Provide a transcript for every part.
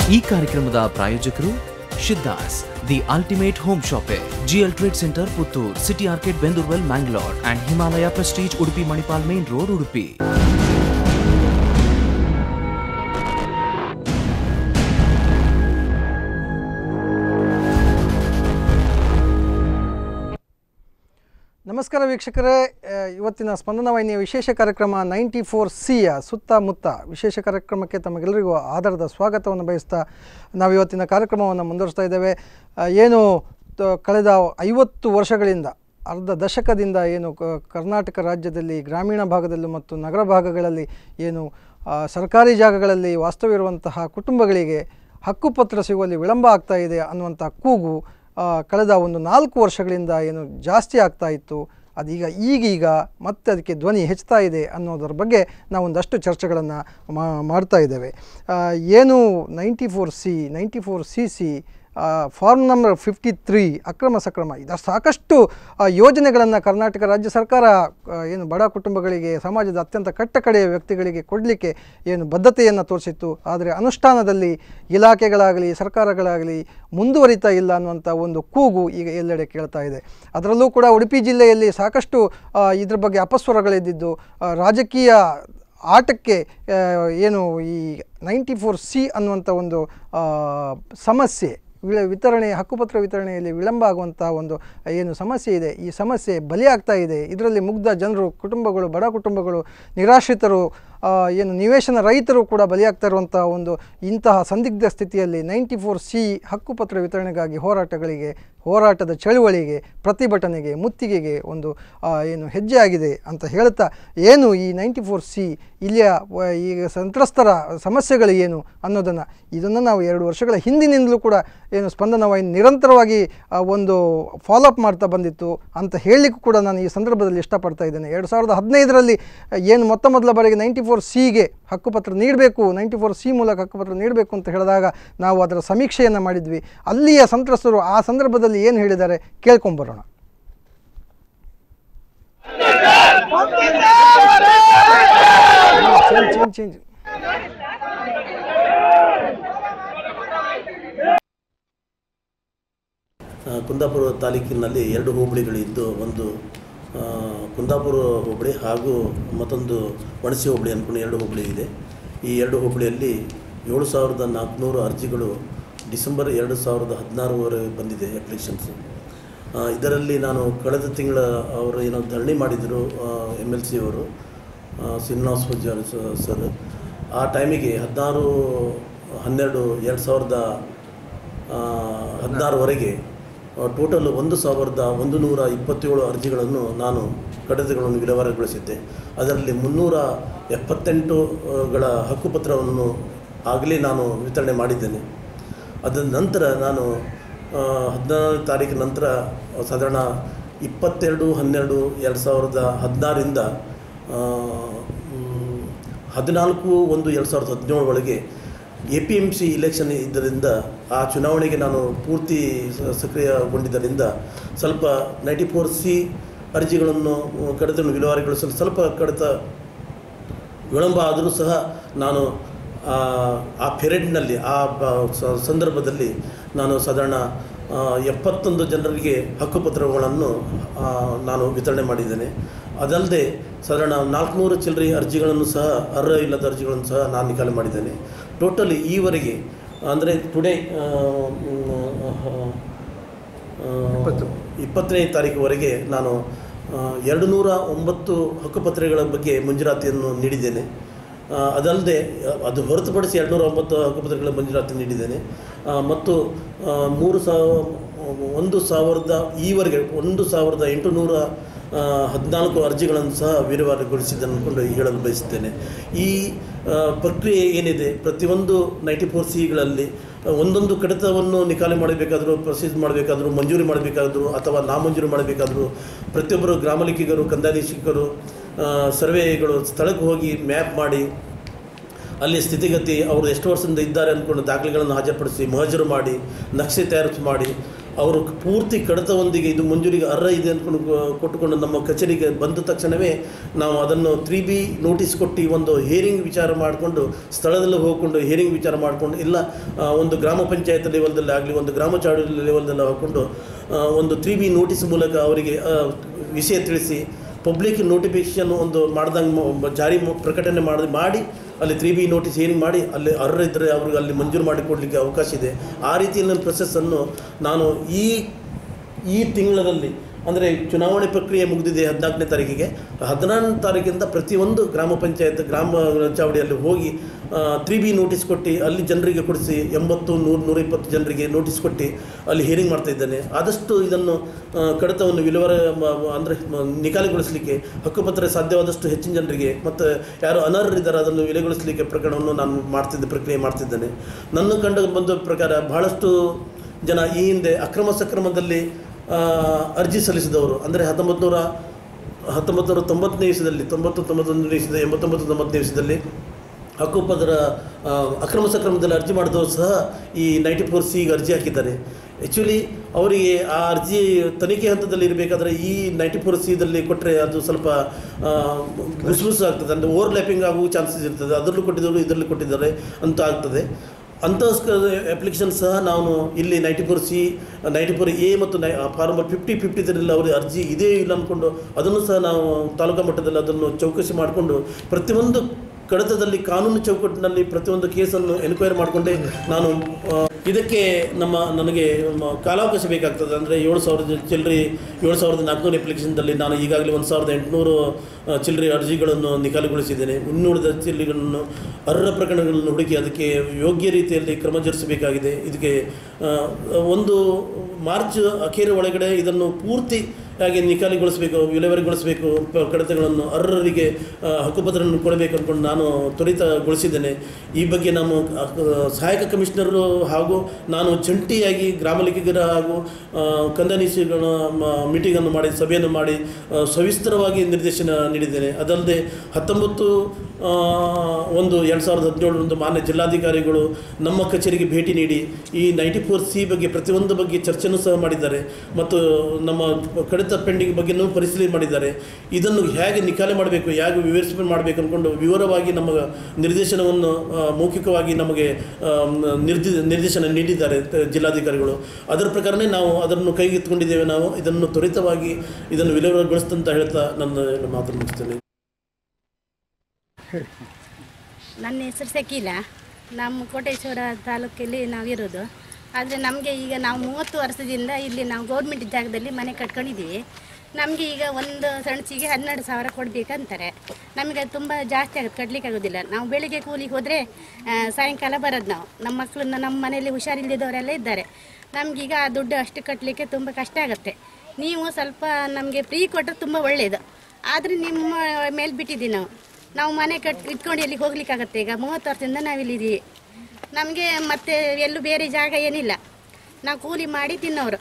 ಈ ಕಾರ್ಯಕ್ರಮದ ಪ್ರಾಯೋಜಕರು Shiddas the ultimate home shoppe GL trade centre Puttur city arcade ಬೆಂದೂರ್ವೆಲ್ Mangalore and Himalaya prestige Udupi Manipal main road Udupi ನಮಸ್ಕಾರ ವೀಕ್ಷಕರೇ ಆ, ಇವತ್ತಿನ ಸ್ಪಂದನ ವಾಹಿನಿಯ ವಿಶೇಷ ಕಾರ್ಯಕ್ರಮ ನೈಂಟಿ ಫೋರ್ ಸಿಯ ಸುತ್ತಮುತ್ತ ವಿಶೇಷ ಕಾರ್ಯಕ್ರಮಕ್ಕೆ ತಮಗೆಲ್ಲರಿಗೂ ಆಧಾರದ ಸ್ವಾಗತವನ್ನು ಬಯಸ್ತಾ ನಾವು ಇವತ್ತಿನ ಕಾರ್ಯಕ್ರಮವನ್ನು ಮುಂದುವರಿಸ್ತಾ ಇದ್ದೇವೆ ಆ, ಏನು ತ- ಕಳೆದ ಐವತ್ತು ವರ್ಷಗಳಿಂದ ಅರ್ಧ ದಶಕದಿಂದ ಏನು ಕ- ಕರ್ನಾಟಕ ರಾಜ್ಯದಲ್ಲಿ ಗ್ರಾಮೀಣ ಭಾಗದಲ್ಲೂ ಮತ್ತು ನಗರ ಭಾಗಗಳಲ್ಲಿ ಏನು ಆ, ಸರ್ಕಾರಿ ಜಾಗಗಳಲ್ಲಿ ವಾಸ್ತವ್ಯವಿರುವಂತಹ ಕುಟುಂಬಗಳಿಗೆ ಹಕ್ಕುಪತ್ರ ಸಿಗುವಲ್ಲಿ ವಿಳಂಬ ಆಗ್ತಾ ಇದೆ ಅನ್ನುವಂಥ ಕೂಗು ಆ, ಕಳೆದ ಒಂದು ನಾಲ್ಕು ವರ್ಷಗಳಿಂದ ಏನು ಜಾಸ್ತಿ ಆಗ್ತಾ ಇತ್ತು ಅದೀಗ ಈಗೀಗ ಮತ್ತೆ ಅದಕ್ಕೆ ಧ್ವನಿ ಹೆಚ್ಚುತ್ತಾ ಇದೆ ಅನ್ನೋದರ ಬಗ್ಗೆ ನಾವು ಒಂದಷ್ಟು ಚರ್ಚೆಗಳನ್ನು ಮಾಡ್ತಾ ಇದ್ದೇವೆ ಆ, ಏನು ninety four C ninety four C C form number fifty three Akrama Sakrama ಇದರ ಸಾಕಷ್ಟು ಯೋಜನೆಗಳನ್ನು ಕರ್ನಾಟಕ ರಾಜ್ಯ ಸರ್ಕಾರ ಆ, ಏನು ಬಡ ಕುಟುಂಬಗಳಿಗೆ ಸಮಾಜದ ಅತ್ಯಂತ ಕಟ್ಟಕಡೆಯ ವ್ಯಕ್ತಿಗಳಿಗೆ ಕೊಡಲಿಕ್ಕೆ ಏನು ಬದ್ಧತೆಯನ್ನು ತೋರಿಸಿತ್ತು ಆದರೆ ಅನುಷ್ಠಾನದಲ್ಲಿ ಇಲಾಖೆಗಳಾಗಲಿ ಸರ್ಕಾರಗಳಾಗಲಿ ಮುಂದುವರಿತಾ ಇಲ್ಲ ಅನ್ನುವಂಥ ಒಂದು ಕೂಗು ಈಗ ಎಲ್ಲೆಡೆ ಕೇಳ್ತಾ ಇದೆ ಅದರಲ್ಲೂ ಕೂಡ ಉಡುಪಿ ಜಿಲ್ಲೆಯಲ್ಲಿ ಸಾಕಷ್ಟು ಆ, ಇದ್ರ ಬಗ್ಗೆ ಅಪಸ್ವರಗಳಿದ್ದಿದ್ದು ಆ, ರಾಜಕೀಯ ಆಟಕ್ಕೆ ಆ, ಏನು ಈ ನೈಂಟಿ ಫೋರ್ ಸಿ ಅನ್ನುವಂಥ ಒಂದು ಆ, ಸಮಸ್ಯೆ ವಿಳ ವಿತರಣೆ ಹಕ್ಕುಪತ್ರ ವಿತರಣೆಯಲ್ಲಿ ವಿಳಂಬ ಆಗುವಂಥ ಒಂದು ಏನು ಸಮಸ್ಯೆ ಇದೆ ಈ ಸಮಸ್ಯೆ ಬಲಿಯಾಗ್ತಾ ಇದೆ ಇದರಲ್ಲಿ ಮುಗ್ಧ ಜನರು ಕುಟುಂಬಗಳು ಬಡ ಕುಟುಂಬಗಳು ನಿರಾಶ್ರಿತರು ಆ, ಏನು ನಿವೇಶನ ರೈತರು ಕೂಡ ಬಲಿಯಾಗ್ತಾ ಇರುವಂಥ ಒಂದು ಇಂತಹ ಸಂದಿಗ್ಧ ಸ್ಥಿತಿಯಲ್ಲಿ ನೈಂಟಿ ಫೋರ್ ಸಿ ಹಕ್ಕುಪತ್ರ ವಿತರಣೆಗಾಗಿ ಹೋರಾಟಗಳಿಗೆ ಹೋರಾಟದ ಚಳುವಳಿಗೆ ಪ್ರತಿಭಟನೆಗೆ ಮುತ್ತಿಗೆಗೆ ಒಂದು ಆ, ಏನು ಹೆಜ್ಜೆ ಆಗಿದೆ ಅಂತ ಹೇಳ್ತಾ ಏನು ಈ ನೈಂಟಿ ಫೋರ್ ಸಿ ಇಲ್ಲಿಯ ವ- ಈಗ ಸಂತ್ರಸ್ತರ ಸಮಸ್ಯೆಗಳು ಏನು ಅನ್ನೋದನ್ನು ಇದನ್ನು ನಾವು ಎರಡು ವರ್ಷಗಳ ಹಿಂದಿನಿಂದಲೂ ಕೂಡ ಏನು ಸ್ಪಂದನ ವಾಹಿನಿ ನಿರಂತರವಾಗಿ ಆ, ಒಂದು ಫಾಲೋಅಪ್ ಮಾಡ್ತಾ ಬಂದಿತ್ತು ಅಂತ ಹೇಳಲಿಕ್ಕೂ ಕೂಡ ನಾನು ಈ ಸಂದರ್ಭದಲ್ಲಿ ಇಷ್ಟಪಡ್ತಾ ಇದ್ದೇನೆ ಎರಡು ಸಾವಿರದ ಹದಿನೈದರಲ್ಲಿ ಏನು ಮೊತ್ತ ಮೊದಲ ಬಾರಿಗೆ ನೈಂಟಿ ಫೋರ್ ಸಿಗೆ ಹಕ್ಕುಪತ್ರ ನೀಡಬೇಕು ನೈಂಟಿ ಫೋರ್ ಸಿ ಮೂಲಕ ಹಕ್ಕುಪತ್ರ ನೀಡಬೇಕು ಅಂತ ಹೇಳಿದಾಗ ನಾವು ಅದರ ಸಮೀಕ್ಷೆಯನ್ನು ಮಾಡಿದ್ವಿ ಅಲ್ಲಿಯ ಸಂತ್ರಸ್ತರು ಆ ಸಂದರ್ಭದಲ್ಲಿ ಏನು ಹೇಳಿದ್ದಾರೆ ಕೇಳ್ಕೊಂಬರೋಣ ಚೇಂಜ್ ಚೇಂಜ್ ಚೇಂಜ್ ಆ, ಕುಂದಾಪುರ ತಾಲೂಕಿನಲ್ಲಿ ಎರಡು ಹೋಬಳಿಗಳಿದ್ದು ಒಂದು ಆ, ಕುಂದಾಪುರ ಹೋಬಳಿ ಹಾಗೂ ಮತ್ತೊಂದು ವಣಸಿ ಹೋಬಳಿ ಅಂದ್ಕೊಂಡು ಎರಡು ಹೋಬಳಿ ಇದೆ ಈ ಎರಡು ಹೋಬಳಿಯಲ್ಲಿ ಏಳು ಸಾವಿರದ ನಾಲ್ಕುನೂರು ಅರ್ಜಿಗಳು ಡಿಸೆಂಬರ್ ಎರಡು ಸಾವಿರದ ಹದಿನಾರವರೆಗೆ ಬಂದಿದೆ ಅಪ್ಲಿಕೇಶನ್ಸು ಇದರಲ್ಲಿ ನಾನು ಕಳೆದ ತಿಂಗಳ ಅವರು ಏನೋ ಧರಣಿ ಮಾಡಿದರು ಎಮ್ ಎಲ್ ಸಿ ಅವರು ಶ್ರೀನಿವಾಸ್ ಪೂಜಾರಿ ಸ- ಸರ್ ಆ ಟೈಮಿಗೆ ಹದಿನಾರು ಹನ್ನೆರಡು ಎರಡು ಸಾವಿರದ ಹದಿನಾರವರೆಗೆ ಟೋಟಲ್ ಒಂದು ಸಾವಿರದ ಒಂದು ನೂರ ಇಪ್ಪತ್ತೇಳು ಅರ್ಜಿಗಳನ್ನು ನಾನು ಕಡತಗಳನ್ನು ವಿಲೇವಾರಿಗೊಳಿಸಿದ್ದೆ ಅದರಲ್ಲಿ ಮುನ್ನೂರ ಎಪ್ಪತ್ತೆಂಟುಗಳ ಹಕ್ಕುಪತ್ರವನ್ನು ಆಗಲೇ ನಾನು ವಿತರಣೆ ಮಾಡಿದ್ದೇನೆ ಅದರ ನಂತರ ನಾನು ಹದಿನಾರು ತಾರೀಕು ನಂತರ ಸಾಧಾರಣ ಇಪ್ಪತ್ತೆರಡು ಹನ್ನೆರಡು ಎರಡು ಸಾವಿರದ ಹದಿನಾರರಿಂದ ಹದಿನಾಲ್ಕು ಒಂದು ಎರಡು ಸಾವಿರದ ಹದಿನೇಳರೊಳಗೆ A P M C election ಇದ್ದರಿಂದ ಆ ಚುನಾವಣೆಗೆ ನಾನು ಪೂರ್ತಿ ಸ- ಸಕ್ರಿಯಗೊಂಡಿದ್ದರಿಂದ ಸ್ವಲ್ಪ ನೈಂಟಿ ಫೋರ್ ಸಿ ಅರ್ಜಿಗಳನ್ನು ಕಡತವನ್ನು ವಿಲೇವಾರಿಗೊಳಿಸಲು ಸ್ವಲ್ಪ ಕಡತ ವಿಳಂಬ ಆದರೂ ಸಹ ನಾನು ಆ, ಆ ಪೀರಿಯಡ್ನಲ್ಲಿ ಆ ಬ- ಸ- ಸಂದರ್ಭದಲ್ಲಿ ನಾನು ಸಾಧಾರಣ ಆ, ಎಪ್ಪತ್ತೊಂದು ಜನರಿಗೆ ಹಕ್ಕುಪತ್ರಗಳನ್ನು ಆ, ನಾನು ವಿತರಣೆ ಮಾಡಿದ್ದೇನೆ ಅದಲ್ಲದೆ ಸಾಧಾರಣ ನಾಲ್ಕುನೂರು ಚಿಲ್ಲರೆ ಅರ್ಜಿಗಳನ್ನು ಸಹ ಅರ್ಹ ಇಲ್ಲದ ಅರ್ಜಿಗಳನ್ನು ಸಹ ನಾನು ನಿಕಾಲೆ ಮಾಡಿದ್ದೇನೆ ಟೋಟಲಿ ಈವರೆಗೆ ಅಂದರೆ ಟುಡೇ ಇಪ್ಪತ್ತನೇ ತಾರೀಕುವರೆಗೆ ನಾನು ಆ, ಎರಡು ನೂರ ಒಂಬತ್ತು ಹಕ್ಕುಪತ್ರಗಳ ಬಗ್ಗೆ ಮಂಜೂರಾತಿಯನ್ನು ನೀಡಿದ್ದೇನೆ ಆ, ಅದಲ್ಲದೆ ಅ, ಅದು ಹೊರತುಪಡಿಸಿ ಎರಡು ನೂರ ಒಂಬತ್ತು ಹಕ್ಕುಪತ್ರಗಳ ಮಂಜೂರಾತಿ ನೀಡಿದ್ದೇನೆ ಆ, ಮತ್ತು ಆ, ಮೂರು ಸಾವಿರ ಒಂದು ಸಾವಿರದ ಈವರೆಗೆ ಒಂದು ಸಾವಿರದ ಎಂಟುನೂರ ಆ, ಹದಿನಾಲ್ಕು ಅರ್ಜಿಗಳನ್ನು ಸಹ ವಿಲೇವಾರಿಗೊಳಿಸಿದ್ದನ್ನು ಅಂದ್ಕೊಂಡು ಹೇಳಲು ಬಯಸುತ್ತೇನೆ ಈ ಆ, ಪ್ರಕ್ರಿಯೆ ಏನಿದೆ ಪ್ರತಿಯೊಂದು ನೈಂಟಿ ಫೋರ್ ಸಿಗಳಲ್ಲಿ ಒಂದೊಂದು ಕಡಿತವನ್ನು ನಿಕಾಲೆ ಮಾಡಬೇಕಾದರೂ ಪ್ರೊಸೀಸ್ ಮಾಡಬೇಕಾದರೂ ಮಂಜೂರಿ ಮಾಡಬೇಕಾದರೂ ಅಥವಾ ನಾಮಂಜೂರು ಮಾಡಬೇಕಾದರೂ ಪ್ರತಿಯೊಬ್ಬರು ಗ್ರಾಮ ಲೆಕ್ಕಿಗರು ಕಂದಾಧೀಶಕರು ಆ, ಸರ್ವೇಗಳು ಸ್ಥಳಕ್ಕೆ ಹೋಗಿ ಮ್ಯಾಪ್ ಮಾಡಿ ಅಲ್ಲಿ ಸ್ಥಿತಿಗತಿ ಅವರು ಎಷ್ಟು ವರ್ಷದಿಂದ ಇದ್ದಾರೆ ಅಂದ್ಕೊಂಡು ದಾಖಲೆಗಳನ್ನು ಹಾಜರುಪಡಿಸಿ ಮಹಜರು ಮಾಡಿ ನಕ್ಷೆ ತಯಾರಿಸಿ ಮಾಡಿ ಅವರು ಪೂರ್ತಿ ಕಡತವೊಂದಿಗೆ ಇದು ಮಂಜೂರಿಗೆ ಅರ್ಹ ಇದೆ ಅಂದ್ಕೊಂಡು ಕೊ- ಕೊಟ್ಟುಕೊಂಡು ನಮ್ಮ ಕಚೇರಿಗೆ ಬಂದ ತಕ್ಷಣವೇ ನಾವು ಅದನ್ನು ತ್ರೀ ಬಿ ನೋಟಿಸ್ ಕೊಟ್ಟು ಒಂದು ಹಿಯರಿಂಗ್ ವಿಚಾರ ಮಾಡಿಕೊಂಡು ಸ್ಥಳದಲ್ಲಿ ಹೋಗ್ಕೊಂಡು ಹಿಯರಿಂಗ್ ವಿಚಾರ ಮಾಡಿಕೊಂಡು ಇಲ್ಲ ಆ, ಒಂದು ಗ್ರಾಮ ಪಂಚಾಯತ್ ಲೆವೆಲ್ದಲ್ಲಿ ಆಗಲಿ ಒಂದು ಗ್ರಾಮ ಚಾಡು ಲೆವೆಲ್ದಲ್ಲಿ ಹಾಕ್ಕೊಂಡು ಆ, ಒಂದು ತ್ರೀ ಬಿ ನೋಟಿಸ್ ಮೂಲಕ ಅವರಿಗೆ ಆ, ವಿಷಯ ತಿಳಿಸಿ ಪಬ್ಲಿಕ್ ನೋಟಿಫಿಕೇಶನ್ ಒಂದು ಮಾಡ್ದಂಗೆ ಜಾರಿ ಮು- ಪ್ರಕಟಣೆ ಮಾಡಿ ಮಾಡಿ ಅಲ್ಲಿ ತ್ರೀ ಬಿ ನೋಟಿಸ್ ಹಿಯರಿಂಗ್ ಮಾಡಿ ಅಲ್ಲಿ ಅರ್ಹ ಇದ್ದರೆ ಅವ್ರಿಗೆ ಅಲ್ಲಿ ಮಂಜೂರು ಮಾಡಿ ಕೊಡಲಿಕ್ಕೆ ಅವಕಾಶ ಇದೆ ಆ ರೀತಿಯ ಪ್ರೊಸೆಸ್ಸನ್ನು ನಾನು ಈ ಈ ತಿಂಗಳಲ್ಲಿ ಅಂದರೆ ಚುನಾವಣೆ ಪ್ರಕ್ರಿಯೆ ಮುಗಿದಿದೆ ಹದಿನಾಲ್ಕನೇ ತಾರೀಕಿಗೆ ಹದಿನಾರನೇ ತಾರೀಕಿಂದ ಪ್ರತಿಯೊಂದು ಗ್ರಾಮ ಪಂಚಾಯತ್ ಗ್ರಾಮ ಚಾವಡಿಯಲ್ಲಿ ಹೋಗಿ ತ್ರೀ ಬಿ ನೋಟಿಸ್ ಕೊಟ್ಟು ಅಲ್ಲಿ ಜನರಿಗೆ ಕೊಡಿಸಿ ಎಂಬತ್ತು ನೂರು ನೂರಿಪ್ಪತ್ತು ಜನರಿಗೆ ನೋಟಿಸ್ ಕೊಟ್ಟು ಅಲ್ಲಿ ಹಿಯರಿಂಗ್ ಮಾಡ್ತಾ ಇದ್ದೇನೆ ಆದಷ್ಟು ಇದನ್ನು ಆ, ಕಡತವನ್ನು ವಿಲೇವಾರಿ ಅಂದರೆ ನಿಕಾಲಿಗೊಳಿಸಲಿಕ್ಕೆ ಹಕ್ಕುಪತ್ರ ಸಾಧ್ಯವಾದಷ್ಟು ಹೆಚ್ಚಿನ ಜನರಿಗೆ ಮತ್ತು ಯಾರು ಅನರ್ಹರಿದ್ದಾರೆ ಅದನ್ನು ವಿಲೆಗೊಳಿಸಲಿಕ್ಕೆ ಪ್ರಕರಣವನ್ನು ನಾನು ಮಾಡ್ತಿದ್ದೆ ಪ್ರಕ್ರಿಯೆ ಮಾಡ್ತಿದ್ದೇನೆ ನನ್ನ ಕಂಡು ಬಂದ ಪ್ರಕಾರ ಬಹಳಷ್ಟು ಜನ ಈ ಹಿಂದೆ ಅಕ್ರಮ ಸಕ್ರಮದಲ್ಲಿ ಆ, ಅರ್ಜಿ ಸಲ್ಲಿಸಿದವರು ಅಂದರೆ ಹತ್ತೊಂಬತ್ತು ನೂರ ಹತ್ತೊಂಬತ್ತು ನೂರ ತೊಂಬತ್ತನೇ ಇಸದಲ್ಲಿ ತೊಂಬತ್ತು ತೊಂಬತ್ತೊಂದನೇ ಇಸದ ಎಂಬತ್ತೊಂಬತ್ತು ತೊಂಬತ್ತನೇ ಇಸದಲ್ಲಿ ಹಕ್ಕುಪತ್ರ ಆ, ಅಕ್ರಮ ಸಕ್ರಮದಲ್ಲಿ ಅರ್ಜಿ ಮಾಡಿದವರು ಸಹ ಈ ನೈಂಟಿ ಫೋರ್ ಸಿಗೆ ಅರ್ಜಿ ಹಾಕಿದ್ದಾರೆ ಆ್ಯಕ್ಚುಲಿ ಅವರಿಗೆ ಆ ಅರ್ಜಿ ತನಿಖೆ ಹಂತದಲ್ಲಿ ಇರಬೇಕಾದ್ರೆ ಈ ನೈಂಟಿ ಫೋರ್ ಸಿದಲ್ಲಿ ಕೊಟ್ಟರೆ ಅದು ಸ್ವಲ್ಪ ಗುಸುಗುಸು ಆಗ್ತದೆ ಅಂದರೆ ಓವರ್ಲ್ಯಾಪಿಂಗ್ ಆಗುವ ಚಾನ್ಸಸ್ ಇರ್ತದೆ ಅದರಲ್ಲೂ ಕೊಟ್ಟಿದ್ದವರು ಇದರಲ್ಲಿ ಕೊಟ್ಟಿದ್ದಾರೆ ಅಂತ ಆಗ್ತದೆ ಅಂಥ ಅಪ್ಲಿಕೇಶನ್ ಸಹ ನಾವು ಇಲ್ಲಿ ninety four C ninety four A ಮತ್ತು ನೈ ಫಾರ್ಮರ್ ಫಿಫ್ಟಿ ಫಿಫ್ಟಿ ಇದರಲ್ಲಿ ಅವರಿಗೆ ಅರ್ಜಿ ಇದೇ ಇಲ್ಲ ಅಂದ್ಕೊಂಡು ಅದನ್ನು ಸಹ ನಾವು ತಾಲೂಕಾ ಮಟ್ಟದಲ್ಲಿ ಅದನ್ನು ಚೌಕಸಿ ಮಾಡಿಕೊಂಡು ಪ್ರತಿಯೊಂದು ಕಡತದಲ್ಲಿ ಕಾನೂನು ಚೌಕಟ್ಟಿನಲ್ಲಿ ಪ್ರತಿಯೊಂದು ಕೇಸನ್ನು ಎನ್ಕ್ವೈರಿ ಮಾಡಿಕೊಂಡೇ ನಾನು ಆ, ಇದಕ್ಕೆ ನಮ್ಮ ನನಗೆ ಮ- ಕಾಲಾವಕಾಶ ಬೇಕಾಗ್ತದೆ ಅಂದರೆ ಏಳು ಸಾವಿರದ ಚಿಲ್ಲರೆ ಏಳು ಸಾವಿರದ ನಾಲ್ಕುನೂರು ಅಪ್ಲಿಕೇಶನ್ದಲ್ಲಿ ನಾನು ಈಗಾಗಲೇ ಒಂದು ಸಾವಿರದ ಎಂಟುನೂರು ಆ, ಚಿಲ್ಲರೆ ಅರ್ಜಿಗಳನ್ನು ನಿಕಾಲಿಗೊಳಿಸಿದ್ದೇನೆ ಇನ್ನುಳಿದ ಚಿಲ್ಲರೆಗಳನ್ನು ಅರ್ಹ ಪ್ರಕರಣಗಳನ್ನು ಹುಡುಕಿ ಅದಕ್ಕೆ ಯೋಗ್ಯ ರೀತಿಯಲ್ಲಿ ಕ್ರಮ ಜರುಗಿಸಬೇಕಾಗಿದೆ ಇದಕ್ಕೆ ಆ, ಒಂದು ಮಾರ್ಚ್ ಅಖೇರ ಒಳಗಡೆ ಇದನ್ನು ಪೂರ್ತಿ ಹಾಗೆ ನಿಕಾಲಿಗೊಳಿಸಬೇಕು ವಿಲೇವಾರಿಗೊಳಿಸಬೇಕು ಪ- ಕಡತಗಳನ್ನು ಅರ್ಹರಿಗೆ ಆ, ಹಕ್ಕುಪತ್ರವನ್ನು ಕೊಡಬೇಕು ಅಂದ್ಕೊಂಡು ನಾನು ತ್ವರಿತಗೊಳಿಸಿದ್ದೇನೆ ಈ ಬಗ್ಗೆ ನಮ್ಮ ಆ, ಸಹಾಯಕ ಕಮಿಷನರು ಹಾಗೂ ನಾನು ಜಂಟಿಯಾಗಿ ಗ್ರಾಮ ಲೆಕ್ಕಿಗರ ಹಾಗೂ ಆ, ಕಂದಾನಿಸಿಗಳ ಮೀಟಿಂಗನ್ನು ಮಾಡಿ ಸಭೆಯನ್ನು ಮಾಡಿ ಆ, ಸವಿಸ್ತರವಾಗಿ ನಿರ್ದೇಶನ ನೀಡಿದ್ದೇನೆ ಅದಲ್ಲದೆ ಹತ್ತೊಂಬತ್ತು ಆ, ಒಂದು ಎರಡು ಸಾವಿರದ ಹದಿನೇಳರಂದು ಮಾನ್ಯ ಜಿಲ್ಲಾಧಿಕಾರಿಗಳು ನಮ್ಮ ಕಚೇರಿಗೆ ಭೇಟಿ ನೀಡಿ ಈ ನೈಂಟಿ ಫೋರ್ ಸಿ ಬಗ್ಗೆ ಪ್ರತಿಯೊಂದು ಬಗ್ಗೆ ಚರ್ಚೆನೂ ಸಹ ಮಾಡಿದ್ದಾರೆ ಮತ್ತು ನಮ್ಮ ಕಡಿತ ಪೆಂಡಿಂಗ್ ಬಗ್ಗೆನೂ ಪರಿಶೀಲನೆ ಮಾಡಿದ್ದಾರೆ ಇದನ್ನು ಹೇಗೆ ನಿಕಾಲೆ ಮಾಡಬೇಕು ಹೇಗೆ ವಿವರಿಸಿ ಮಾಡಬೇಕು ಅಂದ್ಕೊಂಡು ವಿವರವಾಗಿ ನಮ್ಮ ನಿರ್ದೇಶನವನ್ನು ಆ, ಮೌಖಿಕವಾಗಿ ನಮಗೆ ಆ, ನಿರ್ದಿ ನಿರ್ದೇಶನ ನೀಡಿದ್ದಾರೆ ತ- ಜಿಲ್ಲಾಧಿಕಾರಿಗಳು ಅದರ ಪ್ರಕಾರನೇ ನಾವು ಅದನ್ನು ಕೈಗೆತ್ತಿಕೊಂಡಿದ್ದೇವೆ ನಾವು ಇದನ್ನು ತ್ವರಿತವಾಗಿ ಇದನ್ನು ವಿಲೇವಾರಿಗೊಳಿಸ್ತಂತ ಹೇಳ್ತಾ ನನ್ನ ಮಾತನ್ನು ಮುಗಿಸ್ತೇನೆ ನನ್ನ ಹೆಸರು ಸಕೀಲ ನಮ್ಮ ಕೋಟೇಶ್ವರ ತಾಲೂಕಲ್ಲಿ ನಾವಿರೋದು ಆದರೆ ನಮಗೆ ಈಗ ನಾವು ಮೂವತ್ತು ವರ್ಷದಿಂದ ಇಲ್ಲಿ ನಾವು ಗೌರ್ಮೆಂಟ್ ಜಾಗದಲ್ಲಿ ಮನೆ ಕಟ್ಕೊಂಡಿದ್ದೀವಿ ನಮಗೆ ಈಗ ಒಂದು ಸಣ್ಚಿಗೆ ಹನ್ನೆರಡು ಸಾವಿರ ಕೊಡಬೇಕಂತಾರೆ ನಮಗೆ ಅದು ತುಂಬ ಜಾಸ್ತಿ ಆಗುತ್ತೆ ಕಟ್ಲಿಕ್ಕೆ ಆಗೋದಿಲ್ಲ ನಾವು ಬೆಳಿಗ್ಗೆ ಕೂಲಿಗೆ ಹೋದರೆ ಸಾಯಂಕಾಲ ಬರೋದು ನಾವು ನಮ್ಮ ಮಕ್ಕಳನ್ನ ನಮ್ಮ ಮನೆಯಲ್ಲಿ ಹುಷಾರಿಲ್ಲದವರೆಲ್ಲ ಇದ್ದಾರೆ ನಮಗೀಗ ಆ ದುಡ್ಡು ಅಷ್ಟು ಕಟ್ಟಲಿಕ್ಕೆ ತುಂಬ ಕಷ್ಟ ಆಗುತ್ತೆ ನೀವು ಸ್ವಲ್ಪ ನಮಗೆ ಫ್ರೀ ಕೊಟ್ಟರೆ ತುಂಬ ಒಳ್ಳೆಯದು ಆದರೆ ನಿಮ್ಮ ಮೇಲೆ ಬಿಟ್ಟಿದ್ದೀವಿ ನಾವು ನಾವು ಮನೆ ಕಟ್ ಇಟ್ಕೊಂಡು ಎಲ್ಲಿ ಹೋಗ್ಲಿಕ್ಕಾಗತ್ತೆ ಈಗ ಮೂವತ್ತು ವರ್ಷದಿಂದ ನಾವಿಲ್ಲಿದ್ದೀವಿ ನಮಗೆ ಮತ್ತೆ ಎಲ್ಲೂ ಬೇರೆ ಜಾಗ ಏನಿಲ್ಲ ನಾವು ಕೂಲಿ ಮಾಡಿ ತಿನ್ನೋರು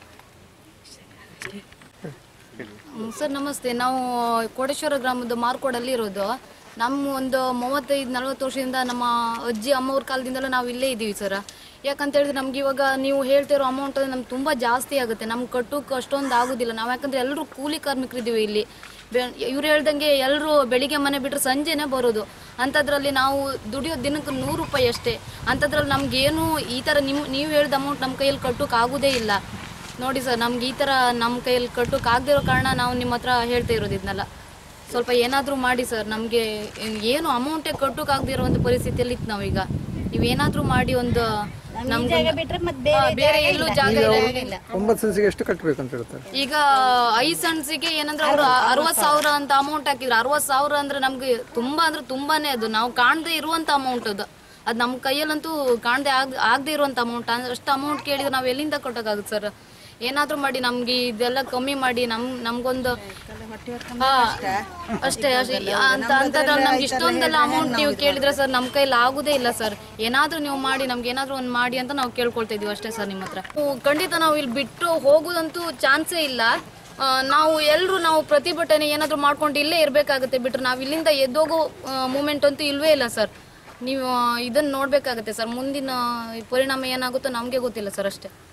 ಹ್ಮ್, ಸರ್ ನಮಸ್ತೆ ನಾವು ಕೋಟೇಶ್ವರ ಗ್ರಾಮದ ಮಾರ್ಕೋಡಲ್ಲಿ ಇರೋದು ನಮ್ಮ ಒಂದು ಮೂವತ್ತೈದು ನಲ್ವತ್ತು ವರ್ಷದಿಂದ ನಮ್ಮ ಅಜ್ಜಿ ಅಮ್ಮವ್ರ ಕಾಲದಿಂದಲೂ ನಾವು ಇಲ್ಲೇ ಇದ್ದೀವಿ ಸರ್ ಯಾಕಂತ ಹೇಳಿದ್ರೆ ನಮ್ಗೆ ಇವಾಗ ನೀವು ಹೇಳ್ತಿರೋ ಅಮೌಂಟ್ ನಮ್ಗೆ ತುಂಬ ಜಾಸ್ತಿ ಆಗುತ್ತೆ ನಮ್ಗೆ ಕಟ್ಟೋಕೆ ಅಷ್ಟೊಂದು ಆಗೋದಿಲ್ಲ ನಾವು ಯಾಕಂದ್ರೆ ಎಲ್ಲರೂ ಕೂಲಿ ಕಾರ್ಮಿಕರಿದ್ದೀವಿ ಇಲ್ಲಿ ಇವ್ರು ಹೇಳ್ದಂಗೆ ಎಲ್ಲರೂ ಬೆಳಿಗ್ಗೆ ಮನೆ ಬಿಟ್ಟರೆ ಸಂಜೆನೇ ಬರೋದು ಅಂಥದ್ರಲ್ಲಿ ನಾವು ದುಡಿಯೋ ದಿನಕ್ಕೆ ನೂರು ರೂಪಾಯಿ ಅಷ್ಟೇ ಅಂಥದ್ರಲ್ಲಿ ನಮಗೇನು ಈ ಥರ ನಿಮ್ಮ ನೀವು ಹೇಳಿದ ಅಮೌಂಟ್ ನಮ್ಮ ಕೈಯಲ್ಲಿ ಕಟ್ಟೋಕೆ ಆಗೋದೇ ಇಲ್ಲ ನೋಡಿ ಸರ್ ನಮ್ಗೆ ಈ ಥರ ನಮ್ಮ ಕೈಯಲ್ಲಿ ಕಟ್ಟೋಕೆ ಆಗದಿರೋ ಕಾರಣ ನಾವು ನಿಮ್ಮ ಹತ್ರ ಹೇಳ್ತಾ ಇರೋದು ಇದನ್ನೆಲ್ಲ ಸ್ವಲ್ಪ ಏನಾದರೂ ಮಾಡಿ ಸರ್ ನಮಗೆ ಏನು ಅಮೌಂಟೇ ಕಟ್ಟೋಕೆ ಆಗದಿರೋ ಒಂದು ಪರಿಸ್ಥಿತಿಯಲ್ಲಿ ಇತ್ತು ನಾವೀಗ ನೀವೇನಾದರೂ ಮಾಡಿ ಒಂದು ನಮ್ಗೆ ಜಾಗ ಬಿಟ್ರೆ ಮತ್ತೆ ಬೇರೆ ಬೇರೆ ಜಾಗ ಎಲ್ಲೂ ಇಲ್ಲ. ಜಾಗ ಜಾಗ ಇಲ್ಲ ಒಂಬತ್ತು ಸೆನ್ಸಿಗೆ ಎಷ್ಟು ಕಟ್ಟಬೇಕು ಅಂತ ಹೇಳ್ತಾರೆ ಈಗ ಐದು ಸಣ್ಸಿಗೆ ಏನಂದ್ರೆ ಅವರು ಅರವತ್ತು ಸಾವಿರ ಅಂತ ಅಮೌಂಟ್ ಹಾಕಿದ್ರು ಅರವತ್ತು ಸಾವಿರ ಅಂದ್ರೆ ನಮ್ಗೆ ತುಂಬಾ ಅಂದ್ರೆ ತುಂಬಾನೇ ಅದು ನಾವು ಕಾಣದೇ ಇರುವಂತ ಅಮೌಂಟ್ ಅದು ಅದು ನಮ್ಮ ಕೈಯಲ್ಲಂತೂ ಕಾಣದೆ ಆಗ್ ಆಗದೆ ಇರುವಂತ ಅಮೌಂಟ್ ಅಷ್ಟು ಅಮೌಂಟ್ ಕೇಳಿದ್ರೆ ನಾವು ಎಲ್ಲಿಂದ ಕೊಟ್ಟೋಕ್ಕಾಗುತ್ತೆ ಸರ್ ಏನಾದರೂ ಮಾಡಿ ನಮ್ಗೆ ಇದೆಲ್ಲ ಕಮ್ಮಿ ಮಾಡಿ ನಮ್ ನಮ್ಗೊಂದು ಹಾ, ಅಷ್ಟೇ ಅಷ್ಟೇ ಅಂತ ಅಂತದ್ರಲ್ಲಿ ನಮ್ಗೆ ಇಷ್ಟೊಂದೆಲ್ಲ ಅಮೌಂಟ್ ನೀವು ಕೇಳಿದ್ರೆ ಸರ್ ನಮ್ಮ ಕೈಲಿ ಆಗುದೇ ಇಲ್ಲ ಸರ್ ಏನಾದರೂ ನೀವು ಮಾಡಿ ನಮ್ಗೆ ಏನಾದರೂ ಒಂದು ಮಾಡಿ ಅಂತ ನಾವು ಕೇಳ್ಕೊಳ್ತಾ ಇದೀವಿ ಅಷ್ಟೇ ಸರ್ ನಿಮ್ಮ ಹತ್ರ ನಾವು ಖಂಡಿತ ನಾವು ಇಲ್ಲಿ ಬಿಟ್ಟು ಹೋಗೋದಂತೂ ಚಾನ್ಸೇ ಇಲ್ಲ ಆ, ನಾವು ಎಲ್ಲರೂ ನಾವು ಪ್ರತಿಭಟನೆ ಏನಾದರೂ ಮಾಡ್ಕೊಂಡು ಇಲ್ಲೇ ಇರಬೇಕಾಗುತ್ತೆ ಬಿಟ್ರೆ ನಾವು ಇಲ್ಲಿಂದ ಎದ್ದೋಗೋ ಮೂಮೆಂಟ್ ಅಂತೂ ಇಲ್ವೇ ಇಲ್ಲ ಸರ್ ನೀವು ಇದನ್ನು ನೋಡಬೇಕಾಗುತ್ತೆ ಸರ್ ಮುಂದಿನ ಪರಿಣಾಮ ಏನಾಗುತ್ತೋ ನಮಗೆ ಗೊತ್ತಿಲ್ಲ ಸರ್ ಅಷ್ಟೇ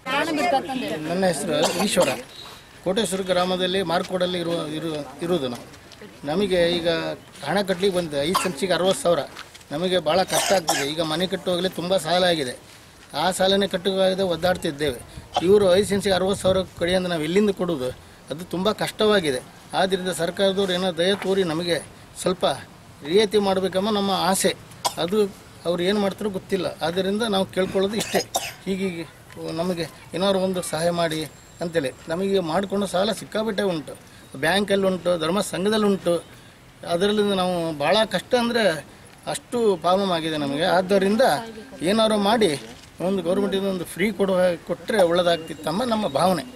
ನನ್ನ ಹೆಸರು ಈಶ್ವರ ಕೋಟೇಶ್ವರ ಗ್ರಾಮದಲ್ಲಿ ಮಾರ್ಕೋಡಲ್ಲಿ ಇರುವ ಇರು ಇರುವುದು ನಾವು ನಮಗೆ ಈಗ ಹಣ ಕಟ್ಟಲಿಕ್ಕೆ ಬಂದಿದೆ ಐದು ಸಂಚಿಗೆ ಅರವತ್ತು ಸಾವಿರ ನಮಗೆ ಭಾಳ ಕಷ್ಟ ಆಗ್ತಿದೆ ಈಗ ಮನೆ ಕಟ್ಟುವಾಗಲೇ ತುಂಬ ಸಾಲ ಆಗಿದೆ ಆ ಸಾಲನೇ ಕಟ್ಟುವಾಗದೆ ಒದ್ದಾಡ್ತಿದ್ದೇವೆ ಇವರು ಐದು ಸೆನ್ಸಿಗೆ ಅರವತ್ತು ಸಾವಿರ ಕಡೆ ಅಂದ್ರೆ ನಾವು ಎಲ್ಲಿಂದ ಕೊಡೋದು ಅದು ತುಂಬ ಕಷ್ಟವಾಗಿದೆ ಆದ್ದರಿಂದ ಸರ್ಕಾರದವ್ರು ಏನೋ ದಯ ತೋರಿ ನಮಗೆ ಸ್ವಲ್ಪ ರಿಯಾಯಿತಿ ಮಾಡಬೇಕೆಂಬ ನಮ್ಮ ಆಸೆ ಅದು ಅವ್ರು ಏನು ಮಾಡ್ತಾರೋ ಗೊತ್ತಿಲ್ಲ ಆದ್ದರಿಂದ ನಾವು ಕೇಳ್ಕೊಳ್ಳೋದು ಇಷ್ಟೇ ಹೀಗೀಗೆ ನಮಗೆ ಏನಾದ್ರು ಒಂದು ಸಹಾಯ ಮಾಡಿ ಅಂತೇಳಿ ನಮಗೆ ಮಾಡಿಕೊಂಡು ಸಾಲ ಸಿಕ್ಕಾಬಿಟ್ಟೆ ಉಂಟು ಬ್ಯಾಂಕಲ್ಲಿ ಉಂಟು ಧರ್ಮ ಸಂಘದಲ್ಲಿ ಉಂಟು ಅದರಲ್ಲಿ ನಾವು ಭಾಳ ಕಷ್ಟ ಅಂದರೆ ಅಷ್ಟು ಪ್ರಾಬ್ಲಮ್ ಆಗಿದೆ ನಮಗೆ ಆದ್ದರಿಂದ ಏನಾದ್ರು ಮಾಡಿ ಒಂದು ಗೌರ್ಮೆಂಟಿಂದ ಒಂದು ಫ್ರೀ ಕೊಡುವ ಕೊಟ್ಟರೆ ಒಳ್ಳೆದಾಗ್ತಿತ್ತಮ್ಮ ನಮ್ಮ ಭಾವನೆ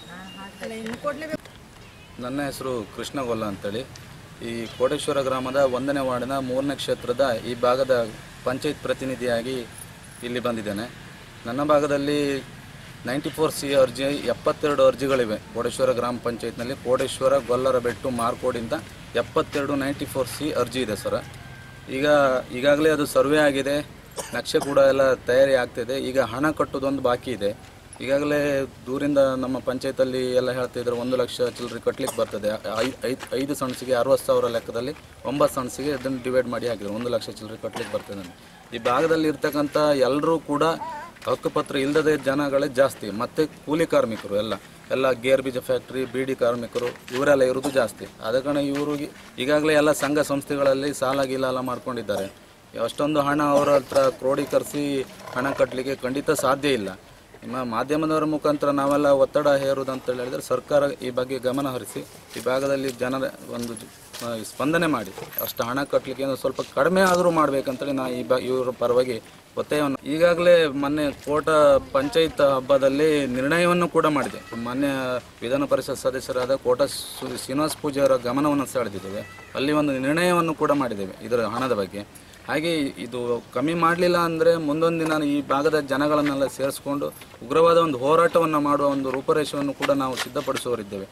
ನನ್ನ ಹೆಸರು ಕೃಷ್ಣಗೊಲ್ಲ ಅಂತೇಳಿ ಈ ಕೋಟೇಶ್ವರ ಗ್ರಾಮದ ಒಂದನೇ ವಾರ್ಡಿನ ಮೂರನೇ ಕ್ಷೇತ್ರದ ಈ ಭಾಗದ ಪಂಚಾಯತ್ ಪ್ರತಿನಿಧಿಯಾಗಿ ಇಲ್ಲಿ ಬಂದಿದ್ದೇನೆ ನನ್ನ ಭಾಗದಲ್ಲಿ ನೈಂಟಿ ಫೋರ್ ಸಿ ಅರ್ಜಿ ಎಪ್ಪತ್ತೆರಡು ಅರ್ಜಿಗಳಿವೆ ಕೋಟೇಶ್ವರ ಗ್ರಾಮ ಪಂಚಾಯತ್ನಲ್ಲಿ ಕೋಟೇಶ್ವರ ಗೊಲ್ಲರ ಬೆಟ್ಟು ಮಾರ್ಕೋಡಿಂದ ಎಪ್ಪತ್ತೆರಡು ನೈಂಟಿ ಫೋರ್ ಸಿ ಅರ್ಜಿ ಇದೆ ಸರ್ ಈಗ ಈಗಾಗಲೇ ಅದು ಸರ್ವೆ ಆಗಿದೆ ನಕ್ಷೆ ಕೂಡ ಎಲ್ಲ ತಯಾರಿ ಆಗ್ತಿದೆ ಈಗ ಹಣ ಕಟ್ಟೋದೊಂದು ಬಾಕಿ ಇದೆ ಈಗಾಗಲೇ ದೂರಿಂದ ನಮ್ಮ ಪಂಚಾಯತಲ್ಲಿ ಎಲ್ಲ ಹೇಳ್ತಿದ್ರು ಒಂದು ಲಕ್ಷ ಚಿಲ್ಲರೆ ಕಟ್ಲಿಕ್ಕೆ ಬರ್ತದೆ ಐ- ಐದ್- ಐದು ಸಣ್ಸಿಗೆ ಅರವತ್ತು ಸಾವಿರ ಲೆಕ್ಕದಲ್ಲಿ ಒಂಬತ್ತು ಸಣ್ಸಿಗೆ ಇದನ್ನು ಡಿವೈಡ್ ಮಾಡಿ ಹಾಕಿದ್ರು ಒಂದು ಲಕ್ಷ ಚಿಲ್ಲರೆ ಕಟ್ಲಿಕ್ಕೆ ಬರ್ತದೆ ಅಂತ. ಈ ಭಾಗದಲ್ಲಿ ಇರ್ತಕ್ಕಂಥ ಎಲ್ಲರೂ ಕೂಡ ಹಕ್ಕುಪತ್ರ ಇಲ್ಲದೆ ಜನಗಳೇ ಜಾಸ್ತಿ ಮತ್ತು ಕೂಲಿ ಕಾರ್ಮಿಕರು ಎಲ್ಲ ಎಲ್ಲ ಗೇರ್ ಬೀಜ ಫ್ಯಾಕ್ಟ್ರಿ ಬೀಡಿ ಕಾರ್ಮಿಕರು ಇವರೆಲ್ಲ ಇರೋದು ಜಾಸ್ತಿ ಆದ ಕಾರಣ ಇವರು ಈಗಾಗಲೇ ಎಲ್ಲ ಸಂಘ ಸಂಸ್ಥೆಗಳಲ್ಲಿ ಸಾಲ ಗೀಲ ಎಲ್ಲ ಮಾಡ್ಕೊಂಡಿದ್ದಾರೆ ಅಷ್ಟೊಂದು ಹಣ ಅವರ ಹತ್ರ ಕ್ರೋಢೀಕರಿಸಿ ಹಣ ಕಟ್ಟಲಿಕ್ಕೆ ಖಂಡಿತ ಸಾಧ್ಯ ಇಲ್ಲ ನಿಮ್ಮ ಮಾಧ್ಯಮದವರ ಮುಖಾಂತರ ನಾವೆಲ್ಲ ಒತ್ತಡ ಹೇರುವುದು ಅಂತ ಹೇಳಿದ್ರೆ ಸರ್ಕಾರ ಈ ಬಗ್ಗೆ ಗಮನ ಹರಿಸಿ ಈ ಭಾಗದಲ್ಲಿ ಜನರ ಒಂದು ಜ- ಆ, ಸ್ಪಂದನೆ ಮಾಡಿ ಅಷ್ಟು ಹಣ ಕಟ್ಟಲಿಕ್ಕೆ ಒಂದು ಸ್ವಲ್ಪ ಕಡಿಮೆ ಆದರೂ ಮಾಡ್ಬೇಕಂತೇಳಿ ನಾ ಈ ಬಾ ಇವರ ಪರವಾಗಿ ಒತ್ತಾಯವನ್ನು ಈಗಾಗಲೇ ಮೊನ್ನೆ ಕೋಟ ಪಂಚಾಯತ್ ಹಬ್ಬದಲ್ಲಿ ನಿರ್ಣಯವನ್ನು ಕೂಡ ಮಾಡಿದೆ ಮೊನ್ನೆ ವಿಧಾನ ಪರಿಷತ್ ಸದಸ್ಯರಾದ ಕೋಟ ಸು- ಶ್ರೀನಿವಾಸ ಪೂಜಾರ ಗಮನವನ್ನು ಸೆಳೆದಿದ್ದೇವೆ ಅಲ್ಲಿ ಒಂದು ನಿರ್ಣಯವನ್ನು ಕೂಡ ಮಾಡಿದ್ದೇವೆ ಇದರ ಹಣದ ಬಗ್ಗೆ ಹಾಗೆ ಇದು ಕಮ್ಮಿ ಮಾಡಲಿಲ್ಲ ಅಂದರೆ ಮುಂದೊಂದು ದಿನ ಈ ಭಾಗದ ಜನಗಳನ್ನೆಲ್ಲ ಸೇರಿಸ್ಕೊಂಡು ಉಗ್ರವಾದ ಒಂದು ಹೋರಾಟವನ್ನು ಮಾಡುವ ಒಂದು ರೂಪರೇಷವನ್ನು ಕೂಡ ನಾವು ಸಿದ್ಧಪಡಿಸುವರಿದ್ದೇವೆ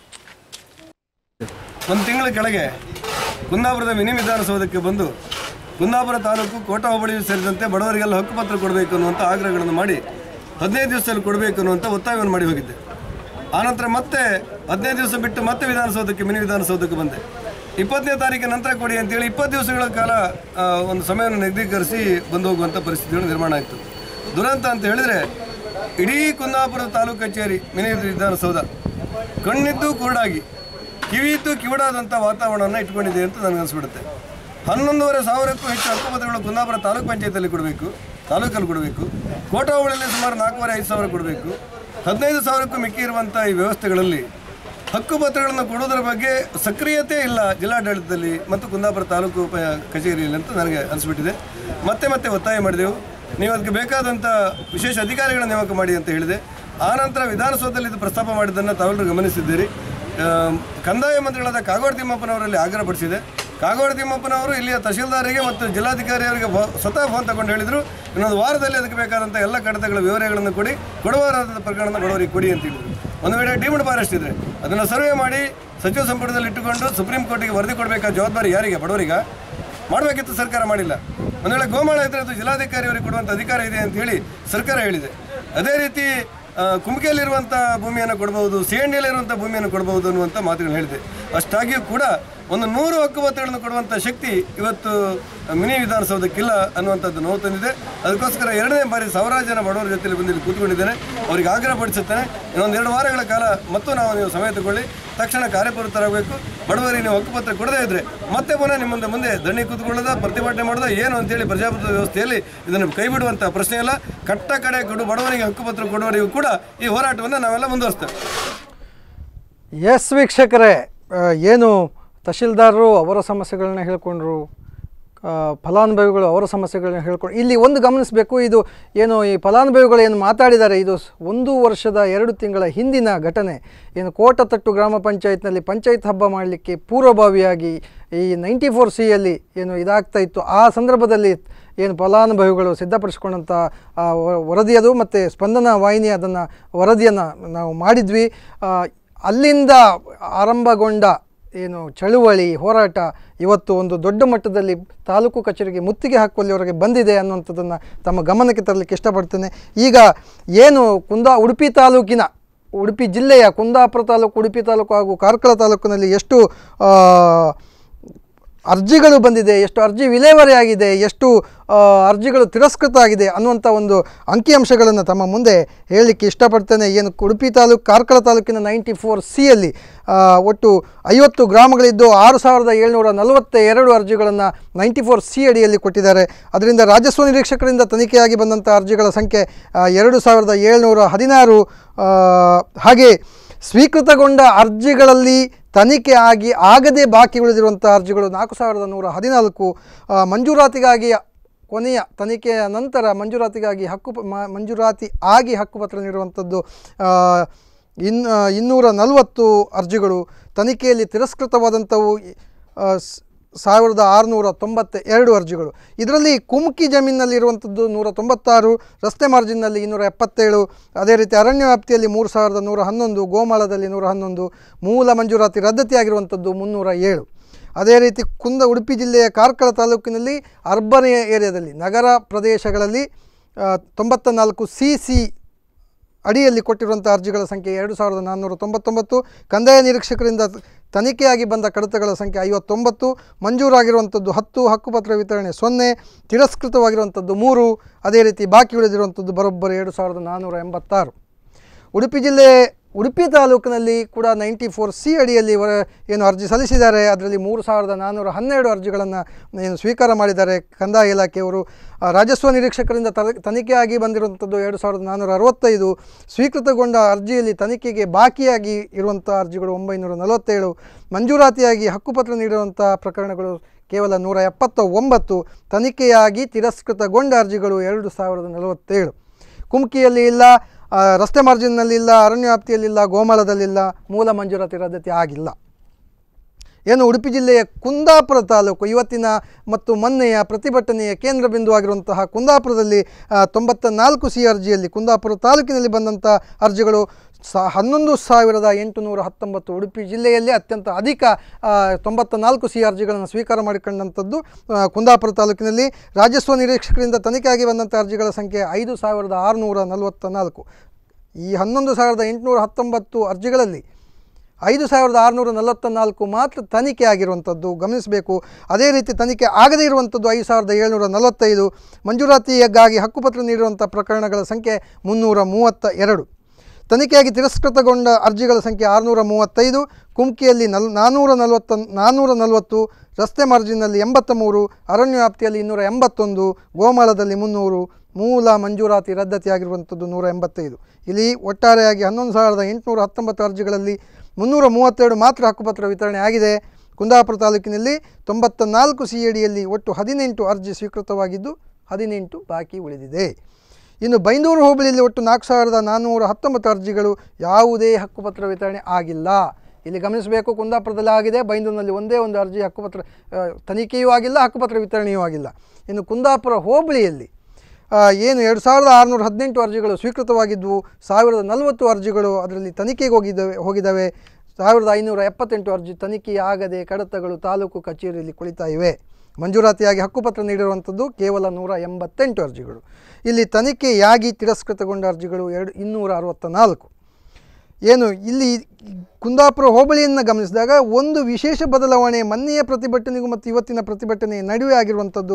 ಒಂದು ತಿಂಗಳ ಕೆಳಗೆ ಕುಂದಾಪುರದ ಮಿನಿ ವಿಧಾನಸೌಧಕ್ಕೆ ಬಂದು ಕುಂದಾಪುರ ತಾಲೂಕು ಕೋಟ ಹೋಬಳಿ ಸೇರಿದಂತೆ ಬಡವರಿಗೆಲ್ಲ ಹಕ್ಕುಪತ್ರ ಕೊಡಬೇಕು ಅನ್ನುವಂಥ ಆಗ್ರಹಗಳನ್ನು ಮಾಡಿ ಹದಿನೈದು ದಿವಸದಲ್ಲಿ ಕೊಡಬೇಕು ಅನ್ನುವಂಥ ಒತ್ತಾಯವನ್ನು ಮಾಡಿ ಹೋಗಿದ್ದೆ ಆನಂತರ ಮತ್ತೆ ಹದಿನೈದು ದಿವಸ ಬಿಟ್ಟು ಮತ್ತೆ ವಿಧಾನಸೌಧಕ್ಕೆ ಮಿನಿ ವಿಧಾನಸೌಧಕ್ಕೆ ಬಂದೆ ಇಪ್ಪತ್ತನೇ ತಾರೀಕಿನ ನಂತರ ಕೊಡಿ ಅಂತೇಳಿ ಇಪ್ಪತ್ತು ದಿವಸಗಳ ಕಾಲ ಆ, ಒಂದು ಸಮಯವನ್ನು ನಿಗದೀಕರಿಸಿ ಬಂದು ಹೋಗುವಂಥ ಪರಿಸ್ಥಿತಿಗಳು ನಿರ್ಮಾಣ ಆಯಿತು ದುರಂತ ಅಂತ ಹೇಳಿದರೆ ಇಡೀ ಕುಂದಾಪುರ ತಾಲೂಕು ಕಚೇರಿ ಮಿನಿ ವಿಧಾನಸೌಧ ಕಣ್ಣಿದ್ದು ಕುರುಡಾಗಿ ಕಿವಿಯಿದ್ದು ಕಿವುಡಾದಂಥ ವಾತಾವರಣವನ್ನು ಇಟ್ಕೊಂಡಿದೆ ಅಂತ ನನಗೆ ಅನಿಸ್ಬಿಡುತ್ತೆ ಹನ್ನೊಂದೂವರೆ ಸಾವಿರಕ್ಕೂ ಹೆಚ್ಚು ಹಕ್ಕುಪತ್ರಗಳು ಕುಂದಾಪುರ ತಾಲೂಕು ಪಂಚಾಯತಲ್ಲಿ ಕೊಡಬೇಕು ತಾಲೂಕಲ್ಲಿ ಕೊಡಬೇಕು ಕೋಟ ಹೋಬಳಿಯಲ್ಲಿ ಸುಮಾರು ನಾಲ್ಕೂವರೆ ಐದು ಸಾವಿರ ಕೊಡಬೇಕು ಹದಿನೈದು ಸಾವಿರಕ್ಕೂ ಮಿಕ್ಕಿ ಇರುವಂಥ ಈ ವ್ಯವಸ್ಥೆಗಳಲ್ಲಿ ಹಕ್ಕುಪತ್ರಗಳನ್ನು ಕೊಡುವುದರ ಬಗ್ಗೆ ಸಕ್ರಿಯತೆ ಇಲ್ಲ ಜಿಲ್ಲಾಡಳಿತದಲ್ಲಿ ಮತ್ತು ಕುಂದಾಪುರ ತಾಲೂಕು ಪ ಕಚೇರಿಯಲ್ಲಿ ಅಂತ ನನಗೆ ಅನಿಸ್ಬಿಟ್ಟಿದೆ ಮತ್ತೆ ಮತ್ತೆ ಒತ್ತಾಯ ಮಾಡಿದೆವು ನೀವು ಅದಕ್ಕೆ ಬೇಕಾದಂಥ ವಿಶೇಷ ಅಧಿಕಾರಿಗಳ ನೇಮಕ ಮಾಡಿ ಅಂತ ಹೇಳಿದೆ ಆನಂತರ ವಿಧಾನಸೌಧದಲ್ಲಿ ಇದು ಪ್ರಸ್ತಾಪ ಮಾಡಿದ್ದನ್ನು ತಾವೆಲ್ಲರೂ ಗಮನಿಸಿದ್ದೀರಿ ಆ, ಕಂದಾಯ ಮಂತ್ರಿಗಳಾದ ಕಾಗೋಡು ತಿಮ್ಮಪ್ಪನವರಲ್ಲಿ ಆಗ್ರಹಪಡಿಸಿದೆ ಕಾಗೋಡು ತಿಮ್ಮಪ್ಪನವರು ಇಲ್ಲಿಯ ತಹಶೀಲ್ದಾರಿಗೆ ಮತ್ತು ಜಿಲ್ಲಾಧಿಕಾರಿಯವರಿಗೆ ಫೋ- ಸ್ವತಃ ಫೋನ್ ತಗೊಂಡು ಹೇಳಿದರು ಇನ್ನೊಂದು ವಾರದಲ್ಲಿ ಅದಕ್ಕೆ ಬೇಕಾದಂಥ ಎಲ್ಲ ಕಡತಗಳ ವಿವರಗಳನ್ನು ಕೊಡಿ ಕೊಡುವರಾದ ಪ್ರಕರಣ ಬಡವರಿಗೆ ಕೊಡಿ ಅಂತ ಹೇಳಿದರು ಒಂದು ವೇಳೆ ಡೀಮ್ಡ್ ಫಾರೆಸ್ಟ್ ಇದ್ದರೆ ಅದನ್ನು ಸರ್ವೆ ಮಾಡಿ ಸಚಿವ ಸಂಪುಟದಲ್ಲಿ ಇಟ್ಟುಕೊಂಡು ಸುಪ್ರೀಂ ಕೋರ್ಟಿಗೆ ವರದಿ ಕೊಡಬೇಕಾದ ಜವಾಬ್ದಾರಿ ಯಾರಿಗೆ ಬಡವರಿಗ ಮಾಡಬೇಕಿತ್ತು ಸರ್ಕಾರ ಮಾಡಿಲ್ಲ ಒಂದು ವೇಳೆ ಗೋಮಾಳ ಇದ್ದರೆ ಅದು ಜಿಲ್ಲಾಧಿಕಾರಿಯವರಿಗೆ ಕೊಡುವಂಥ ಅಧಿಕಾರ ಇದೆ ಅಂತ ಹೇಳಿ ಸರ್ಕಾರ ಹೇಳಿದೆ ಅದೇ ರೀತಿ ಆ, ಕುಮ್ಕಿಯಲ್ಲಿರುವಂಥ ಭೂಮಿಯನ್ನು ಕೊಡಬಹುದು ಸಿ ಎನ್ ಡಿಯಲ್ಲಿರುವಂಥ ಭೂಮಿಯನ್ನು ಕೊಡಬಹುದು ಅನ್ನುವಂಥ ಮಾತುಗಳು ಹೇಳಿದೆ ಅಷ್ಟಾಗಿಯೂ ಕೂಡ ಒಂದು ನೂರು ಹಕ್ಕುಪತ್ರಗಳನ್ನು ಕೊಡುವಂಥ ಶಕ್ತಿ ಇವತ್ತು ಮಿನಿ ವಿಧಾನಸೌಧಕ್ಕಿಲ್ಲ ಅನ್ನುವಂಥದ್ದು ನೋವು ತಂದಿದೆ ಅದಕ್ಕೋಸ್ಕರ ಎರಡನೇ ಬಾರಿ ಸಾವಿರಾರು ಜನ ಬಡವರ ಜೊತೆಲಿ ಬಂದು ಇಲ್ಲಿ ಕೂತ್ಕೊಂಡಿದ್ದೇನೆ ಅವರಿಗೆ ಆಗ್ರಹಪಡಿಸುತ್ತೇನೆ ಇನ್ನೊಂದು ಎರಡು ವಾರಗಳ ಕಾಲ ಮತ್ತು ನಾವು ನೀವು ಸಮಯ ತಗೊಳ್ಳಿ ತಕ್ಷಣ ಕಾರ್ಯಪ್ರವೃತ್ತರಾಗಬೇಕು ಬಡವರಿಗೆ ನೀವು ಹಕ್ಕುಪತ್ರ ಕೊಡದೇ ಇದ್ರೆ ಮತ್ತೆ ಪುನಃ ನಿಮ್ಮ ಮುಂದೆ ಮುಂದೆ ದಂಡಿ ಕೂತ್ಕೊಳ್ಳೋದ ಪ್ರತಿಭಟನೆ ಮಾಡೋದ ಏನು ಅಂತೇಳಿ ಪ್ರಜಾಪ್ರಭುತ್ವ ವ್ಯವಸ್ಥೆಯಲ್ಲಿ ಇದನ್ನು ಕೈ ಬಿಡುವಂಥ ಪ್ರಶ್ನೆ ಇಲ್ಲ ಕಟ್ಟ ಕಡೆ ಕೊಡು ಬಡವರಿಗೆ ಹಕ್ಕುಪತ್ರ ಕೊಡುವವರಿಗೂ ಕೂಡ ಈ ಹೋರಾಟವನ್ನು ನಾವೆಲ್ಲ ಮುಂದುವರಿಸ್ತೇವೆ ಎಸ್ ವೀಕ್ಷಕರೇ ಆ, ಏನು ತಹಶೀಲ್ದಾರರು ಅವರ ಸಮಸ್ಯೆಗಳನ್ನ ಹೇಳ್ಕೊಂಡ್ರು ಆ, ಫಲಾನುಭವಿಗಳು ಅವರ ಸಮಸ್ಯೆಗಳನ್ನ ಹೇಳ್ಕೊಂಡು ಇಲ್ಲಿ ಒಂದು ಗಮನಿಸಬೇಕು ಇದು ಏನು ಈ ಫಲಾನುಭವಿಗಳು ಏನು ಮಾತಾಡಿದ್ದಾರೆ ಇದು ಸ್- ಒಂದು ವರ್ಷದ ಎರಡು ತಿಂಗಳ ಹಿಂದಿನ ಘಟನೆ ಏನು ಕೋಟತಟ್ಟು ಗ್ರಾಮ ಪಂಚಾಯತ್ನಲ್ಲಿ ಪಂಚಾಯತ್ ಹಬ್ಬ ಮಾಡಲಿಕ್ಕೆ ಪೂರ್ವಭಾವಿಯಾಗಿ ಈ ನೈಂಟಿ ಫೋರ್ ಸಿಯಲ್ಲಿ ಏನು ಇದಾಗ್ತಾ ಇತ್ತು ಆ ಸಂದರ್ಭದಲ್ಲಿ ಏನು ಫಲಾನುಭವಿಗಳು ಸಿದ್ಧಪಡಿಸ್ಕೊಂಡಂಥ ಆ ವ- ವರದಿ ಅದು ಮತ್ತು ಸ್ಪಂದನ ವಾಹಿನಿ ಅದನ್ನು ವರದಿಯನ್ನು ನಾವು ಮಾಡಿದ್ವಿ ಆ, ಅಲ್ಲಿಂದ ಆರಂಭಗೊಂಡ ಏನು ಚಳುವಳಿ ಹೋರಾಟ ಇವತ್ತು ಒಂದು ದೊಡ್ಡ ಮಟ್ಟದಲ್ಲಿ ತಾಲೂಕು ಕಚೇರಿಗೆ ಮುತ್ತಿಗೆ ಹಾಕುವಲ್ಲಿವರೆಗೆ ಬಂದಿದೆ ಅನ್ನುವಂಥದ್ದನ್ನು ತಮ್ಮ ಗಮನಕ್ಕೆ ತರಲಿಕ್ಕೆ ಇಷ್ಟಪಡ್ತೇನೆ ಈಗ ಏನು ಕುಂದಾ ಉಡುಪಿ ತಾಲೂಕಿನ ಉಡುಪಿ ಜಿಲ್ಲೆಯ ಕುಂದಾಪುರ ತಾಲೂಕು ಉಡುಪಿ ತಾಲೂಕು ಹಾಗೂ ಕಾರ್ಕಳ ತಾಲೂಕಿನಲ್ಲಿ ಎಷ್ಟು ಆ, ಅರ್ಜಿಗಳು ಬಂದಿದೆ ಎಷ್ಟು ಅರ್ಜಿ ವಿಲೇವಾರಿ ಆಗಿದೆ ಎಷ್ಟು ಆ, ಅರ್ಜಿಗಳು ತಿರಸ್ಕೃತ ಆಗಿದೆ ಅನ್ನುವಂಥ ಒಂದು ಅಂಕಿಅಂಶಗಳನ್ನು ತಮ್ಮ ಮುಂದೆ ಹೇಳಲಿಕ್ಕೆ ಇಷ್ಟಪಡ್ತೇನೆ ಏನು ಉಡುಪಿ ತಾಲೂಕು ಕಾರ್ಕಳ ತಾಲೂಕಿನ ನೈಂಟಿ ಫೋರ್ ಸಿಯಲ್ಲಿ ಒಟ್ಟು ಐವತ್ತು ಗ್ರಾಮಗಳಿದ್ದು ಆರು ಸಾವಿರದ ಏಳ್ನೂರ ನಲವತ್ತ ಎರಡು ಅರ್ಜಿಗಳನ್ನು ನೈಂಟಿ ಫೋರ್ ಸಿ ಅಡಿಯಲ್ಲಿ ಕೊಟ್ಟಿದ್ದಾರೆ ಅದರಿಂದ ರಾಜಸ್ವ ನಿರೀಕ್ಷಕರಿಂದ ತನಿಖೆಯಾಗಿ ಬಂದಂಥ ಅರ್ಜಿಗಳ ಸಂಖ್ಯೆ ಆ, ಎರಡು ಸಾವಿರದ ಏಳ್ನೂರ ಹದಿನಾರು ಆ, ಹಾಗೆ ಸ್ವೀಕೃತಗೊಂಡ ಅರ್ಜಿಗಳಲ್ಲಿ ತನಿಖೆ ಆಗಿ ಆಗದೆ ಬಾಕಿ ಉಳಿದಿರುವಂಥ ಅರ್ಜಿಗಳು ನಾಲ್ಕು ಸಾವಿರದ ನೂರ ಹದಿನಾಲ್ಕು ಆ, ಮಂಜೂರಾತಿಗಾಗಿ ಕೊನೆಯ ತನಿಖೆಯ ನಂತರ ಮಂಜೂರಾತಿಗಾಗಿ ಹಕ್ಕು ಪ- ಮ- ಮಂಜೂರಾತಿ ಆಗಿ ಹಕ್ಕುಪತ್ರ ನೀಡುವಂಥದ್ದು ಆ, ಇನ್ ಆ, ಇನ್ನೂರ ನಲವತ್ತು ಅರ್ಜಿಗಳು ತನಿಖೆಯಲ್ಲಿ ತಿರಸ್ಕೃತವಾದಂಥವು ಆ, ಸ್- ಸಾವಿರದ ಆರುನೂರ ತೊಂಬತ್ತ ಎರಡು ಅರ್ಜಿಗಳು ಇದರಲ್ಲಿ ಕುಮ್ಕಿ ಜಮೀನಿನಲ್ಲಿರುವಂಥದ್ದು ನೂರ ತೊಂಬತ್ತಾರು ರಸ್ತೆ ಮಾರ್ಜಿನ್ನಲ್ಲಿ ಇನ್ನೂರ ಎಪ್ಪತ್ತೇಳು ಅದೇ ರೀತಿ ಅರಣ್ಯ ವ್ಯಾಪ್ತಿಯಲ್ಲಿ ಮೂರು ಸಾವಿರದ ನೂರ ಹನ್ನೊಂದು ಗೋಮಾಳದಲ್ಲಿ ನೂರ ಹನ್ನೊಂದು ಮೂಲ ಮಂಜೂರಾತಿ ರದ್ದತಿಯಾಗಿರುವಂಥದ್ದು ಮುನ್ನೂರ ಏಳು ಅದೇ ರೀತಿ ಕುಂದ ಉಡುಪಿ ಜಿಲ್ಲೆಯ ಕಾರ್ಕಳ ತಾಲೂಕಿನಲ್ಲಿ ಅರ್ಬನ್ ಏರಿಯಾದಲ್ಲಿ ನಗರ ಪ್ರದೇಶಗಳಲ್ಲಿ ಆ, ತೊಂಬತ್ತ ನಾಲ್ಕು ಸಿ ಸಿ ಅಡಿಯಲ್ಲಿ ಕೊಟ್ಟಿರುವಂಥ ಅರ್ಜಿಗಳ ಸಂಖ್ಯೆ ಎರಡು ಸಾವಿರದ ನಾನ್ನೂರ ತೊಂಬತ್ತೊಂಬತ್ತು ಕಂದಾಯ ನಿರೀಕ್ಷಕರಿಂದ ತನಿಖೆಯಾಗಿ ಬಂದ ಕಡತಗಳ ಸಂಖ್ಯೆ ಐವತ್ತೊಂಬತ್ತು ಮಂಜೂರಾಗಿರುವಂಥದ್ದು ಹತ್ತು ಹಕ್ಕುಪತ್ರ ವಿತರಣೆ ಸೊನ್ನೆ ತಿರಸ್ಕೃತವಾಗಿರುವಂಥದ್ದು ಮೂರು ಅದೇ ರೀತಿ ಬಾಕಿ ಉಳಿದಿರುವಂಥದ್ದು ಬರೋಬ್ಬರಿ ಎರಡು ಸಾವಿರದ ನಾನ್ನೂರ ಎಂಬತ್ತಾರು ಉಡುಪಿ ಜಿಲ್ಲೆ ಉಡುಪಿ ತಾಲೂಕಿನಲ್ಲಿ ಕೂಡ ನೈಂಟಿ ಫೋರ್ ಸಿ ಅಡಿಯಲ್ಲಿ ವರ ಏನು ಅರ್ಜಿ ಸಲ್ಲಿಸಿದ್ದಾರೆ ಅದರಲ್ಲಿ ಮೂರು ಸಾವಿರದ ನಾನ್ನೂರ ಹನ್ನೆರಡು ಅರ್ಜಿಗಳನ್ನು ಏನು ಸ್ವೀಕಾರ ಮಾಡಿದ್ದಾರೆ ಕಂದಾಯ ಇಲಾಖೆಯವರು ಆ, ರಾಜಸ್ವ ನಿರೀಕ್ಷಕರಿಂದ ತರ ತನಿಖೆಯಾಗಿ ಬಂದಿರುವಂಥದ್ದು ಎರಡು ಸಾವಿರದ ನಾನ್ನೂರ ಅರವತ್ತೈದು ಸ್ವೀಕೃತಗೊಂಡ ಅರ್ಜಿಯಲ್ಲಿ ತನಿಖೆಗೆ ಬಾಕಿಯಾಗಿ ಇರುವಂಥ ಅರ್ಜಿಗಳು ಒಂಬೈನೂರ ನಲವತ್ತೇಳು ಮಂಜೂರಾತಿಯಾಗಿ ಹಕ್ಕುಪತ್ರ ನೀಡುವಂಥ ಪ್ರಕರಣಗಳು ಕೇವಲ ನೂರ ಎಪ್ಪತ್ತ ಒಂಬತ್ತು ತನಿಖೆಯಾಗಿ ತಿರಸ್ಕೃತಗೊಂಡ ಅರ್ಜಿಗಳು ಎರಡು ಸಾವಿರದ ನಲವತ್ತೇಳು ಕುಮ್ಕಿಯಲ್ಲಿ ಇಲ್ಲ ಆ, ರಸ್ತೆ ಮಾರ್ಜಿನ್ನಲ್ಲಿ ಇಲ್ಲ ಅರಣ್ಯ ವ್ಯಾಪ್ತಿಯಲ್ಲಿಲ್ಲ ಗೋಮಾಳದಲ್ಲಿಲ್ಲ ಮೂಲ ಮಂಜೂರಾತಿ ರದ್ದತಿ ಆಗಿಲ್ಲ ಏನು ಉಡುಪಿ ಜಿಲ್ಲೆಯ ಕುಂದಾಪುರ ತಾಲೂಕು ಇವತ್ತಿನ ಮತ್ತು ಮೊನ್ನೆಯ ಪ್ರತಿಭಟನೆಯ ಕೇಂದ್ರ ಬಿಂದುವಾಗಿರುವಂತಹ ಕುಂದಾಪುರದಲ್ಲಿ ಆ, ತೊಂಬತ್ತ ನಾಲ್ಕು ಸಿ ಅರ್ಜಿಯಲ್ಲಿ ಕುಂದಾಪುರ ತಾಲೂಕಿನಲ್ಲಿ ಬಂದಂಥ ಅರ್ಜಿಗಳು ಸ ಹನ್ನೊಂದು ಸಾವಿರದ ಎಂಟುನೂರ ಹತ್ತೊಂಬತ್ತು ಉಡುಪಿ ಜಿಲ್ಲೆಯಲ್ಲಿ ಅತ್ಯಂತ ಅಧಿಕ ಆ, ತೊಂಬತ್ತ ನಾಲ್ಕು ಸಿ ಅರ್ಜಿಗಳನ್ನು ಸ್ವೀಕಾರ ಮಾಡಿಕೊಂಡಂಥದ್ದು ಆ, ಕುಂದಾಪುರ ತಾಲೂಕಿನಲ್ಲಿ ರಾಜಸ್ವ ನಿರೀಕ್ಷಕರಿಂದ ತನಿಖೆಯಾಗಿ ಬಂದಂಥ ಅರ್ಜಿಗಳ ಸಂಖ್ಯೆ ಐದು ಸಾವಿರದ ಆರುನೂರ ನಲವತ್ತ ನಾಲ್ಕು ಈ ಹನ್ನೊಂದು ಸಾವಿರದ ಎಂಟುನೂರ ಹತ್ತೊಂಬತ್ತು ಅರ್ಜಿಗಳಲ್ಲಿ ಐದು ಸಾವಿರದ ಆರುನೂರ ನಲವತ್ತ ನಾಲ್ಕು ಮಾತ್ರ ತನಿಖೆ ಆಗಿರುವಂಥದ್ದು ಗಮನಿಸಬೇಕು ಅದೇ ರೀತಿ ತನಿಖೆ ಆಗದೇ ಇರುವಂಥದ್ದು ಐದು ಸಾವಿರದ ಏಳ್ನೂರ ನಲವತ್ತೈದು ಮಂಜೂರಾತಿಗಾಗಿ ಹಕ್ಕುಪತ್ರ ನೀಡಿರುವಂಥ ಪ್ರಕರಣಗಳ ಸಂಖ್ಯೆ ಮುನ್ನೂರ ಮೂವತ್ತ ಎರಡು ತನಿಖೆಯಾಗಿ ತಿರಸ್ಕೃತಗೊಂಡ ಅರ್ಜಿಗಳ ಸಂಖ್ಯೆ ಆರುನೂರ ಮೂವತ್ತೈದು ಕುಮ್ಕಿಯಲ್ಲಿ ನಲ್ ನಾನ್ನೂರ ನಲವತ್ತ ನಾನ್ನೂರ ನಲವತ್ತು ರಸ್ತೆ ಮಾರ್ಜಿನ್ನಲ್ಲಿ ಎಂಬತ್ತ ಮೂರು ಅರಣ್ಯ ವ್ಯಾಪ್ತಿಯಲ್ಲಿ ಇನ್ನೂರ ಎಂಬತ್ತೊಂದು ಗೋಮಾಳದಲ್ಲಿ ಮುನ್ನೂರು ಮೂಲ ಮಂಜೂರಾತಿ ರದ್ದತಿಯಾಗಿರುವಂಥದ್ದು ನೂರ ಎಂಬತ್ತೈದು ಇಲ್ಲಿ ಒಟ್ಟಾರೆಯಾಗಿ ಹನ್ನೊಂದು ಸಾವಿರದ ಎಂಟುನೂರ ಹತ್ತೊಂಬತ್ತು ಅರ್ಜಿಗಳಲ್ಲಿ ಮುನ್ನೂರ ಮೂವತ್ತೆರಡು ಮಾತ್ರ ಹಕ್ಕುಪತ್ರ ವಿತರಣೆ ಆಗಿದೆ ಕುಂದಾಪುರ ತಾಲೂಕಿನಲ್ಲಿ ತೊಂಬತ್ತ ನಾಲ್ಕು ಸಿ ಅಡಿಯಲ್ಲಿ ಒಟ್ಟು ಹದಿನೆಂಟು ಅರ್ಜಿ ಸ್ವೀಕೃತವಾಗಿದ್ದು ಹದಿನೆಂಟು ಬಾಕಿ ಉಳಿದಿದೆ ಇನ್ನು ಬೈಂದೂರು ಹೋಬಳಿಯಲ್ಲಿ ಒಟ್ಟು ನಾಲ್ಕು ಸಾವಿರದ ನಾನ್ನೂರ ಹತ್ತೊಂಬತ್ತು ಅರ್ಜಿಗಳು ಯಾವುದೇ ಹಕ್ಕುಪತ್ರ ವಿತರಣೆ ಆಗಿಲ್ಲ ಇಲ್ಲಿ ಗಮನಿಸಬೇಕು ಕುಂದಾಪುರದಲ್ಲಿ ಆಗಿದೆ ಬೈಂದೂರಿನಲ್ಲಿ ಒಂದೇ ಒಂದು ಅರ್ಜಿ ಹಕ್ಕುಪತ್ರ ಆ, ತನಿಖೆಯೂ ಆಗಿಲ್ಲ ಹಕ್ಕುಪತ್ರ ವಿತರಣೆಯೂ ಆಗಿಲ್ಲ ಇನ್ನು ಕುಂದಾಪುರ ಹೋಬಳಿಯಲ್ಲಿ ಆ, ಏನು ಎರಡು ಸಾವಿರದ ಆರುನೂರ ಹದಿನೆಂಟು ಅರ್ಜಿಗಳು ಸ್ವೀಕೃತವಾಗಿದ್ದವು ಸಾವಿರದ ನಲವತ್ತು ಅರ್ಜಿಗಳು ಅದರಲ್ಲಿ ತನಿಖೆಗೆ ಹೋಗಿದ್ದಾವೆ ಹೋಗಿದ್ದಾವೆ ಸಾವಿರದ ಐನೂರ ಎಪ್ಪತ್ತೆಂಟು ಅರ್ಜಿ ತನಿಖೆಯಾಗದೆ ಕಡತಗಳು ತಾಲೂಕು ಕಚೇರಿಯಲ್ಲಿ ಕುಳಿತಾ ಇವೆ ಮಂಜೂರಾತಿಯಾಗಿ ಹಕ್ಕುಪತ್ರ ನೀಡಿರುವಂಥದ್ದು ಕೇವಲ ನೂರ ಎಂಬತ್ತೆಂಟು ಅರ್ಜಿಗಳು ಇಲ್ಲಿ ತನಿಖೆಯಾಗಿ ತಿರಸ್ಕೃತಗೊಂಡ ಅರ್ಜಿಗಳು ಎರಡು ಇನ್ನೂರ ಅರವತ್ತ ನಾಲ್ಕು ಏನು ಇಲ್ಲಿ ಕುಂದಾಪುರ ಹೋಬಳಿಯನ್ನು ಗಮನಿಸಿದಾಗ ಒಂದು ವಿಶೇಷ ಬದಲಾವಣೆ ಮೊನ್ನೆಯ ಪ್ರತಿಭಟನೆಗೂ ಮತ್ತು ಇವತ್ತಿನ ಪ್ರತಿಭಟನೆ ನಡುವೆ ಆಗಿರುವಂಥದ್ದು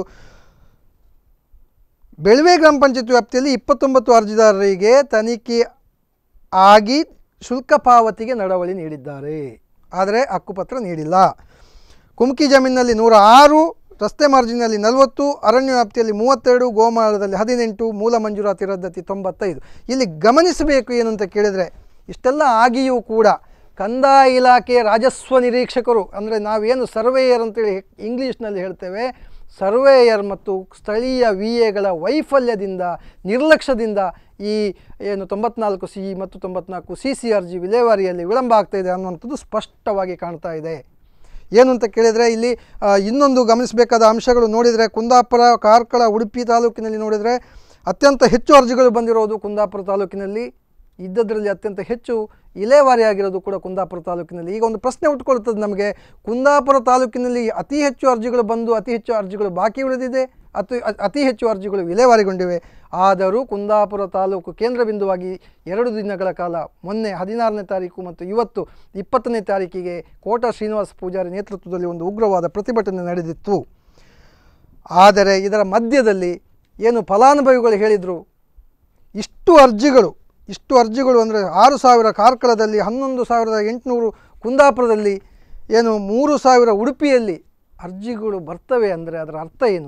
ಬೆಳವೆ ಗ್ರಾಮ ಪಂಚಾಯತ್ ವ್ಯಾಪ್ತಿಯಲ್ಲಿ ಇಪ್ಪತ್ತೊಂಬತ್ತು ಅರ್ಜಿದಾರರಿಗೆ ತನಿಖೆ ಆಗಿ ಶುಲ್ಕ ಪಾವತಿಗೆ ನಡವಳಿ ನೀಡಿದ್ದಾರೆ ಆದರೆ ಹಕ್ಕುಪತ್ರ ನೀಡಿಲ್ಲ ಕುಮ್ಕಿ ಜಮೀನಿನಲ್ಲಿ ನೂರ ಆರು ರಸ್ತೆ ಮಾರ್ಜಿನಲ್ಲಿ ನಲವತ್ತು ಅರಣ್ಯ ವ್ಯಾಪ್ತಿಯಲ್ಲಿ ಮೂವತ್ತೆರಡು ಗೋಮಾಳದಲ್ಲಿ ಹದಿನೆಂಟು ಮೂಲ ಮಂಜೂರಾತಿ ರದ್ದತಿ ತೊಂಬತ್ತೈದು ಇಲ್ಲಿ ಗಮನಿಸಬೇಕು ಏನು ಅಂತ ಕೇಳಿದರೆ ಇಷ್ಟೆಲ್ಲ ಆಗಿಯೂ ಕೂಡ ಕಂದಾಯ ಇಲಾಖೆ ರಾಜಸ್ವ ನಿರೀಕ್ಷಕರು ಅಂದರೆ ನಾವೇನು ಸರ್ವೇಯರ್ ಅಂತೇಳಿ ಇಂಗ್ಲೀಷ್ನಲ್ಲಿ ಹೇಳ್ತೇವೆ ಸರ್ವೇಯರ್ ಮತ್ತು ಸ್ಥಳೀಯ ವಿ ಎಗಳ ವೈಫಲ್ಯದಿಂದ ನಿರ್ಲಕ್ಷ್ಯದಿಂದ ಈ ಏನು ತೊಂಬತ್ನಾಲ್ಕು ಸಿ ಮತ್ತು ತೊಂಬತ್ನಾಲ್ಕು ಸಿ ಸಿ ಅರ್ಜಿ ವಿಲೇವಾರಿಯಲ್ಲಿ ವಿಳಂಬ ಆಗ್ತಾ ಇದೆ ಅನ್ನುವಂಥದ್ದು ಸ್ಪಷ್ಟವಾಗಿ ಕಾಣ್ತಾ ಇದೆ ಏನು ಅಂತ ಕೇಳಿದರೆ ಇಲ್ಲಿ ಆ, ಇನ್ನೊಂದು ಗಮನಿಸಬೇಕಾದ ಅಂಶಗಳು ನೋಡಿದರೆ ಕುಂದಾಪುರ ಕಾರ್ಕಳ ಉಡುಪಿ ತಾಲೂಕಿನಲ್ಲಿ ನೋಡಿದರೆ ಅತ್ಯಂತ ಹೆಚ್ಚು ಅರ್ಜಿಗಳು ಬಂದಿರೋದು ಕುಂದಾಪುರ ತಾಲೂಕಿನಲ್ಲಿ ಇದ್ದದರಲ್ಲಿ ಅತ್ಯಂತ ಹೆಚ್ಚು ಇಲೆವಾರಿಯಾಗಿರೋದು ಕೂಡ ಕುಂದಾಪುರ ತಾಲೂಕಿನಲ್ಲಿ ಈಗ ಒಂದು ಪ್ರಶ್ನೆ ಉಟ್ಕೊಳ್ತದೆ ನಮಗೆ ಕುಂದಾಪುರ ತಾಲೂಕಿನಲ್ಲಿ ಅತಿ ಹೆಚ್ಚು ಅರ್ಜಿಗಳು ಬಂದು ಅತಿ ಹೆಚ್ಚು ಅರ್ಜಿಗಳು ಬಾಕಿ ಉಳಿದಿದೆ ಅತಿ ಅ- ಅತಿ ಹೆಚ್ಚು ಅರ್ಜಿಗಳು ವಿಲೇವಾರಿಗೊಂಡಿವೆ ಆದರೂ ಕುಂದಾಪುರ ತಾಲೂಕು ಕೇಂದ್ರ ಬಿಂದುವಾಗಿ ಎರಡು ದಿನಗಳ ಕಾಲ ಮೊನ್ನೆ ಹದಿನಾರನೇ ತಾರೀಕು ಮತ್ತು ಇವತ್ತು ಇಪ್ಪತ್ತನೇ ತಾರೀಕಿಗೆ ಕೋಟ ಶ್ರೀನಿವಾಸ ಪೂಜಾರಿ ನೇತೃತ್ವದಲ್ಲಿ ಒಂದು ಉಗ್ರವಾದ ಪ್ರತಿಭಟನೆ ನಡೆದಿತ್ತು ಆದರೆ ಇದರ ಮಧ್ಯದಲ್ಲಿ ಏನು ಫಲಾನುಭವಿಗಳು ಹೇಳಿದರು ಇಷ್ಟು ಅರ್ಜಿಗಳು ಇಷ್ಟು ಅರ್ಜಿಗಳು ಅಂದರೆ ಆರು ಸಾವಿರ ಕಾರ್ಕಳದಲ್ಲಿ ಹನ್ನೊಂದು ಸಾವಿರದ ಎಂಟುನೂರು ಕುಂದಾಪುರದಲ್ಲಿ ಏನು ಮೂರು ಸಾವಿರ ಉಡುಪಿಯಲ್ಲಿ ಅರ್ಜಿಗಳು ಬರ್ತವೆ ಅಂದರೆ ಅದರ ಅರ್ಥ ಏನು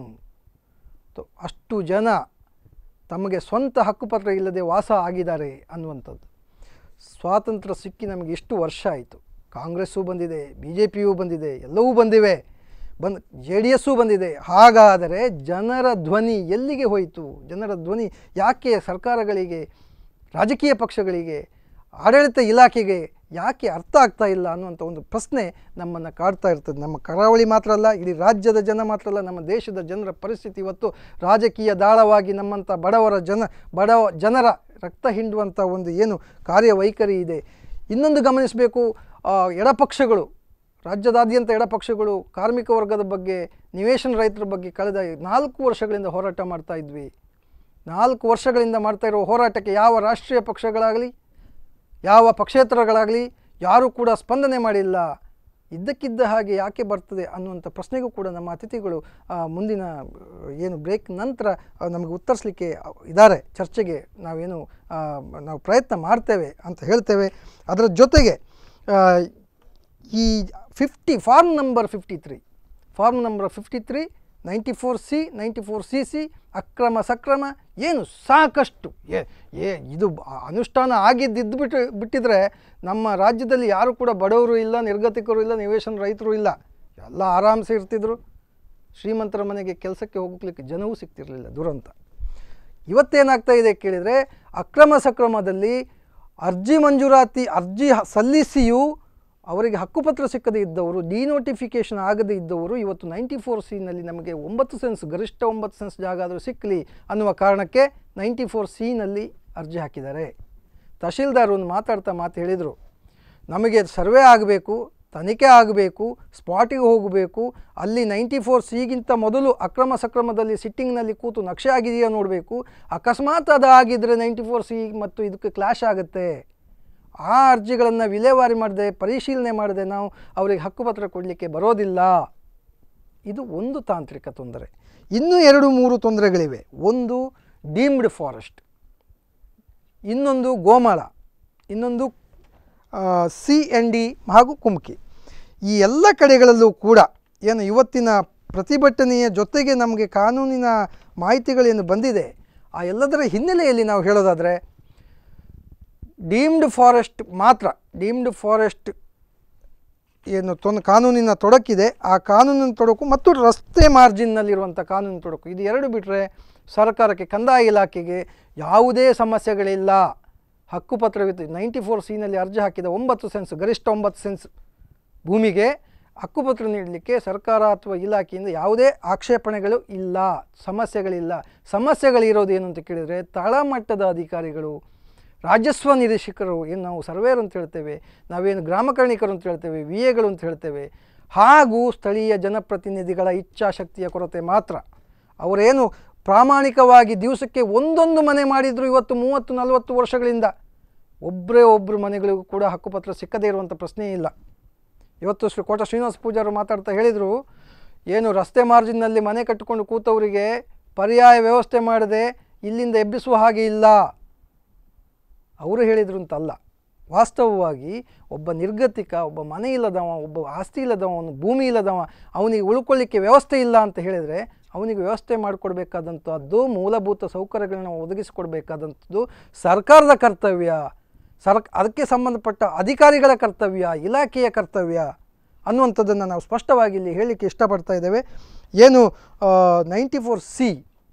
ತ- ಅಷ್ಟು ಜನ ತಮಗೆ ಸ್ವಂತ ಹಕ್ಕುಪತ್ರ ಇಲ್ಲದೆ ವಾಸ ಆಗಿದ್ದಾರೆ ಅನ್ನುವಂಥದ್ದು ಸ್ವಾತಂತ್ರ್ಯ ಸಿಕ್ಕಿ ನಮಗೆ ಎಷ್ಟು ವರ್ಷ ಆಯಿತು ಕಾಂಗ್ರೆಸ್ಸು ಬಂದಿದೆ ಬಿ ಜೆ ಪಿಯೂ ಬಂದಿದೆ ಎಲ್ಲವೂ ಬಂದಿವೆ ಬಂದ್ ಜೆ ಡಿ ಎಸ್ಸು ಬಂದಿದೆ ಹಾಗಾದರೆ ಜನರ ಧ್ವನಿ ಎಲ್ಲಿಗೆ ಹೋಯಿತು ಜನರ ಧ್ವನಿ ಯಾಕೆ ಸರ್ಕಾರಗಳಿಗೆ ರಾಜಕೀಯ ಪಕ್ಷಗಳಿಗೆ ಆಡಳಿತ ಇಲಾಖೆಗೆ ಯಾಕೆ ಅರ್ಥ ಆಗ್ತಾ ಇಲ್ಲ ಅನ್ನುವಂಥ ಒಂದು ಪ್ರಶ್ನೆ ನಮ್ಮನ್ನು ಕಾಡ್ತಾ ಇರ್ತದೆ ನಮ್ಮ ಕರಾವಳಿ ಮಾತ್ರ ಅಲ್ಲ ಇಡೀ ರಾಜ್ಯದ ಜನ ಮಾತ್ರ ಅಲ್ಲ ನಮ್ಮ ದೇಶದ ಜನರ ಪರಿಸ್ಥಿತಿ ಇವತ್ತು ರಾಜಕೀಯ ದಾಳವಾಗಿ ನಮ್ಮಂಥ ಬಡವರ ಜನ ಬಡವ ಜನರ ರಕ್ತ ಹಿಂಡುವಂಥ ಒಂದು ಏನು ಕಾರ್ಯವೈಖರಿ ಇದೆ ಇನ್ನೊಂದು ಗಮನಿಸಬೇಕು ಆ, ಎಡಪಕ್ಷಗಳು ರಾಜ್ಯದಾದ್ಯಂತ ಎಡಪಕ್ಷಗಳು ಕಾರ್ಮಿಕ ವರ್ಗದ ಬಗ್ಗೆ ನಿವೇಶನ ರೈತರ ಬಗ್ಗೆ ಕಳೆದ ನಾಲ್ಕು ವರ್ಷಗಳಿಂದ ಹೋರಾಟ ಮಾಡ್ತಾ ಇದ್ವಿ ನಾಲ್ಕು ವರ್ಷಗಳಿಂದ ಮಾಡ್ತಾ ಇರೋ ಹೋರಾಟಕ್ಕೆ ಯಾವ ರಾಷ್ಟ್ರೀಯ ಪಕ್ಷಗಳಾಗಲಿ ಯಾವ ಪಕ್ಷೇತರಗಳಾಗಲಿ ಯಾರೂ ಕೂಡ ಸ್ಪಂದನೆ ಮಾಡಿಲ್ಲ ಇದ್ದಕ್ಕಿದ್ದ ಹಾಗೆ ಯಾಕೆ ಬರ್ತದೆ ಅನ್ನುವಂಥ ಪ್ರಶ್ನೆಗೂ ಕೂಡ ನಮ್ಮ ಅತಿಥಿಗಳು ಆ, ಮುಂದಿನ ಆ, ಏನು ಬ್ರೇಕ್ ನಂತರ ಆ, ನಮಗೆ ಉತ್ತರಿಸಲಿಕ್ಕೆ ಇದ್ದಾರೆ ಚರ್ಚೆಗೆ ನಾವೇನು ಆ, ನಾವು ಪ್ರಯತ್ನ ಮಾಡ್ತೇವೆ ಅಂತ ಹೇಳ್ತೇವೆ ಅದರ ಜೊತೆಗೆ ಆ, ಈ fifty form number fifty three form number fifty three ninety four C ninety four C C Akrama Sakrama ಏನು ಸಾಕಷ್ಟು ಏ ಏ ಇದು ಅ- ಅನುಷ್ಠಾನ ಆಗಿದ್ದಿದ್ದು ಬಿಟ್ಟು ಬಿಟ್ಟಿದ್ರೆ ನಮ್ಮ ರಾಜ್ಯದಲ್ಲಿ ಯಾರು ಕೂಡ ಬಡವರು ಇಲ್ಲ ನಿರ್ಗತಿಕರು ಇಲ್ಲ ನಿವೇಶನ ರೈತರು ಇಲ್ಲ ಎಲ್ಲ ಆರಾಮ್ಸೆ ಇರ್ತಿದ್ರು ಶ್ರೀಮಂತರ ಮನೆಗೆ ಕೆಲಸಕ್ಕೆ ಹೋಗ್ಲಿಕ್ಕೆ ಜನವೂ ಸಿಗ್ತಿರಲಿಲ್ಲ ದುರಂತ ಇವತ್ತೇನಾಗ್ತಾ ಇದೆ ಕೇಳಿದರೆ ಅಕ್ರಮ ಸಕ್ರಮದಲ್ಲಿ ಅರ್ಜಿ ಮಂಜೂರಾತಿ ಅರ್ಜಿ ಹ- ಸಲ್ಲಿಸಿಯೂ ಅವರಿಗೆ ಹಕ್ಕುಪತ್ರ ಸಿಕ್ಕದೇ ಇದ್ದವರು ಡಿನೋಟಿಫಿಕೇಷನ್ ಆಗದೇ ಇದ್ದವರು ಇವತ್ತು ನೈಂಟಿ ಫೋರ್ ಸಿನಲ್ಲಿ ನಮಗೆ ಒಂಬತ್ತು ಸೆನ್ಸ್ ಗರಿಷ್ಠ ಒಂಬತ್ತು ಸೆನ್ಸ್ ಜಾಗ ಆದರೂ ಸಿಕ್ಕಲಿ ಅನ್ನುವ ಕಾರಣಕ್ಕೆ ನೈಂಟಿ ಫೋರ್ ಸಿನಲ್ಲಿ ಅರ್ಜಿ ಹಾಕಿದ್ದಾರೆ ತಹಶೀಲ್ದಾರ್ ಒಂದು ಮಾತಾಡ್ತಾ ಮಾತು ಹೇಳಿದರು ನಮಗೆ ಸರ್ವೆ ಆಗಬೇಕು ತನಿಖೆ ಆಗಬೇಕು ಸ್ಪಾಟಿಗೆ ಹೋಗಬೇಕು ಅಲ್ಲಿ ನೈಂಟಿ ಫೋರ್ ಸಿಗಿಂತ ಮೊದಲು ಅಕ್ರಮ ಸಕ್ರಮದಲ್ಲಿ ಸಿಟ್ಟಿಂಗ್ನಲ್ಲಿ ಕೂತು ನಕ್ಷೆ ಆಗಿದೆಯಾ ನೋಡಬೇಕು ಅಕಸ್ಮಾತ್ ಅದು ಆಗಿದ್ದರೆ ನೈಂಟಿ ಫೋರ್ ಸಿ ಮತ್ತು ಇದಕ್ಕೆ ಕ್ಲಾಶ್ ಆಗುತ್ತೆ ಆ ಅರ್ಜಿಗಳನ್ನು ವಿಲೇವಾರಿ ಮಾಡದೆ ಪರಿಶೀಲನೆ ಮಾಡದೆ ನಾವು ಅವರಿಗೆ ಹಕ್ಕುಪತ್ರ ಕೊಡಲಿಕ್ಕೆ ಬರೋದಿಲ್ಲ ಇದು ಒಂದು ತಾಂತ್ರಿಕ ತೊಂದರೆ ಇನ್ನೂ ಎರಡು ಮೂರು ತೊಂದರೆಗಳಿವೆ ಒಂದು ಡೀಮ್ಡ್ ಫಾರೆಸ್ಟ್ ಇನ್ನೊಂದು ಗೋಮಾಳ ಇನ್ನೊಂದು ಸಿ ಎನ್ ಡಿ ಹಾಗೂ ಕುಮ್ಕಿ ಈ ಎಲ್ಲ ಕಡೆಗಳಲ್ಲೂ ಕೂಡ ಏನು ಇವತ್ತಿನ ಪ್ರತಿಭಟನೆಯ ಜೊತೆಗೆ ನಮಗೆ ಕಾನೂನಿನ ಮಾಹಿತಿಗಳೇನು ಬಂದಿದೆ ಆ ಎಲ್ಲದರ ಹಿನ್ನೆಲೆಯಲ್ಲಿ ನಾವು ಹೇಳೋದಾದರೆ ಡೀಮ್ಡ್ ಫಾರೆಸ್ಟ್ ಮಾತ್ರ ಡೀಮ್ಡ್ ಫಾರೆಸ್ಟ್ ಏನು ತೊಂದ್ ಕಾನೂನಿನ ತೊಡಕಿದೆ ಆ ಕಾನೂನಿನ ತೊಡಕು ಮತ್ತು ರಸ್ತೆ ಮಾರ್ಜಿನ್ನಲ್ಲಿರುವಂಥ ಕಾನೂನಿನ ತೊಡಕು ಇದು ಎರಡು ಬಿಟ್ಟರೆ ಸರ್ಕಾರಕ್ಕೆ ಕಂದಾಯ ಇಲಾಖೆಗೆ ಯಾವುದೇ ಸಮಸ್ಯೆಗಳಿಲ್ಲ ಹಕ್ಕುಪತ್ರವಿತ್ತು ನೈಂಟಿ ಫೋರ್ ಸಿನಲ್ಲಿ ಅರ್ಜಿ ಹಾಕಿದ ಒಂಬತ್ತು ಸೆನ್ಸ್ ಗರಿಷ್ಠ ಒಂಬತ್ತು ಸೆನ್ಸ್ ಭೂಮಿಗೆ ಹಕ್ಕುಪತ್ರ ನೀಡಲಿಕ್ಕೆ ಸರ್ಕಾರ ಅಥವಾ ಇಲಾಖೆಯಿಂದ ಯಾವುದೇ ಆಕ್ಷೇಪಣೆಗಳು ಇಲ್ಲ ಸಮಸ್ಯೆಗಳಿಲ್ಲ ಸಮಸ್ಯೆಗಳಿರೋದು ಏನು ಅಂತ ಕೇಳಿದರೆ ತಳಮಟ್ಟದ ಅಧಿಕಾರಿಗಳು ರಾಜಸ್ವ ನಿರೀಕ್ಷಕರು ಏನು ನಾವು ಸರ್ವೇರ್ ಅಂತ ಹೇಳ್ತೇವೆ ನಾವೇನು ಗ್ರಾಮಕರ್ಣಿಕರು ಅಂತ ಹೇಳ್ತೇವೆ ವಿ ಎಗಳು ಅಂತ ಹೇಳ್ತೇವೆ ಹಾಗೂ ಸ್ಥಳೀಯ ಜನಪ್ರತಿನಿಧಿಗಳ ಇಚ್ಛಾಶಕ್ತಿಯ ಕೊರತೆ ಮಾತ್ರ ಅವರೇನು ಪ್ರಾಮಾಣಿಕವಾಗಿ ದಿವಸಕ್ಕೆ ಒಂದೊಂದು ಮನೆ ಮಾಡಿದ್ರು ಇವತ್ತು ಮೂವತ್ತು ನಲವತ್ತು ವರ್ಷಗಳಿಂದ ಒಬ್ಬರೇ ಒಬ್ಬರು ಮನೆಗಳಿಗೂ ಕೂಡ ಹಕ್ಕುಪತ್ರ ಸಿಕ್ಕದೇ ಇರುವಂಥ ಪ್ರಶ್ನೆಯೇ ಇಲ್ಲ ಇವತ್ತು ಶ್ರೀ ಕೋಟ ಶ್ರೀನಿವಾಸ ಪೂಜಾರು ಮಾತಾಡ್ತಾ ಹೇಳಿದರು ಏನು ರಸ್ತೆ ಮಾರ್ಜಿನ್ನಲ್ಲಿ ಮನೆ ಕಟ್ಟಿಕೊಂಡು ಕೂತವರಿಗೆ ಪರ್ಯಾಯ ವ್ಯವಸ್ಥೆ ಮಾಡದೆ ಇಲ್ಲಿಂದ ಎಬ್ಬಿಸುವ ಹಾಗೆ ಇಲ್ಲ ಅವರು ಹೇಳಿದರು ಅಂತಲ್ಲ ವಾಸ್ತವವಾಗಿ ಒಬ್ಬ ನಿರ್ಗತಿಕ ಒಬ್ಬ ಮನೆ ಇಲ್ಲದವ ಒಬ್ಬ ಆಸ್ತಿ ಇಲ್ಲದವ ಅವನು ಭೂಮಿ ಇಲ್ಲದವ ಅವನಿಗೆ ಉಳ್ಕೊಳ್ಳಿಕ್ಕೆ ವ್ಯವಸ್ಥೆ ಇಲ್ಲ ಅಂತ ಹೇಳಿದರೆ ಅವನಿಗೆ ವ್ಯವಸ್ಥೆ ಮಾಡಿಕೊಡ್ಬೇಕಾದಂಥದ್ದು ಮೂಲಭೂತ ಸೌಕರ್ಯಗಳನ್ನ ಒದಗಿಸಿಕೊಡ್ಬೇಕಾದಂಥದ್ದು ಸರ್ಕಾರದ ಕರ್ತವ್ಯ ಸರ್ಕ್ ಅದಕ್ಕೆ ಸಂಬಂಧಪಟ್ಟ ಅಧಿಕಾರಿಗಳ ಕರ್ತವ್ಯ ಇಲಾಖೆಯ ಕರ್ತವ್ಯ ಅನ್ನುವಂಥದ್ದನ್ನು ನಾವು ಸ್ಪಷ್ಟವಾಗಿ ಇಲ್ಲಿ ಹೇಳಲಿಕ್ಕೆ ಇಷ್ಟಪಡ್ತಾ ಇದ್ದೇವೆ ಏನು ನೈಂಟಿ ಫೋರ್ ಸಿ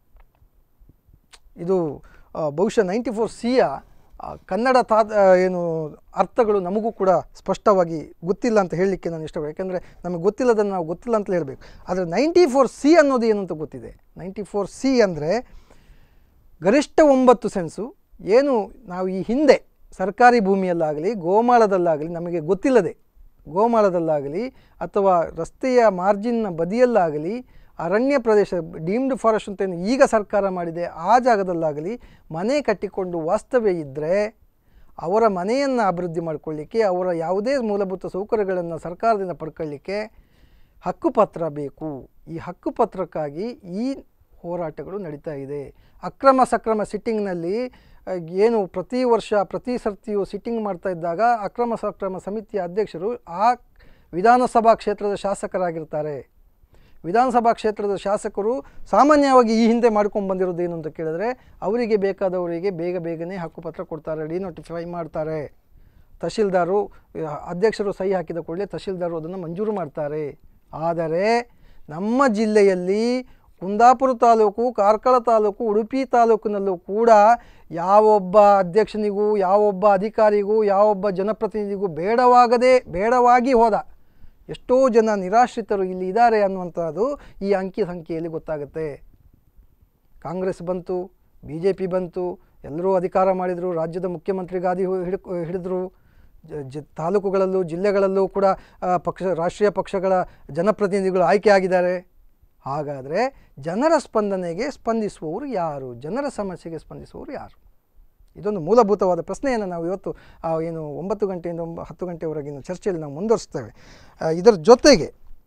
ಇದು ಆ, ಬಹುಶಃ ನೈಂಟಿ ಫೋರ್ ಸಿಯ ಕನ್ನಡ ತಾ ಆ, ಏನು ಅರ್ಥಗಳು ನಮಗೂ ಕೂಡ ಸ್ಪಷ್ಟವಾಗಿ ಗೊತ್ತಿಲ್ಲ ಅಂತ ಹೇಳಲಿಕ್ಕೆ ನಾನು ಇಷ್ಟಪಡ್ತೀನಿ ಯಾಕೆಂದರೆ ನಮಗೆ ಗೊತ್ತಿಲ್ಲದನ್ನು ನಾವು ಗೊತ್ತಿಲ್ಲ ಅಂತ ಹೇಳಬೇಕು ಆದರೆ ನೈಂಟಿ ಫೋರ್ ಸಿ ಅನ್ನೋದು ಏನು ಅಂತ ಗೊತ್ತಿದೆ ನೈಂಟಿ ಫೋರ್ ಸಿ ಅಂದರೆ ಗರಿಷ್ಠ ಒಂಬತ್ತು ಸೆನ್ಸು ಏನು ನಾವು ಈ ಹಿಂದೆ ಸರ್ಕಾರಿ ಭೂಮಿಯಲ್ಲಾಗಲಿ ಗೋಮಾಳದಲ್ಲಾಗಲಿ ನಮಗೆ ಗೊತ್ತಿಲ್ಲದೆ ಗೋಮಾಳದಲ್ಲಾಗಲಿ ಅಥವಾ ರಸ್ತೆಯ ಮಾರ್ಜಿನ್ನ ಬದಿಯಲ್ಲಾಗಲಿ ಅರಣ್ಯ ಪ್ರದೇಶ ಡೀಮ್ಡ್ ಫಾರೆಸ್ಟ್ ಅಂತ ಏನು ಈಗ ಸರ್ಕಾರ ಮಾಡಿದೆ ಆ ಜಾಗದಲ್ಲಾಗಲಿ ಮನೆ ಕಟ್ಟಿಕೊಂಡು ವಾಸ್ತವ್ಯ ಇದ್ದರೆ ಅವರ ಮನೆಯನ್ನು ಅಭಿವೃದ್ಧಿ ಮಾಡಿಕೊಳ್ಳಿಕ್ಕೆ ಅವರ ಯಾವುದೇ ಮೂಲಭೂತ ಸೌಕರ್ಯಗಳನ್ನು ಸರ್ಕಾರದಿಂದ ಪಡ್ಕೊಳ್ಳಿಕ್ಕೆ ಹಕ್ಕುಪತ್ರ ಬೇಕು ಈ ಹಕ್ಕುಪತ್ರಕ್ಕಾಗಿ ಈ ಹೋರಾಟಗಳು ನಡೀತಾ ಇದೆ ಅಕ್ರಮ ಸಕ್ರಮ ಸಿಟ್ಟಿಂಗ್ನಲ್ಲಿ ಆ, ಏನು ಪ್ರತಿ ವರ್ಷ ಪ್ರತಿ ಸರ್ತಿಯು ಸಿಟ್ಟಿಂಗ್ ಮಾಡ್ತಾ ಇದ್ದಾಗ ಅಕ್ರಮ ಸಕ್ರಮ ಸಮಿತಿಯ ಅಧ್ಯಕ್ಷರು ಆ ವಿಧಾನಸಭಾ ಕ್ಷೇತ್ರದ ಶಾಸಕರಾಗಿರ್ತಾರೆ ವಿಧಾನಸಭಾ ಕ್ಷೇತ್ರದ ಶಾಸಕರು ಸಾಮಾನ್ಯವಾಗಿ ಈ ಹಿಂದೆ ಮಾಡ್ಕೊಂಡು ಬಂದಿರೋದು ಏನು ಅಂತ ಕೇಳಿದ್ರೆ ಅವರಿಗೆ ಬೇಕಾದವರಿಗೆ ಬೇಗ ಬೇಗನೆ ಹಕ್ಕುಪತ್ರ ಕೊಡ್ತಾರೆ ಡಿನೋಟಿಫೈ ಮಾಡ್ತಾರೆ ತಹಶೀಲ್ದಾರು ಆ, ಅಧ್ಯಕ್ಷರು ಸಹಿ ಹಾಕಿದ ಕೂಡಲೇ ತಹಶೀಲ್ದಾರು ಅದನ್ನು ಮಂಜೂರು ಮಾಡ್ತಾರೆ ಆದರೆ ನಮ್ಮ ಜಿಲ್ಲೆಯಲ್ಲಿ ಕುಂದಾಪುರ ತಾಲೂಕು ಕಾರ್ಕಳ ತಾಲೂಕು ಉಡುಪಿ ತಾಲೂಕಿನಲ್ಲೂ ಕೂಡ ಯಾವೊಬ್ಬ ಅಧ್ಯಕ್ಷನಿಗೂ ಯಾವೊಬ್ಬ ಅಧಿಕಾರಿಗೂ ಯಾವೊಬ್ಬ ಜನಪ್ರತಿನಿಧಿಗೂ ಬೇಡವಾಗದೆ ಬೇಡವಾಗಿ ಹೋದ ಎಷ್ಟೋ ಜನ ನಿರಾಶ್ರಿತರು ಇಲ್ಲಿ ಇದ್ದಾರೆ ಅನ್ನುವಂಥದ್ದು ಈ ಅಂಕಿ ಸಂಖ್ಯೆಯಲ್ಲಿ ಗೊತ್ತಾಗುತ್ತೆ ಕಾಂಗ್ರೆಸ್ ಬಂತು ಬಿ ಜೆ ಪಿ ಬಂತು ಎಲ್ಲರೂ ಅಧಿಕಾರ ಮಾಡಿದರು ರಾಜ್ಯದ ಮುಖ್ಯಮಂತ್ರಿ ಗಾದಿ ಹಿಡ್ ಹಿಡಿದ್ರು ಜ ಜ ತಾಲೂಕುಗಳಲ್ಲೂ ಜಿಲ್ಲೆಗಳಲ್ಲೂ ಕೂಡ ಆ, ಪಕ್ಷ ರಾಷ್ಟ್ರೀಯ ಪಕ್ಷಗಳ ಜನಪ್ರತಿನಿಧಿಗಳು ಆಯ್ಕೆ ಆಗಿದ್ದಾರೆ ಹಾಗಾದರೆ ಜನರ ಸ್ಪಂದನೆಗೆ ಸ್ಪಂದಿಸುವವರು ಯಾರು ಜನರ ಸಮಸ್ಯೆಗೆ ಸ್ಪಂದಿಸುವವರು ಯಾರು ಇದೊಂದು ಮೂಲಭೂತವಾದ ಪ್ರಶ್ನೆಯನ್ನು ನಾವು ಇವತ್ತು ಆ, ಏನು ಒಂಬತ್ತು ಗಂಟೆಯಿಂದ ಒಂಬ ಹತ್ತು ಗಂಟೆವರೆಗಿನ ಚರ್ಚೆಯಲ್ಲಿ ನಾವು ಮುಂದುವರಿಸ್ತೇವೆ ಆ, ಇದರ ಜೊತೆಗೆ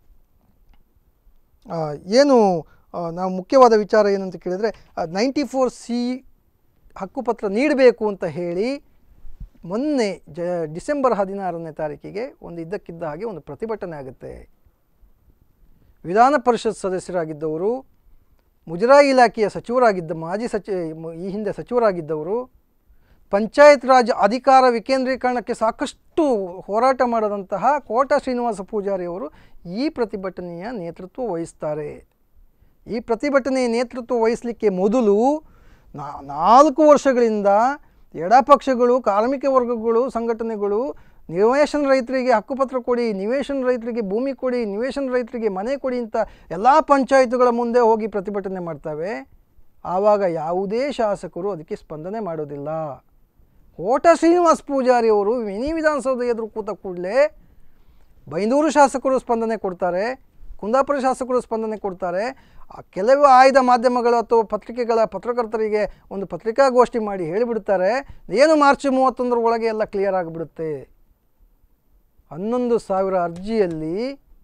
ಆ, ಏನು ಆ, ನಾವು ಮುಖ್ಯವಾದ ವಿಚಾರ ಏನಂತ ಕೇಳಿದರೆ ನೈಂಟಿ ಫೋರ್ ಸಿ ಹಕ್ಕುಪತ್ರ ನೀಡಬೇಕು ಅಂತ ಹೇಳಿ ಮೊನ್ನೆ ಜ ಡಿಸೆಂಬರ್ ಹದಿನಾರನೇ ತಾರೀಕಿಗೆ ಒಂದು ಇದ್ದಕ್ಕಿದ್ದ ಹಾಗೆ ಒಂದು ಪ್ರತಿಭಟನೆ ಆಗುತ್ತೆ ವಿಧಾನ ಪರಿಷತ್ ಸದಸ್ಯರಾಗಿದ್ದವರು ಮುಜರಾಯಿ ಇಲಾಖೆಯ ಸಚಿವರಾಗಿದ್ದ ಮಾಜಿ ಸಚಿ ಮ- ಈ ಹಿಂದೆ ಸಚಿವರಾಗಿದ್ದವರು ಪಂಚಾಯತ್ ರಾಜ್ ಅಧಿಕಾರ ವಿಕೇಂದ್ರೀಕರಣಕ್ಕೆ ಸಾಕಷ್ಟು ಹೋರಾಟ ಮಾಡದಂತಹ ಕೋಟ ಶ್ರೀನಿವಾಸ ಪೂಜಾರಿ ಅವರು ಈ ಪ್ರತಿಭಟನೆಯ ನೇತೃತ್ವ ವಹಿಸ್ತಾರೆ ಈ ಪ್ರತಿಭಟನೆಯ ನೇತೃತ್ವ ವಹಿಸಲಿಕ್ಕೆ ಮೊದಲು ನಾ- ನಾಲ್ಕು ವರ್ಷಗಳಿಂದ ಎಡಪಕ್ಷಗಳು ಕಾರ್ಮಿಕ ವರ್ಗಗಳು ಸಂಘಟನೆಗಳು ನಿವೇಶನ ರೈತರಿಗೆ ಹಕ್ಕುಪತ್ರ ಕೊಡಿ ನಿವೇಶನ ರೈತರಿಗೆ ಭೂಮಿ ಕೊಡಿ ನಿವೇಶನ ರೈತರಿಗೆ ಮನೆ ಕೊಡಿ ಅಂತ ಎಲ್ಲ ಪಂಚಾಯತ್ಗಳ ಮುಂದೆ ಹೋಗಿ ಪ್ರತಿಭಟನೆ ಮಾಡ್ತವೆ ಆವಾಗ ಯಾವುದೇ ಶಾಸಕರು ಅದಕ್ಕೆ ಸ್ಪಂದನೆ ಮಾಡೋದಿಲ್ಲ ಕೋಟ ಶ್ರೀನಿವಾಸ್ ಪೂಜಾರಿ ಅವರು ಮಿನಿ ವಿಧಾನಸೌಧ ಎದುರು ಕೂತ ಕೂಡಲೇ ಬೈಂದೂರು ಶಾಸಕರು ಸ್ಪಂದನೆ ಕೊಡ್ತಾರೆ ಕುಂದಾಪುರ ಶಾಸಕರು ಸ್ಪಂದನೆ ಕೊಡ್ತಾರೆ ಆ ಕೆಲವು ಆಯ್ದ ಮಾಧ್ಯಮಗಳು ಅಥವಾ ಪತ್ರಿಕೆಗಳ ಪತ್ರಕರ್ತರಿಗೆ ಒಂದು ಪತ್ರಿಕಾಗೋಷ್ಠಿ ಮಾಡಿ ಹೇಳಿಬಿಡ್ತಾರೆ ಏನು ಮಾರ್ಚ್ ಮೂವತ್ತೊಂದರ ಒಳಗೆ ಎಲ್ಲ ಕ್ಲಿಯರ್ ಆಗಿಬಿಡುತ್ತೆ ಹನ್ನೊಂದು ಸಾವಿರ ಅರ್ಜಿಯಲ್ಲಿ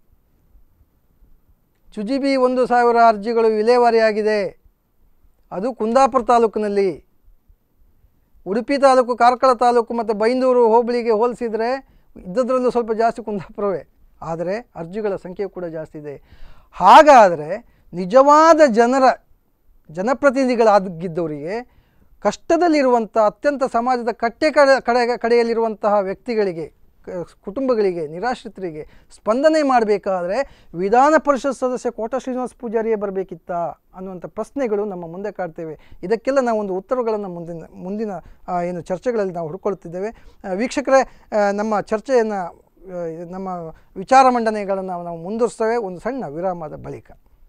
ಚುಜಿಬಿ ಒಂದು ಸಾವಿರ ಅರ್ಜಿಗಳು ವಿಲೇವಾರಿಯಾಗಿದೆ ಅದು ಕುಂದಾಪುರ ತಾಲೂಕಿನಲ್ಲಿ ಉಡುಪಿ ತಾಲೂಕು ಕಾರ್ಕಳ ತಾಲೂಕು ಮತ್ತು ಬೈಂದೂರು ಹೋಬಳಿಗೆ ಹೋಲಿಸಿದರೆ ಇದ್ದದ್ರಲ್ಲೂ ಸ್ವಲ್ಪ ಜಾಸ್ತಿ ಕುಂದಾಪುರವೇ ಆದರೆ ಅರ್ಜಿಗಳ ಸಂಖ್ಯೆ ಕೂಡ ಜಾಸ್ತಿ ಇದೆ ಹಾಗಾದರೆ ನಿಜವಾದ ಜನರ ಜನಪ್ರತಿನಿಧಿಗಳಾಗಿದ್ದವರಿಗೆ ಕಷ್ಟದಲ್ಲಿರುವಂಥ ಅತ್ಯಂತ ಸಮಾಜದ ಕಟ್ಟೆ ಕಡೆ ಕಡೆ ಕಡೆಯಲ್ಲಿರುವಂತಹ ವ್ಯಕ್ತಿಗಳಿಗೆ ಕ- ಕುಟುಂಬಗಳಿಗೆ ನಿರಾಶ್ರಿತರಿಗೆ ಸ್ಪಂದನೆ ಮಾಡಬೇಕಾದ್ರೆ ವಿಧಾನ ಪರಿಷತ್ ಸದಸ್ಯ ಕೋಟ ಶ್ರೀನಿವಾಸ ಪೂಜಾರಿಯೇ ಬರಬೇಕಿತ್ತ ಅನ್ನುವಂಥ ಪ್ರಶ್ನೆಗಳು ನಮ್ಮ ಮುಂದೆ ಕಾಡ್ತೇವೆ ಇದಕ್ಕೆಲ್ಲ ನಾವು ಒಂದು ಉತ್ತರಗಳನ್ನು ಮುಂದಿನ ಮುಂದಿನ ಆ, ಏನು ಚರ್ಚೆಗಳಲ್ಲಿ ನಾವು ಹುಡ್ಕೊಳ್ತಿದ್ದೇವೆ ಆ, ವೀಕ್ಷಕರೇ ಆ, ನಮ್ಮ ಚರ್ಚೆಯನ್ನು ಆ, ನಮ್ಮ ವಿಚಾರ ಮಂಡನೆಗಳನ್ನು ನಾವು ಮುಂದುವರಿಸ್ತೇವೆ ಒಂದು ಸಣ್ಣ ವಿರಾಮದ ಬಳಿಕ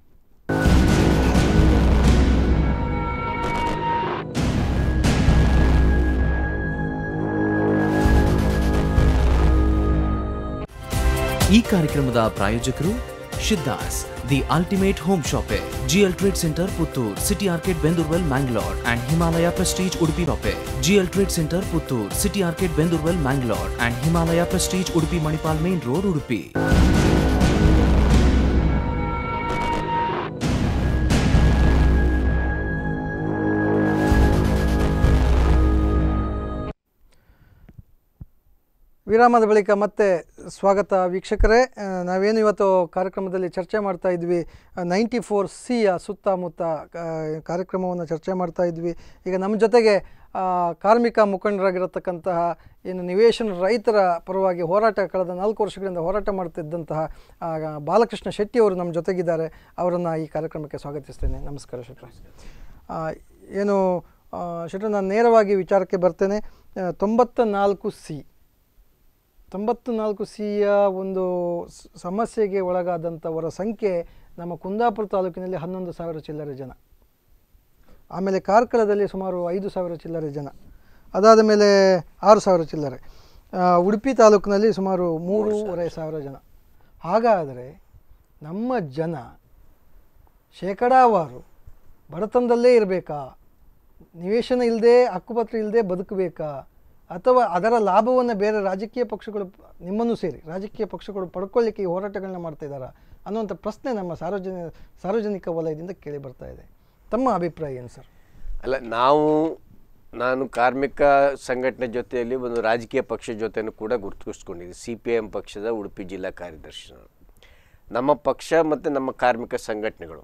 ಈ ಕಾರ್ಯಕ್ರಮದ ಪ್ರಾಯೋಜಕರು Shiddas the ultimate home shoppe GL trade centre Puttur city arcade ಬೆಂದೂರ್ವೆಲ್ Mangalore and Himalaya prestige Udupi shoppe GL trade centre Puttur city arcade ಬೆಂದೂರ್ವೆಲ್ Mangalore and Himalaya prestige Udupi Manipal main road Udupi ವಿರಾಮದ ಬಳಿಕ ಮತ್ತೆ ಸ್ವಾಗತ ವೀಕ್ಷಕರೇ ಆ, ನಾವೇನು ಇವತ್ತು ಕಾರ್ಯಕ್ರಮದಲ್ಲಿ ಚರ್ಚೆ ಮಾಡ್ತಾ ಇದ್ವಿ ನೈಂಟಿ ಫೋರ್ ಸಿಯ ಸುತ್ತಮುತ್ತ ಆ, ಕಾರ್ಯಕ್ರಮವನ್ನು ಚರ್ಚೆ ಮಾಡ್ತಾ ಇದ್ವಿ ಈಗ ನಮ್ಮ ಜೊತೆಗೆ ಆ, ಕಾರ್ಮಿಕ ಮುಖಂಡರಾಗಿರತಕ್ಕಂತಹ ಏನು ನಿವೇಶನ ರೈತರ ಪರವಾಗಿ ಹೋರಾಟ ಕಳೆದ ನಾಲ್ಕು ವರ್ಷಗಳಿಂದ ಹೋರಾಟ ಮಾಡ್ತಿದ್ದಂತಹ ಆ, ಬಾಲಕೃಷ್ಣ ಶೆಟ್ಟಿ ಅವರು ನಮ್ಮ ಜೊತೆಗಿದ್ದಾರೆ ಅವರನ್ನು ಈ ಕಾರ್ಯಕ್ರಮಕ್ಕೆ ಸ್ವಾಗತಿಸ್ತೇನೆ ನಮಸ್ಕಾರ ಶೆಟ್ರ ಆ, ಏನು ಆ, ಶೆಟ್ರ ನಾನು ನೇರವಾಗಿ ವಿಚಾರಕ್ಕೆ ಬರ್ತೇನೆ ಆ, ತೊಂಬತ್ತ ನಾಲ್ಕು ಸಿ ತೊಂಬತ್ತು ನಾಲ್ಕು ಸಿಯ ಒಂದು ಸ- ಸಮಸ್ಯೆಗೆ ಒಳಗಾದಂಥವರ ಸಂಖ್ಯೆ ನಮ್ಮ ಕುಂದಾಪುರ ತಾಲೂಕಿನಲ್ಲಿ ಹನ್ನೊಂದು ಸಾವಿರ ಚಿಲ್ಲರೆ ಜನ ಆಮೇಲೆ ಕಾರ್ಕಳದಲ್ಲಿ ಸುಮಾರು ಐದು ಸಾವಿರ ಚಿಲ್ಲರೆ ಜನ ಅದಾದ ಮೇಲೆ ಆರು ಸಾವಿರ ಚಿಲ್ಲರೆ ಆ, ಉಡುಪಿ ತಾಲೂಕಿನಲ್ಲಿ ಸುಮಾರು ಮೂರುವರೆ ಸಾವಿರ ಜನ ಹಾಗಾದರೆ ನಮ್ಮ ಜನ ಶೇಕಡಾವಾರು ಬಡತನದಲ್ಲೇ ಇರಬೇಕಾ ನಿವೇಶನ ಇಲ್ಲದೆ ಹಕ್ಕುಪತ್ರ ಇಲ್ಲದೆ ಬದುಕಬೇಕಾ ಅಥವಾ ಅದರ ಲಾಭವನ್ನು ಬೇರೆ ರಾಜಕೀಯ ಪಕ್ಷಗಳು ನಿಮ್ಮನ್ನು ಸೇರಿ ರಾಜಕೀಯ ಪಕ್ಷಗಳು ಪಡ್ಕೊಳ್ಳಿಕ್ಕೆ ಈ ಹೋರಾಟಗಳನ್ನ ಮಾಡ್ತಾ ಇದ್ದಾರಾ ಅನ್ನುವಂಥ ಪ್ರಶ್ನೆ ನಮ್ಮ ಸಾರ್ವಜನಿಕ ಸಾರ್ವಜನಿಕ ವಲಯದಿಂದ ಕೇಳಿ ಬರ್ತಾ ಇದೆ ತಮ್ಮ ಅಭಿಪ್ರಾಯ ಏನು ಸರ್ ಅಲ್ಲ ನಾವು ನಾನು ಕಾರ್ಮಿಕ ಸಂಘಟನೆ ಜೊತೆಯಲ್ಲಿ ಒಂದು ರಾಜಕೀಯ ಪಕ್ಷ ಜೊತೆನೂ ಕೂಡ ಗುರುತಿಸ್ಕೊಂಡಿದ್ದೆ ಸಿ ಪಿ ಎಮ್ ಪಕ್ಷದ ಉಡುಪಿ ಜಿಲ್ಲಾ ಕಾರ್ಯದರ್ಶಿ ನಾನು ನಮ್ಮ ಪಕ್ಷ ಮತ್ತು ನಮ್ಮ ಕಾರ್ಮಿಕ ಸಂಘಟನೆಗಳು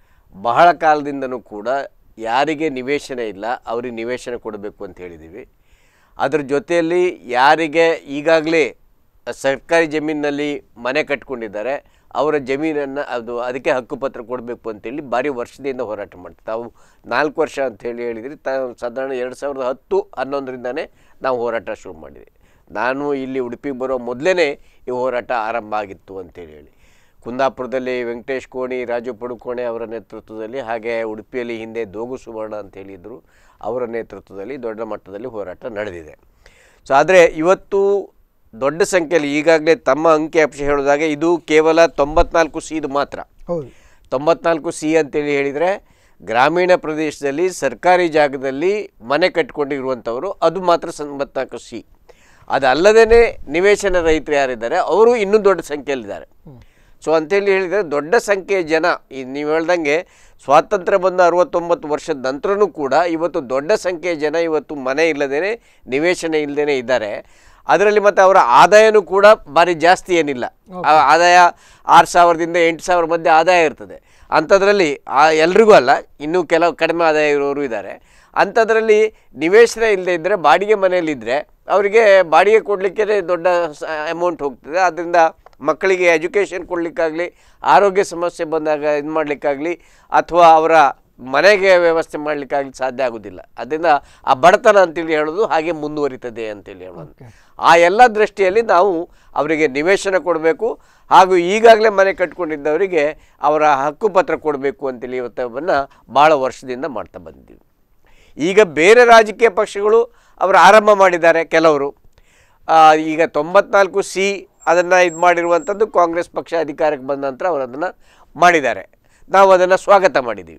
ಬಹಳ ಕಾಲದಿಂದನೂ ಕೂಡ ಯಾರಿಗೆ ನಿವೇಶನ ಇಲ್ಲ ಅವ್ರಿಗೆ ನಿವೇಶನ ಕೊಡಬೇಕು ಅಂತ ಹೇಳಿದ್ದೀವಿ ಅದ್ರ ಜೊತೆಯಲ್ಲಿ ಯಾರಿಗೆ ಈಗಾಗಲೇ ಸರ್ಕಾರಿ ಜಮೀನಿನಲ್ಲಿ ಮನೆ ಕಟ್ಕೊಂಡಿದ್ದಾರೆ ಅವರ ಜಮೀನನ್ನು ಅದು ಅದಕ್ಕೆ ಹಕ್ಕುಪತ್ರ ಕೊಡಬೇಕು ಅಂತೇಳಿ ಭಾರಿ ವರ್ಷದಿಂದ ಹೋರಾಟ ಮಾಡ್ತೀವಿ ತಾವು ನಾಲ್ಕು ವರ್ಷ ಅಂತೇಳಿ ಹೇಳಿದ್ರಿ ತಾ ಸಾಧಾರಣ ಎರಡು ಸಾವಿರದ ಹತ್ತು ಹನ್ನೊಂದರಿಂದನೇ ನಾವು ಹೋರಾಟ ಶುರು ಮಾಡಿದ್ವಿ ನಾನು ಇಲ್ಲಿ ಉಡುಪಿಗೆ ಬರೋ ಮೊದಲೇ ಈ ಹೋರಾಟ ಆರಂಭ ಆಗಿತ್ತು ಅಂತೇಳಿ ಹೇಳಿ ಕುಂದಾಪುರದಲ್ಲಿ ವೆಂಕಟೇಶ್ ಕೋಣಿ ರಾಜು ಪಡುಕೋಣೆ ಅವರ ನೇತೃತ್ವದಲ್ಲಿ ಹಾಗೆ ಉಡುಪಿಯಲ್ಲಿ ಹಿಂದೆ ದೋಗು ಸುವರ್ಣ ಅಂತ ಹೇಳಿದರು ಅವರ ನೇತೃತ್ವದಲ್ಲಿ ದೊಡ್ಡ ಮಟ್ಟದಲ್ಲಿ ಹೋರಾಟ ನಡೆದಿದೆ ಸೊ ಆದರೆ ಇವತ್ತು ದೊಡ್ಡ ಸಂಖ್ಯೆಯಲ್ಲಿ ಈಗಾಗಲೇ ತಮ್ಮ ಅಂಕಿ ಅಂಶ ಹೇಳೋದಾಗೆ ಇದು ಕೇವಲ ತೊಂಬತ್ನಾಲ್ಕು ಸೀದು ಮಾತ್ರ ಹೌದು ತೊಂಬತ್ನಾಲ್ಕು ಸಿ ಅಂತೇಳಿ ಹೇಳಿದರೆ ಗ್ರಾಮೀಣ ಪ್ರದೇಶದಲ್ಲಿ ಸರ್ಕಾರಿ ಜಾಗದಲ್ಲಿ ಮನೆ ಕಟ್ಕೊಂಡಿರುವಂಥವರು ಅದು ಮಾತ್ರ ತೊಂಬತ್ನಾಲ್ಕು ಸಿ ಅದಲ್ಲದೇ ನಿವೇಶನ ರೈತರು ಯಾರಿದ್ದಾರೆ ಅವರು ಇನ್ನೂ ದೊಡ್ಡ ಸಂಖ್ಯೆಯಲ್ಲಿದ್ದಾರೆ ಸೊ ಅಂತೇಳಿ ಹೇಳಿದರೆ ದೊಡ್ಡ ಸಂಖ್ಯೆಯ ಜನ ಈ ನೀವು ಹೇಳ್ದಂಗೆ ಸ್ವಾತಂತ್ರ್ಯ ಬಂದ ಅರವತ್ತೊಂಬತ್ತು ವರ್ಷದ ನಂತರನೂ ಕೂಡ ಇವತ್ತು ದೊಡ್ಡ ಸಂಖ್ಯೆಯ ಜನ ಇವತ್ತು ಮನೆ ಇಲ್ಲದೇ ನಿವೇಶನ ಇಲ್ಲದೇ ಇದ್ದಾರೆ ಅದರಲ್ಲಿ ಮತ್ತು ಅವರ ಆದಾಯನೂ ಕೂಡ ಭಾರಿ ಜಾಸ್ತಿ ಏನಿಲ್ಲ ಆ ಆದಾಯ ಆರು ಸಾವಿರದಿಂದ ಎಂಟು ಸಾವಿರ ಮಧ್ಯೆ ಆದಾಯ ಇರ್ತದೆ ಅಂಥದ್ರಲ್ಲಿ ಆ ಎಲ್ರಿಗೂ ಅಲ್ಲ ಇನ್ನೂ ಕೆಲವು ಕಡಿಮೆ ಆದಾಯ ಇರೋರು ಇದ್ದಾರೆ ಅಂಥದ್ರಲ್ಲಿ ನಿವೇಶನ ಇಲ್ಲದೆ ಇದ್ದರೆ ಬಾಡಿಗೆ ಮನೆಯಲ್ಲಿದ್ದರೆ ಅವರಿಗೆ ಬಾಡಿಗೆ ಕೊಡಲಿಕ್ಕೆ ದೊಡ್ಡ ಅಮೌಂಟ್ ಹೋಗ್ತದೆ ಅದರಿಂದ ಮಕ್ಕಳಿಗೆ ಎಜುಕೇಷನ್ ಕೊಡಲಿಕ್ಕಾಗಲಿ ಆರೋಗ್ಯ ಸಮಸ್ಯೆ ಬಂದಾಗ ಇದು ಮಾಡಲಿಕ್ಕಾಗಲಿ ಅಥವಾ ಅವರ ಮನೆಗೆ ವ್ಯವಸ್ಥೆ ಮಾಡಲಿಕ್ಕಾಗಲಿ ಸಾಧ್ಯ ಆಗೋದಿಲ್ಲ ಅದರಿಂದ ಆ ಬಡತನ ಅಂತೇಳಿ ಹೇಳೋದು ಹಾಗೆ ಮುಂದುವರಿತದೆ ಅಂತೇಳಿ ಹೇಳೋದು ಆ ಎಲ್ಲ ದೃಷ್ಟಿಯಲ್ಲಿ ನಾವು ಅವರಿಗೆ ನಿವೇಶನ ಕೊಡಬೇಕು ಹಾಗೂ ಈಗಾಗಲೇ ಮನೆ ಕಟ್ಕೊಂಡಿದ್ದವರಿಗೆ ಅವರ ಹಕ್ಕುಪತ್ರ ಕೊಡಬೇಕು ಅಂತೇಳಿ ಇವತ್ತವನ್ನು ಭಾಳ ವರ್ಷದಿಂದ ಮಾಡ್ತಾ ಬಂದಿದ್ದೀವಿ ಈಗ ಬೇರೆ ರಾಜಕೀಯ ಪಕ್ಷಗಳು ಅವರು ಆರಂಭ ಮಾಡಿದ್ದಾರೆ ಕೆಲವರು ಆ, ಈಗ ತೊಂಬತ್ನಾಲ್ಕು ಸಿ ಅದನ್ನು ಇದು ಮಾಡಿರುವಂಥದ್ದು ಕಾಂಗ್ರೆಸ್ ಪಕ್ಷ ಅಧಿಕಾರಕ್ಕೆ ಬಂದ ನಂತರ ಅವರು ಅದನ್ನು ಮಾಡಿದ್ದಾರೆ ನಾವು ಅದನ್ನು ಸ್ವಾಗತ ಮಾಡಿದ್ದೀವಿ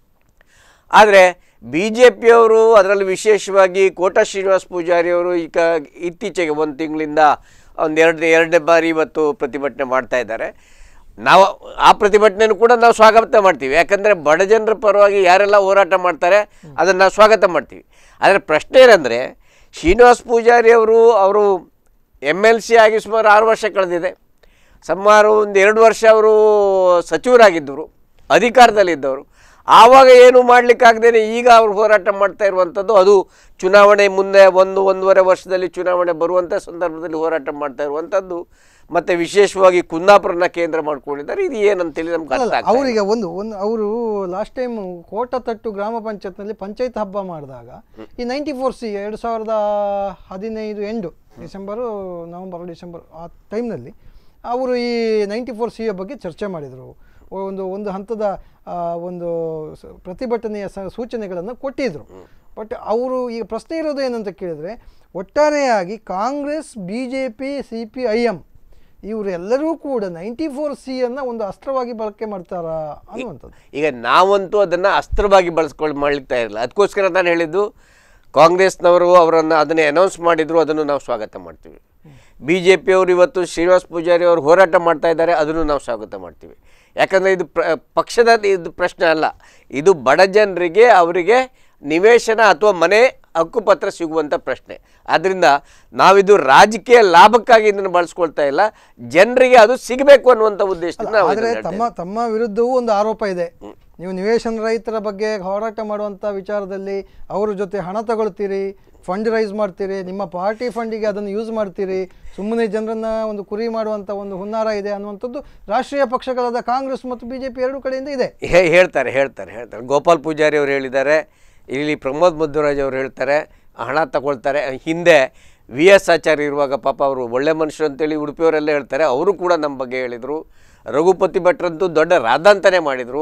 ಆದರೆ ಬಿ ಜೆ ಪಿಯವರು ಅದರಲ್ಲಿ ವಿಶೇಷವಾಗಿ ಕೋಟಾ ಶ್ರೀನಿವಾಸ ಪೂಜಾರಿ ಅವರು ಈಗ ಇತ್ತೀಚೆಗೆ ಒಂದು ತಿಂಗಳಿಂದ ಒಂದು ಎರಡು ಎರಡನೇ ಬಾರಿ ಇವತ್ತು ಪ್ರತಿಭಟನೆ ಮಾಡ್ತಾ ಇದ್ದಾರೆ ನಾವು ಆ ಪ್ರತಿಭಟನೆಯನ್ನು ಕೂಡ ನಾವು ಸ್ವಾಗತ ಮಾಡ್ತೀವಿ ಯಾಕಂದರೆ ಬಡ ಜನರ ಪರವಾಗಿ ಯಾರೆಲ್ಲ ಹೋರಾಟ ಮಾಡ್ತಾರೆ ಅದನ್ನು ನಾವು ಸ್ವಾಗತ ಮಾಡ್ತೀವಿ ಆದರೆ ಪ್ರಶ್ನೆ ಏನಂದರೆ ಶ್ರೀನಿವಾಸ ಪೂಜಾರಿ ಅವರು ಅವರು ಎಮ್ ಎಲ್ ಸಿ ಆಗಿ ಸುಮಾರು ಆರು ವರ್ಷ ಕಳೆದಿದೆ ಸುಮಾರು ಒಂದು ಎರಡು ವರ್ಷ ಅವರು ಸಚಿವರಾಗಿದ್ದರು ಅಧಿಕಾರದಲ್ಲಿದ್ದವರು ಆವಾಗ ಏನು ಮಾಡಲಿಕ್ಕಾಗ್ದೇ ಈಗ ಅವರು ಹೋರಾಟ ಮಾಡ್ತಾ ಇರುವಂಥದ್ದು ಅದು ಚುನಾವಣೆ ಮುಂದೆ ಒಂದು ಒಂದೂವರೆ ವರ್ಷದಲ್ಲಿ ಚುನಾವಣೆ ಬರುವಂಥ ಸಂದರ್ಭದಲ್ಲಿ ಹೋರಾಟ ಮಾಡ್ತಾ ಇರುವಂಥದ್ದು ಮತ್ತು ವಿಶೇಷವಾಗಿ ಕುಂದಾಪುರನ ಕೇಂದ್ರ ಮಾಡ್ಕೊಂಡಿದ್ದಾರೆ ಇದು ಏನಂತೇಳಿ ನಮ್ಗೆ ಅರ್ಥ ಆಗ್ತಾ ಇಲ್ಲ. ಅವರಿಗೆ ಒಂದು ಒಂದು ಅವರು ಲಾಸ್ಟ್ ಟೈಮ್ ಕೋಟತಟ್ಟು ಗ್ರಾಮ ಪಂಚಾಯತ್ನಲ್ಲಿ ಪಂಚಾಯತ್ ಹಬ್ಬ ಮಾಡಿದಾಗ ಈ ನೈಂಟಿ ಫೋರ್ ಸಿ ಎರಡು ಸಾವಿರದ ಹದಿನೈದು ಎಂಡು ಡಿಸೆಂಬರು ನವಂಬರ್ ಡಿಸೆಂಬರ್ ಆ ಟೈಮ್ನಲ್ಲಿ ಅವರು ಈ ನೈಂಟಿ ಫೋರ್ ಸಿಯ ಬಗ್ಗೆ ಚರ್ಚೆ ಮಾಡಿದರು ಒಂದು ಒಂದು ಹಂತದ ಆ, ಒಂದು ಸ- ಪ್ರತಿಭಟನೆಯ ಸ ಸೂಚನೆಗಳನ್ನು ಕೊಟ್ಟಿದ್ದರು ಬಟ್ ಅವರು ಈಗ ಪ್ರಶ್ನೆ ಇರೋದು ಏನಂತ ಕೇಳಿದರೆ ಒಟ್ಟಾರೆಯಾಗಿ Congress B J P C P I M ಇವರೆಲ್ಲರೂ ಕೂಡ ನೈಂಟಿ ಫೋರ್ ಸಿ ಅನ್ನ ಒಂದು ಅಸ್ತ್ರವಾಗಿ ಬಳಕೆ ಮಾಡ್ತಾರಾ ಅನ್ನುವಂಥದ್ದು ಈಗ ನಾವಂತೂ ಅದನ್ನು ಅಸ್ತ್ರವಾಗಿ ಬಳಸ್ಕೊಂಡು ಮಾಡ್ಲಿಕ್ಕೆ ಇರಲ್ಲ ಅದಕ್ಕೋಸ್ಕರ ನಾನು ಹೇಳಿದ್ದು ಕಾಂಗ್ರೆಸ್ನವರು ಅವರನ್ನು ಅದನ್ನೇ ಅನೌನ್ಸ್ ಮಾಡಿದ್ರು ಅದನ್ನು ನಾವು ಸ್ವಾಗತ ಮಾಡ್ತೀವಿ ಬಿ ಜೆ ಪಿಯವರು ಇವತ್ತು ಶ್ರೀನಿವಾಸ್ ಪೂಜಾರಿ ಅವರು ಹೋರಾಟ ಮಾಡ್ತಾ ಇದ್ದಾರೆ ಅದನ್ನು ನಾವು ಸ್ವಾಗತ ಮಾಡ್ತೀವಿ ಯಾಕಂದರೆ ಇದು ಪ್ರ ಪಕ್ಷದ ಇದು ಪ್ರಶ್ನೆ ಅಲ್ಲ ಇದು ಬಡ ಜನರಿಗೆ ಅವರಿಗೆ ನಿವೇಶನ ಅಥವಾ ಮನೆ ಹಕ್ಕುಪತ್ರ ಸಿಗುವಂಥ ಪ್ರಶ್ನೆ ಆದ್ದರಿಂದ ನಾವಿದು ರಾಜಕೀಯ ಲಾಭಕ್ಕಾಗಿ ಇದನ್ನು ಬಳಸ್ಕೊಳ್ತಾ ಇಲ್ಲ ಜನರಿಗೆ ಅದು ಸಿಗಬೇಕು ಅನ್ನುವಂಥ ಉದ್ದೇಶದಿಂದ ನಾವು ಆದರೆ ಇದನ್ನ ತಮ್ಮ ತಮ್ಮ ವಿರುದ್ಧವೂ ಒಂದು ಆರೋಪ ಇದೆ ನೀವು ನಿವೇಶನ ರೈತರ ಬಗ್ಗೆ ಹೋರಾಟ ಮಾಡುವಂಥ ವಿಚಾರದಲ್ಲಿ ಅವ್ರ ಜೊತೆ ಹಣ ತಗೊಳ್ತೀರಿ ಫಂಡ್ ರೈಸ್ ಮಾಡ್ತೀರಿ ನಿಮ್ಮ ಪಾರ್ಟಿ ಫಂಡಿಗೆ ಅದನ್ನು ಯೂಸ್ ಮಾಡ್ತೀರಿ ಸುಮ್ಮನೆ ಜನರನ್ನ ಒಂದು ಕುರಿ ಮಾಡುವಂಥ ಒಂದು ಹುನ್ನಾರ ಇದೆ ಅನ್ನುವಂಥದ್ದು ರಾಷ್ಟ್ರೀಯ ಪಕ್ಷಗಳಾದ ಕಾಂಗ್ರೆಸ್ ಮತ್ತು ಬಿ ಜೆ ಪಿ ಎರಡೂ ಕಡೆಯಿಂದ ಇದೆ ಹೇ- ಹೇಳ್ತಾರೆ ಹೇಳ್ತಾರೆ ಹೇಳ್ತಾರೆ ಗೋಪಾಲ್ ಪೂಜಾರಿ ಅವರು ಹೇಳಿದ್ದಾರೆ ಇಲ್ಲಿ ಪ್ರಮೋದ್ ಮಧ್ವರಾಜ್ ಅವರು ಹೇಳ್ತಾರೆ ಹಣ ತಗೊಳ್ತಾರೆ ಹಿಂದೆ ವಿ ಎಸ್ ಆಚಾರ್ಯ ಇರುವಾಗ ಪಾಪ ಅವರು ಒಳ್ಳೆ ಮನುಷ್ಯರು ಅಂತೇಳಿ ಉಡುಪಿಯವರೆಲ್ಲ ಹೇಳ್ತಾರೆ ಅವರು ಕೂಡ ನಮ್ಮ ಬಗ್ಗೆ ಹೇಳಿದರು ರಘುಪತಿ ಭಟ್ರಂತೂ ದೊಡ್ಡ ರಾಧಾಂತನೇ ಮಾಡಿದರು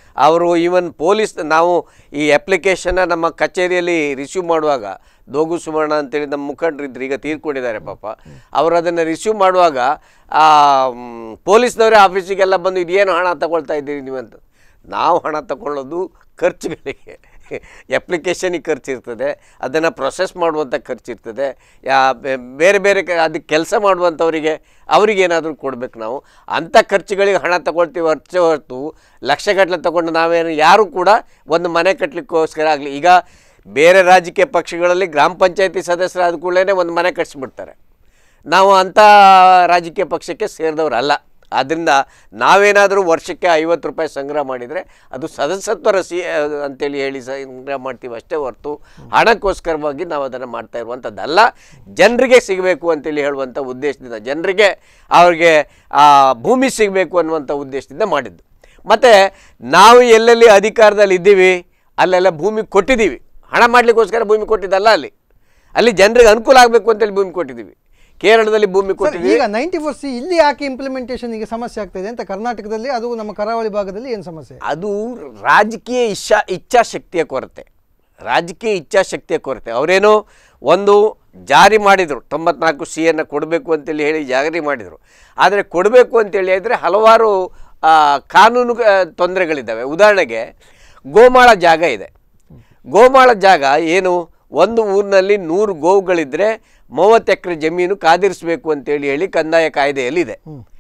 ಅವರು ಈವನ್ ಪೊಲೀಸ್ ನಾವು ಈ ಅಪ್ಲಿಕೇಶನ್ನ ನಮ್ಮ ಕಚೇರಿಯಲ್ಲಿ ರಿಸೀವ್ ಮಾಡುವಾಗ ದೋಗು ಸುವರ್ಣ ಅಂತೇಳಿ ನಮ್ಮ ಮುಖಂಡರಿದ್ರು ಈಗ ತೀರ್ಕೊಂಡಿದ್ದಾರೆ ಪಾಪ ಅವರು ಅದನ್ನು ರಿಸೀವ್ ಮಾಡುವಾಗ ಆ, ಮ್, ಪೊಲೀಸ್ನವರೇ ಆಫೀಸಿಗೆಲ್ಲ ಬಂದು ಇದೇನು ಹಣ ತಗೊಳ್ತಾ ಇದ್ದೀರಿ ನೀವು ಅಂತ ನಾವು ಹಣ ತಗೊಳ್ಳೋದು ಖರ್ಚುಗಳಿಗೆ ಅಪ್ಲಿಕೇಶನಿಗೆ ಖರ್ಚಿರ್ತದೆ ಅದನ್ನು ಪ್ರೊಸೆಸ್ ಮಾಡುವಂಥ ಖರ್ಚಿರ್ತದೆ ಯಾ ಬೆ- ಬೇರೆ ಬೇರೆ ಕ ಅದಕ್ಕೆ ಕೆಲಸ ಮಾಡುವಂಥವರಿಗೆ ಅವರಿಗೇನಾದರೂ ಕೊಡಬೇಕು ನಾವು ಅಂಥ ಖರ್ಚುಗಳಿಗೆ ಹಣ ತಗೊಳ್ತೀವಿ ಹೊರತು ಹೊರತು ಲಕ್ಷಗಟ್ಟಲೆ ತಗೊಂಡು ನಾವೇನು ಯಾರೂ ಕೂಡ ಒಂದು ಮನೆ ಕಟ್ಟಲಿಕ್ಕೋಸ್ಕರ ಆಗಲಿ ಈಗ ಬೇರೆ ರಾಜಕೀಯ ಪಕ್ಷಗಳಲ್ಲಿ ಗ್ರಾಮ ಪಂಚಾಯತಿ ಸದಸ್ಯರಾದ ಕೂಡಲೇ ಒಂದು ಮನೆ ಕಟ್ಸಿಬಿಡ್ತಾರೆ ನಾವು ಅಂಥ ರಾಜಕೀಯ ಪಕ್ಷಕ್ಕೆ ಸೇರಿದವರಲ್ಲ ಆದ್ದರಿಂದ ನಾವೇನಾದರೂ ವರ್ಷಕ್ಕೆ ಐವತ್ತು ರೂಪಾಯಿ ಸಂಗ್ರಹ ಮಾಡಿದರೆ ಅದು ಸದಸ್ಯತ್ವ ರಸಿ ಅಂತೇಳಿ ಹೇಳಿ ಸಂಗ್ರಹ ಮಾಡ್ತೀವಿ ಅಷ್ಟೇ ಹೊರತು ಹಣಕ್ಕೋಸ್ಕರವಾಗಿ ನಾವು ಅದನ್ನು ಮಾಡ್ತಾ ಇರುವಂಥದ್ದಲ್ಲ ಜನರಿಗೆ ಸಿಗಬೇಕು ಅಂತೇಳಿ ಹೇಳುವಂಥ ಉದ್ದೇಶದಿಂದ ಜನರಿಗೆ ಅವ್ರಿಗೆ ಆ ಭೂಮಿ ಸಿಗಬೇಕು ಅನ್ನುವಂಥ ಉದ್ದೇಶದಿಂದ ಮಾಡಿದ್ದು ಮತ್ತು ನಾವು ಎಲ್ಲೆಲ್ಲಿ ಅಧಿಕಾರದಲ್ಲಿ ಇದ್ದೀವಿ ಅಲ್ಲೆಲ್ಲ ಭೂಮಿ ಕೊಟ್ಟಿದ್ದೀವಿ ಹಣ ಮಾಡಲಿಕ್ಕೋಸ್ಕರ ಭೂಮಿ ಕೊಟ್ಟಿದ್ದಲ್ಲ ಅಲ್ಲಿ ಅಲ್ಲಿ ಜನರಿಗೆ ಅನುಕೂಲ ಆಗಬೇಕು ಅಂತೇಳಿ ಭೂಮಿ ಕೊಟ್ಟಿದ್ದೀವಿ ಕೇರಳದಲ್ಲಿ ಭೂಮಿ ಸರ್ ಕೊಟ್ಟಿದ್ದೀವಿ ಈಗ ನೈಂಟಿ ಫೋರ್ ಸಿ ಇಲ್ಲಿ ಯಾಕೆ ಇಂಪ್ಲಿಮೆಂಟೇಷನ್ಗೆ ಸಮಸ್ಯೆ ಆಗ್ತಾ ಇದೆ ಅಂತ ಕರ್ನಾಟಕದಲ್ಲಿ ಅದು ನಮ್ಮ ಕರಾವಳಿ ಭಾಗದಲ್ಲಿ ಏನು ಸಮಸ್ಯೆ ಅದು ರಾಜಕೀಯ ಇಚ್ಛಾ ಇಚ್ಛಾಶಕ್ತಿಯ ಕೊರತೆ ರಾಜಕೀಯ ಇಚ್ಛಾಶಕ್ತಿಯ ಕೊರತೆ ಅವರೇನೋ ಒಂದು ಜಾರಿ ಮಾಡಿದರು ತೊಂಬತ್ನಾಲ್ಕು ಸಿ ಅನ್ನು ಕೊಡಬೇಕು ಅಂತೇಳಿ ಹೇಳಿ ಜಾರಿ ಮಾಡಿದರು ಆದರೆ ಕೊಡಬೇಕು ಅಂತೇಳಿ ಹೇಳಿದರೆ ಹಲವಾರು ಆ, ಕಾನೂನು ಆ, ತೊಂದರೆಗಳಿದ್ದಾವೆ ಉದಾಹರಣೆಗೆ ಗೋಮಾಳ ಜಾಗ ಇದೆ ಗೋಮಾಳ ಜಾಗ ಏನು ಒಂದು ಊರಿನಲ್ಲಿ ನೂರು ಗೋವುಗಳಿದ್ದರೆ ಮೂವತ್ತು ಎಕರೆ ಜಮೀನು ಕಾದಿರಿಸಬೇಕು ಅಂತೇಳಿ ಹೇಳಿ ಕಂದಾಯ ಕಾಯ್ದೆಯಲ್ಲಿದೆ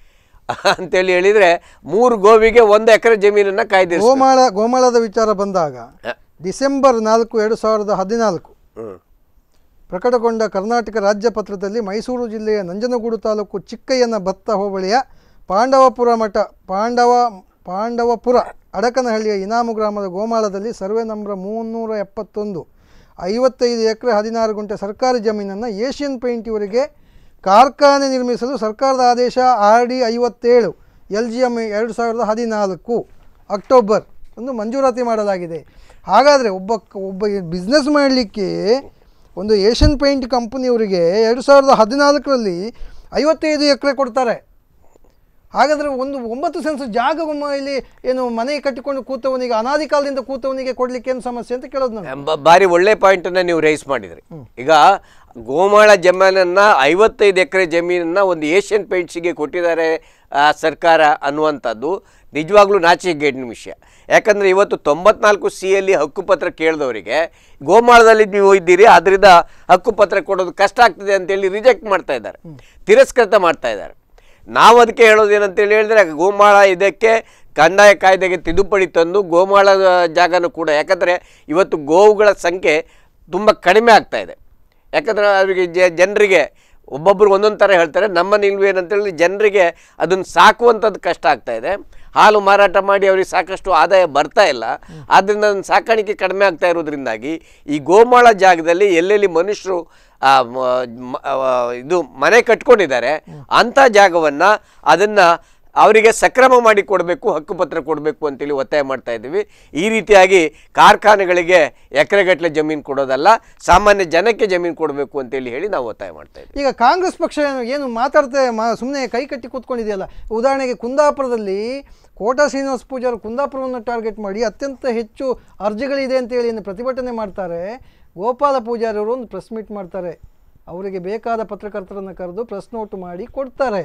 ಅಂತೇಳಿ ಹೇಳಿದರೆ ಮೂರು ಗೋವಿಗೆ ಒಂದು ಎಕರೆ ಜಮೀನನ್ನು ಕಾಯ್ದಿರಿಸ ಗೋಮಾಳ ಗೋಮಾಳದ ವಿಚಾರ ಬಂದಾಗ ಡಿಸೆಂಬರ್ ನಾಲ್ಕು ಎರಡು ಸಾವಿರದ ಹದಿನಾಲ್ಕು ಪ್ರಕಟಗೊಂಡ ಕರ್ನಾಟಕ ರಾಜ್ಯ ಪತ್ರದಲ್ಲಿ ಮೈಸೂರು ಜಿಲ್ಲೆಯ ನಂಜನಗೂಡು ತಾಲೂಕು ಚಿಕ್ಕಯ್ಯನ ಭತ್ತ ಹೋಬಳಿಯ ಪಾಂಡವಪುರ ಮಠ ಪಾಂಡವ ಪಾಂಡವಪುರ ಅಡಕನಹಳ್ಳಿಯ ಇನಾಮು ಗ್ರಾಮದ ಗೋಮಾಳದಲ್ಲಿ ಸರ್ವೆ ನಂಬರ್ ಮುನ್ನೂರ ಎಪ್ಪತ್ತೊಂದು ಐವತ್ತೈದು ಎಕರೆ ಹದಿನಾರು ಗುಂಟೆ ಸರ್ಕಾರಿ ಜಮೀನನ್ನು ಏಷ್ಯನ್ ಪೇಂಟ್ ಇವರಿಗೆ ಕಾರ್ಖಾನೆ ನಿರ್ಮಿಸಲು ಸರ್ಕಾರದ ಆದೇಶ ಆರ್ ಡಿ ಐವತ್ತೇಳು ಎಲ್ ಜಿ ಎಮ್ ಎರಡು ಸಾವಿರದ ಹದಿನಾಲ್ಕು ಅಕ್ಟೋಬರ್ ಒಂದು ಮಂಜೂರಾತಿ ಮಾಡಲಾಗಿದೆ ಹಾಗಾದರೆ ಒಬ್ಬ ಕ- ಒಬ್ಬ ಬಿಸ್ನೆಸ್ ಮಾಡಲಿಕ್ಕೆ ಒಂದು ಏಷ್ಯನ್ ಪೇಂಟ್ ಕಂಪನಿಯವರಿಗೆ ಎರಡು ಸಾವಿರದ ಹದಿನಾಲ್ಕರಲ್ಲಿ ಐವತ್ತೈದು ಎಕರೆ ಕೊಡ್ತಾರೆ ಹಾಗಾದರೆ ಒಂದು ಒಂಬತ್ತು ಸೆನ್ಸ್ ಜಾಗ ಒಮ್ಮ ಇಲ್ಲಿ ಏನು ಮನೆ ಕಟ್ಟಿಕೊಂಡು ಕೂತವನಿಗೆ ಅನಾದಿ ಕಾಲದಿಂದ ಕೂತವನಿಗೆ ಕೊಡ್ಲಿಕ್ಕೆ ಏನು ಸಮಸ್ಯೆ ಅಂತ ಕೇಳೋದು ನಾನು ಬ- ಬಾರಿ ಒಳ್ಳೆ ಪಾಯಿಂಟನ್ನು ನೀವು ರೈಸ್ ಮಾಡಿದ್ರಿ ಈಗ ಗೋಮಾಳ ಜಮೀನನ್ನು ಐವತ್ತೈದು ಎಕರೆ ಜಮೀನನ್ನು ಒಂದು ಏಷ್ಯನ್ ಪೇಂಟ್ಸಿಗೆ ಕೊಟ್ಟಿದ್ದಾರೆ ಆ, ಸರ್ಕಾರ ಅನ್ನುವಂಥದ್ದು ನಿಜವಾಗ್ಲೂ ನಾಚಿಕೆಗೇಡಿನ ವಿಷಯ ಯಾಕಂದರೆ ಇವತ್ತು ತೊಂಬತ್ನಾಲ್ಕು ಸಿ ಯಲ್ಲಿ ಹಕ್ಕುಪತ್ರ ಕೇಳಿದವರಿಗೆ ಗೋಮಾಳದಲ್ಲಿ ನೀವು ಇದ್ದೀರಿ ಅದರಿಂದ ಹಕ್ಕುಪತ್ರ ಕೊಡೋದು ಕಷ್ಟ ಆಗ್ತದೆ ಅಂತೇಳಿ ರಿಜೆಕ್ಟ್ ಮಾಡ್ತಾ ಇದ್ದಾರೆ ತಿರಸ್ಕೃತ ಮಾಡ್ತಾ ಇದ್ದಾರೆ ನಾವು ಅದಕ್ಕೆ ಹೇಳೋದು ಏನಂತೇಳಿ ಹೇಳಿದ್ರೆ ಗೋಮಾಳ ಇದಕ್ಕೆ ಕಂದಾಯ ಕಾಯ್ದೆಗೆ ತಿದ್ದುಪಡಿ ತಂದು ಗೋಮಾಳದ ಜಾಗನೂ ಕೂಡ ಯಾಕಂದರೆ ಇವತ್ತು ಗೋವುಗಳ ಸಂಖ್ಯೆ ತುಂಬ ಕಡಿಮೆ ಆಗ್ತಾ ಇದೆ ಯಾಕಂದರೆ ಅವರಿಗೆ ಜ ಜನರಿಗೆ ಒಬ್ಬೊಬ್ರಿಗೆ ಒಂದೊಂದು ಥರ ಹೇಳ್ತಾರೆ ನಮ್ಮ ನಿಲುವು ಏನಂತೇಳಿ ಜನರಿಗೆ ಅದನ್ನು ಸಾಕುವಂಥದ್ದು ಕಷ್ಟ ಆಗ್ತಾ ಇದೆ ಹಾಲು ಮಾರಾಟ ಮಾಡಿ ಅವರಿಗೆ ಸಾಕಷ್ಟು ಆದಾಯ ಬರ್ತಾ ಇಲ್ಲ ಆದ್ದರಿಂದ ಅದನ್ನ ಸಾಕಾಣಿಕೆ ಕಡಿಮೆ ಆಗ್ತಾ ಇರೋದ್ರಿಂದಾಗಿ ಈ ಗೋಮಾಳ ಜಾಗದಲ್ಲಿ ಎಲ್ಲೆಲ್ಲಿ ಮನುಷ್ಯರು ಆ, ಮ- ಮ- ಆ, ಇದು ಮನೆ ಕಟ್ಕೊಂಡಿದ್ದಾರೆ ಅಂಥ ಜಾಗವನ್ನು ಅದನ್ನು ಅವರಿಗೆ ಸಕ್ರಮ ಮಾಡಿ ಕೊಡಬೇಕು ಹಕ್ಕುಪತ್ರ ಕೊಡಬೇಕು ಅಂತೇಳಿ ಒತ್ತಾಯ ಮಾಡ್ತಾ ಇದ್ದೀವಿ ಈ ರೀತಿಯಾಗಿ ಕಾರ್ಖಾನೆಗಳಿಗೆ ಎಕರೆಗಟ್ಟಲೆ ಜಮೀನು ಕೊಡೋದಲ್ಲ ಸಾಮಾನ್ಯ ಜನಕ್ಕೆ ಜಮೀನು ಕೊಡಬೇಕು ಅಂತೇಳಿ ಹೇಳಿ ನಾವು ಒತ್ತಾಯ ಮಾಡ್ತಾ ಇದ್ದೀವಿ ಈಗ ಕಾಂಗ್ರೆಸ್ ಪಕ್ಷ ಏನು- ಏನು ಮಾತಾಡ್ತೆ ಮಾ ಸುಮ್ಮನೆ ಕೈ ಕಟ್ಟಿ ಕೂತ್ಕೊಂಡಿದೆಯಲ್ಲ ಉದಾಹರಣೆಗೆ ಕುಂದಾಪುರದಲ್ಲಿ ಕೋಟಾ ಶ್ರೀನಿವಾಸ ಪೂಜಾರು ಕುಂದಾಪುರವನ್ನು ಟಾರ್ಗೆಟ್ ಮಾಡಿ ಅತ್ಯಂತ ಹೆಚ್ಚು ಅರ್ಜಿಗಳಿದೆ ಅಂತೇಳಿ ಏನು ಪ್ರತಿಭಟನೆ ಮಾಡ್ತಾರೆ ಗೋಪಾಲ ಪೂಜಾರಿ ಅವರು ಒಂದು ಪ್ರೆಸ್ ಮೀಟ್ ಮಾಡ್ತಾರೆ ಅವರಿಗೆ ಬೇಕಾದ ಪತ್ರಕರ್ತರನ್ನು ಕರೆದು ಪ್ರೆಸ್ ನೋಟ್ ಮಾಡಿ ಕೊಡ್ತಾರೆ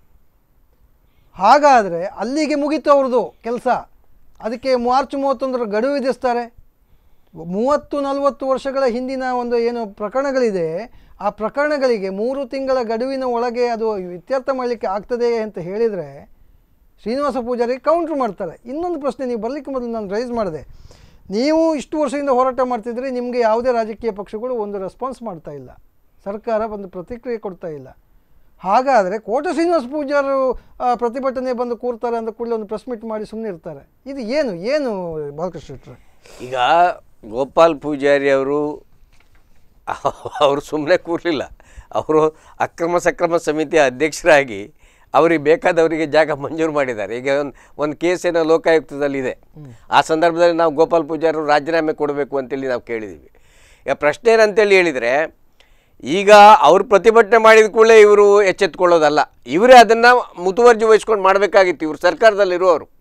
ಹಾಗಾದರೆ ಅಲ್ಲಿಗೆ ಮುಗೀತು ಅವ್ರದ್ದು ಕೆಲಸ ಅದಕ್ಕೆ ಮಾರ್ಚ್ ಮೂವತ್ತೊಂದರ ಗಡುವು ವಿಧಿಸ್ತಾರೆ ಮೂವತ್ತು ನಲವತ್ತು ವರ್ಷಗಳ ಹಿಂದಿನ ಒಂದು ಏನು ಪ್ರಕರಣಗಳಿದೆ ಆ ಪ್ರಕರಣಗಳಿಗೆ ಮೂರು ತಿಂಗಳ ಗಡುವಿನ ಒಳಗೆ ಅದು ಇತ್ಯರ್ಥ ಮಾಡಲಿಕ್ಕೆ ಆಗ್ತದೆ ಅಂತ ಹೇಳಿದರೆ ಶ್ರೀನಿವಾಸ ಪೂಜಾರಿ ಕೌಂಟ್ರ್ ಮಾಡ್ತಾರೆ ಇನ್ನೊಂದು ಪ್ರಶ್ನೆ ನೀವು ಬರಲಿಕ್ಕೆ ಮೊದಲು ನಾನು ರೈಸ್ ಮಾಡಿದೆ ನೀವು ಇಷ್ಟು ವರ್ಷದಿಂದ ಹೋರಾಟ ಮಾಡ್ತಿದ್ರೆ ನಿಮಗೆ ಯಾವುದೇ ರಾಜಕೀಯ ಪಕ್ಷಗಳು ಒಂದು ರೆಸ್ಪಾನ್ಸ್ ಮಾಡ್ತಾ ಇಲ್ಲ ಸರ್ಕಾರ ಒಂದು ಪ್ರತಿಕ್ರಿಯೆ ಕೊಡ್ತಾ ಇಲ್ಲ ಹಾಗಾದರೆ ಕೋಟ ಶ್ರೀನಿವಾಸ ಪೂಜಾರು ಆ, ಪ್ರತಿಭಟನೆ ಬಂದು ಕೂರ್ತಾರೆ ಅಂದ ಕೂಡಲೇ ಒಂದು ಪ್ರೆಸ್ ಮೀಟ್ ಮಾಡಿ ಸುಮ್ಮನೆ ಇರ್ತಾರೆ ಇದು ಏನು ಏನು ಬಾಲಕೃಷ್ಣ ಶೆಟ್ರೆ ಈಗ ಗೋಪಾಲ್ ಪೂಜಾರಿ ಅವರು ಅವರು ಸುಮ್ಮನೆ ಕೂರಲಿಲ್ಲ ಅವರು ಅಕ್ರಮ ಸಕ್ರಮ ಸಮಿತಿಯ ಅಧ್ಯಕ್ಷರಾಗಿ ಅವರಿಗೆ ಬೇಕಾದವರಿಗೆ ಜಾಗ ಮಂಜೂರು ಮಾಡಿದ್ದಾರೆ ಈಗ ಒಂದು ಒಂದು ಕೇಸ್ ಏನೋ ಲೋಕಾಯುಕ್ತದಲ್ಲಿದೆ ಆ ಸಂದರ್ಭದಲ್ಲಿ ನಾವು ಗೋಪಾಲ್ ಪೂಜಾರಿ ಅವರು ರಾಜೀನಾಮೆ ಕೊಡಬೇಕು ಅಂತೇಳಿ ನಾವು ಕೇಳಿದ್ದೀವಿ ಈಗ ಪ್ರಶ್ನೆ ಏನಂತೇಳಿ ಹೇಳಿದರೆ ಈಗ ಅವ್ರು ಪ್ರತಿಭಟನೆ ಮಾಡಿದ ಕೂಡಲೇ ಇವರು ಎಚ್ಚೆತ್ಕೊಳ್ಳೋದಲ್ಲ ಇವರೇ ಅದನ್ನು ಮುತುವರ್ಜಿ ವಹಿಸ್ಕೊಂಡು ಮಾಡಬೇಕಾಗಿತ್ತು ಇವರು ಸರ್ಕಾರದಲ್ಲಿರುವವರು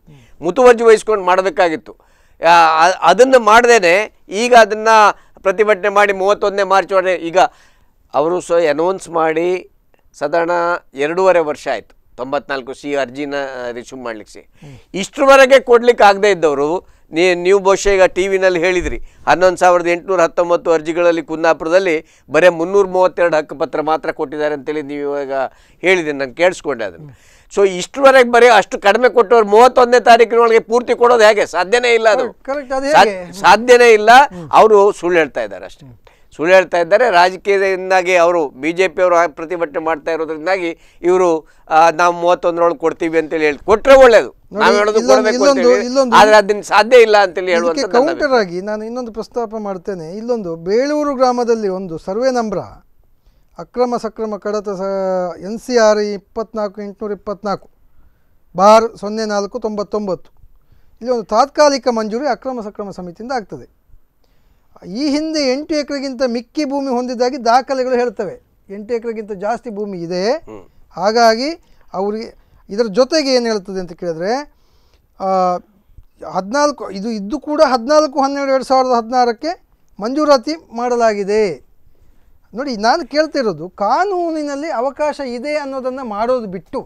ಮುತುವರ್ಜಿ ವಹಿಸ್ಕೊಂಡು ಮಾಡಬೇಕಾಗಿತ್ತು ಅದನ್ನು ಮಾಡ್ದೇನೆ ಈಗ ಅದನ್ನು ಪ್ರತಿಭಟನೆ ಮಾಡಿ ಮೂವತ್ತೊಂದನೇ ಮಾರ್ಚ್ ಒಳಗೆ ಈಗ ಅವರು ಸೊ ಅನೌನ್ಸ್ ಮಾಡಿ ಸಾಧಾರಣ ಎರಡೂವರೆ ವರ್ಷ ಆಯಿತು ತೊಂಬತ್ನಾಲ್ಕು ಸಿ ಅರ್ಜಿನ ರಿಸೀವ್ ಮಾಡ್ಲಿಕ್ಕೆ ಇಷ್ಟರವರೆಗೆ ಕೊಡ್ಲಿಕ್ಕೆ ಆಗದೆ ಇದ್ದವರು ನೀ ನೀವು ಬಹುಶಃ ಈಗ ಟಿ ವಿನಲ್ಲಿ ಹೇಳಿದ್ರಿ ಹನ್ನೊಂದು ಸಾವಿರದ ಎಂಟುನೂರ ಹತ್ತೊಂಬತ್ತು ಅರ್ಜಿಗಳಲ್ಲಿ ಕುಂದಾಪುರದಲ್ಲಿ ಬರೀ ಮುನ್ನೂರ ಮೂವತ್ತೆರಡು ಹಕ್ಕುಪತ್ರ ಮಾತ್ರ ಕೊಟ್ಟಿದ್ದಾರೆ ಅಂತೇಳಿ ನೀವು ಇವಾಗ ಹೇಳಿದ್ದೀನಿ ನಾನು ಕೇಳಿಸ್ಕೊಂಡೆ ಅದನ್ನು ಸೊ ಇಷ್ಟರವರೆಗೆ ಬರೀ ಅಷ್ಟು ಕಡಿಮೆ ಕೊಟ್ಟವ್ರು ಮೂವತ್ತೊಂದನೇ ತಾರೀಕಿನೊಳಗೆ ಪೂರ್ತಿ ಕೊಡೋದು ಹೇಗೆ ಸಾಧ್ಯನೇ ಇಲ್ಲ ಅದು ಕರೆಕ್ಟ್ ಅದು ಸಾಧ್ಯ- ಹೇಗೆ ಸಾಧ್ಯನೇ ಇಲ್ಲ ಅವರು ಸುಳ್ಳು ಹೇಳ್ತಾ ಇದ್ದಾರೆ ಅಷ್ಟೇ ಸುಳ್ಳು ಹೇಳ್ತಾ ಇದ್ದಾರೆ ರಾಜಕೀಯದಿಂದಾಗಿ ಅವರು ಬಿ ಜೆ ಪಿಯವರು ಪ್ರತಿಭಟನೆ ಮಾಡ್ತಾ ಇರೋದ್ರಿಂದಾಗಿ ಇವರು ನಾವು ಮೂವತ್ತೊಂದರೊಳಗೆ ಕೊಡ್ತೀವಿ ಅಂತೇಳಿ ಹೇಳಿ ಕೊಟ್ಟರೆ ಒಳ್ಳೇದು ನೋಡಿ, ನಾವು ಹೇಳೋದು ಇಲ್ಲೊಂದು- ಕೊಡಬೇಕು ಇಲ್ಲೊಂದು- ಅಂತೇಳಿ ಇಲ್ಲೊಂದು- ಆದ್ರೆ ಅದನ್ನ ಸಾಧ್ಯ ಇಲ್ಲ ಅಂತೇಳಿ ಇದಕ್ಕೆ ಹೇಳುವಂತ ಕೌಂಟರ್ ಆಗಿ ನಾನು ಇನ್ನೊಂದು ಪ್ರಸ್ತಾಪ ಮಾಡ್ತೇನೆ ಇಲ್ಲೊಂದು ಬೇಳೂರು ಗ್ರಾಮದಲ್ಲಿ ಒಂದು ಸರ್ವೆ ನಂಬರ ಅಕ್ರಮ ಸಕ್ರಮ ಕಡತ ಸ ಎನ್ ಸಿ ಆರ್ ಇಪ್ಪತ್ನಾಲ್ಕು ಎಂಟುನೂರ ಇಪ್ಪತ್ನಾಲ್ಕು ಬಾರ್ ಸೊನ್ನೆ ನಾಲ್ಕು ತೊಂಬತ್ತೊಂಬತ್ತು ಇಲ್ಲಿ ಒಂದು ತಾತ್ಕಾಲಿಕ ಮಂಜೂರಿ ಅಕ್ರಮ ಸಕ್ರಮ ಸಮಿತಿಯಿಂದ ಆಗ್ತದೆ ಈ ಹಿಂದೆ ಎಂಟು ಎಕರೆಗಿಂತ ಮಿಕ್ಕಿ ಭೂಮಿ ಹೊಂದಿದ್ದಾಗಿ ದಾಖಲೆಗಳು ಹೇಳ್ತವೆ ಎಂಟು ಎಕರೆಗಿಂತ ಜಾಸ್ತಿ ಭೂಮಿ ಇದೆ ಹಾಗಾಗಿ ಅವರಿಗೆ ಇದರ ಜೊತೆಗೆ ಏನು ಹೇಳ್ತದೆ ಅಂತ ಕೇಳಿದ್ರೆ ಆ, ಹದಿನಾಲ್ಕು ಇದು ಇದ್ದು ಕೂಡ ಹದಿನಾಲ್ಕು ಹನ್ನೆರಡು ಎರಡು ಸಾವಿರದ ಹದಿನಾರಕ್ಕೆ ಮಂಜೂರಾತಿ ಮಾಡಲಾಗಿದೆ ನೋಡಿ ನಾನು ಕೇಳ್ತಿರೋದು ಕಾನೂನಿನಲ್ಲಿ ಅವಕಾಶ ಇದೆ ಅನ್ನೋದನ್ನು ಮಾಡೋದು ಬಿಟ್ಟು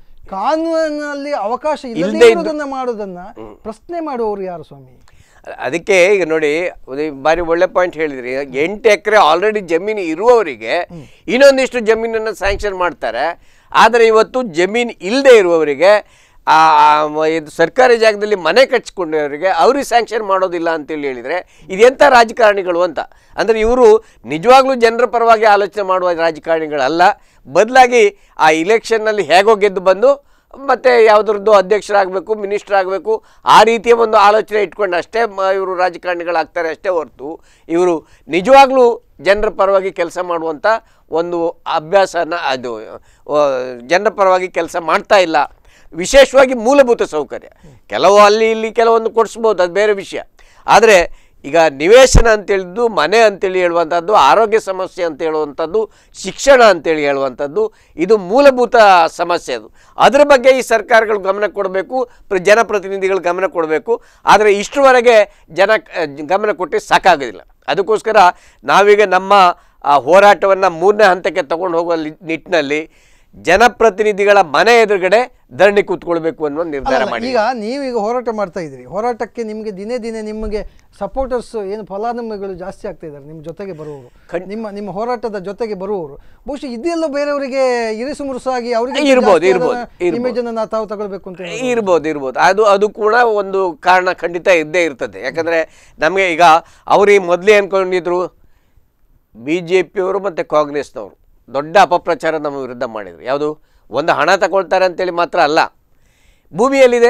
ಕಾನೂನಿನಲ್ಲಿ ಅವಕಾಶ ಇಲ್ದೇ ಇಲ್ಲದೆ ಇದ್ದು- ಇರೋದನ್ನು ಮಾಡೋದನ್ನು ಪ್ರಶ್ನೆ ಮಾಡುವವರು ಯಾರು ಸ್ವಾಮಿ ಅದಕ್ಕೆ ಈಗ ನೋಡಿ ಒಂದು ಬಾರಿ ಒಳ್ಳೆ ಪಾಯಿಂಟ್ ಹೇಳಿದ್ರಿ ಎಂಟು ಎಕರೆ ಆಲ್ರೆಡಿ ಜಮೀನು ಇರುವವರಿಗೆ ಇನ್ನೊಂದಿಷ್ಟು ಜಮೀನನ್ನು ಸ್ಯಾಂಕ್ಷನ್ ಮಾಡ್ತಾರೆ ಆದರೆ ಇವತ್ತು ಜಮೀನು ಇಲ್ಲದೆ ಇರುವವರಿಗೆ ಆ, ಆ, ಮ- ಇದು ಸರ್ಕಾರಿ ಜಾಗದಲ್ಲಿ ಮನೆ ಕಟ್ಸ್ಕೊಂಡಿರೋರಿಗೆ ಅವ್ರಿಗೆ ಸ್ಯಾಂಕ್ಷನ್ ಮಾಡೋದಿಲ್ಲ ಅಂತೇಳಿ ಹೇಳಿದರೆ ಇದೆಂಥ ರಾಜಕಾರಣಿಗಳು ಅಂತ ಅಂದರೆ ಇವರು ನಿಜವಾಗ್ಲೂ ಜನರ ಪರವಾಗಿ ಆಲೋಚನೆ ಮಾಡುವ ರಾಜಕಾರಣಿಗಳಲ್ಲ ಬದಲಾಗಿ ಆ ಇಲೆಕ್ಷನ್ನಲ್ಲಿ ಹೇಗೋ ಗೆದ್ದು ಬಂದು ಮತ್ತು ಯಾವುದ್ರದ್ದು ಅಧ್ಯಕ್ಷರಾಗಬೇಕು ಮಿನಿಸ್ಟರ್ ಆಗಬೇಕು ಆ ರೀತಿಯ ಒಂದು ಆಲೋಚನೆ ಇಟ್ಕೊಂಡು ಅಷ್ಟೇ ಮ- ಇವರು ರಾಜಕಾರಣಿಗಳಾಗ್ತಾರೆ ಅಷ್ಟೇ ಹೊರತು ಇವರು ನಿಜವಾಗ್ಲೂ ಜನರ ಪರವಾಗಿ ಕೆಲಸ ಮಾಡುವಂಥ ಒಂದು ಅಭ್ಯಾಸನ ಅದು ಆ, ಜನರ ಪರವಾಗಿ ಕೆಲಸ ಮಾಡ್ತಾ ಇಲ್ಲ ವಿಶೇಷವಾಗಿ ಮೂಲಭೂತ ಸೌಕರ್ಯ ಕೆಲವು ಅಲ್ಲಿ ಇಲ್ಲಿ ಕೆಲವೊಂದು ಕೊಡಿಸ್ಬೋದು ಅದು ಬೇರೆ ವಿಷಯ ಆದರೆ ಈಗ ನಿವೇಶನ ಅಂತೇಳಿದ್ದು ಮನೆ ಅಂತೇಳಿ ಹೇಳುವಂಥದ್ದು ಆರೋಗ್ಯ ಸಮಸ್ಯೆ ಅಂತ ಹೇಳುವಂಥದ್ದು ಶಿಕ್ಷಣ ಅಂತೇಳಿ ಹೇಳುವಂಥದ್ದು ಇದು ಮೂಲಭೂತ ಸಮಸ್ಯೆ ಅದು ಅದರ ಬಗ್ಗೆ ಈ ಸರ್ಕಾರಗಳು ಗಮನ ಕೊಡಬೇಕು ಪ್ರ- ಜನಪ್ರತಿನಿಧಿಗಳು ಗಮನ ಕೊಡಬೇಕು ಆದರೆ ಇಷ್ಟರವರೆಗೆ ಜನ ಅಹ್, ಗಮನ ಕೊಟ್ಟು ಸಾಕಾಗೋದಿಲ್ಲ ಅದಕ್ಕೋಸ್ಕರ ನಾವೀಗ ನಮ್ಮ ಹೋರಾಟವನ್ನು ಮೂರನೇ ಹಂತಕ್ಕೆ ತಗೊಂಡು ಹೋಗುವ ಲಿ- ನಿಟ್ಟಿನಲ್ಲಿ ಜನಪ್ರತಿನಿಧಿಗಳ ಮನೆ ಎದುರುಗಡೆ ಧರಣಿ ಕೂತ್ಕೊಳ್ಬೇಕು ಅನ್ನೋ ನಿರ್ಧಾರ ಅಲ್ಲ, ಮಾಡಿ ಈಗ ನೀವೀಗ ಹೋರಾಟ ಮಾಡ್ತಾ ಇದ್ದೀರಿ ಹೋರಾಟಕ್ಕೆ ನಿಮಗೆ ದಿನೇ ದಿನೇ ನಿಮಗೆ ಸಪೋರ್ಟರ್ಸ್ ಏನು ಫಲಾನುಭವಿಗಳು ಜಾಸ್ತಿ ಆಗ್ತಾ ಇದ್ದಾರೆ ನಿಮ್ಮ ಜೊತೆಗೆ ಬರುವವರು ನಿಮ್ಮ ನಿಮ್ಮ ಹೋರಾಟದ ಜೊತೆಗೆ ಬರುವವರು ಬಹುಶಃ ಇದೆಲ್ಲ ಬೇರೆಯವರಿಗೆ ಇರಿಸು ಮುರುಸಾಗಿ ಅವರಿಗೆ ಇರ್ಬೋದು, ಇರ್ಬೋದು, ಇರ್ಬೋದು. ಇಮೇಜ್ ಅನ್ನು ನಾವು ತಾವು ತಗೊಳ್ಬೇಕು ಅಂತ ಹೇಳಿ ಇರ್ಬೋದು ಇರ್ಬೋದು ಅದು ಅದು ಕೂಡ ಒಂದು ಕಾರಣ ಖಂಡಿತ ಇದ್ದೇ ಇರ್ತದೆ ಯಾಕಂದರೆ ನಮಗೆ ಈಗ ಅವ್ರು ಈ ಮೊದಲೇ ಅಂದ್ಕೊಂಡಿದ್ರು ಬಿ ಜೆ ಪಿಯವರು ಮತ್ತು ಕಾಂಗ್ರೆಸ್ನವರು ದೊಡ್ಡ ಅಪಪ್ರಚಾರ ನಮ್ಮ ವಿರುದ್ಧ ಮಾಡಿದರು ಯಾವುದು ಒಂದು ಹಣ ತಗೊಳ್ತಾರೆ ಅಂತೇಳಿ ಮಾತ್ರ ಅಲ್ಲ ಭೂಮಿ ಎಲ್ಲಿದೆ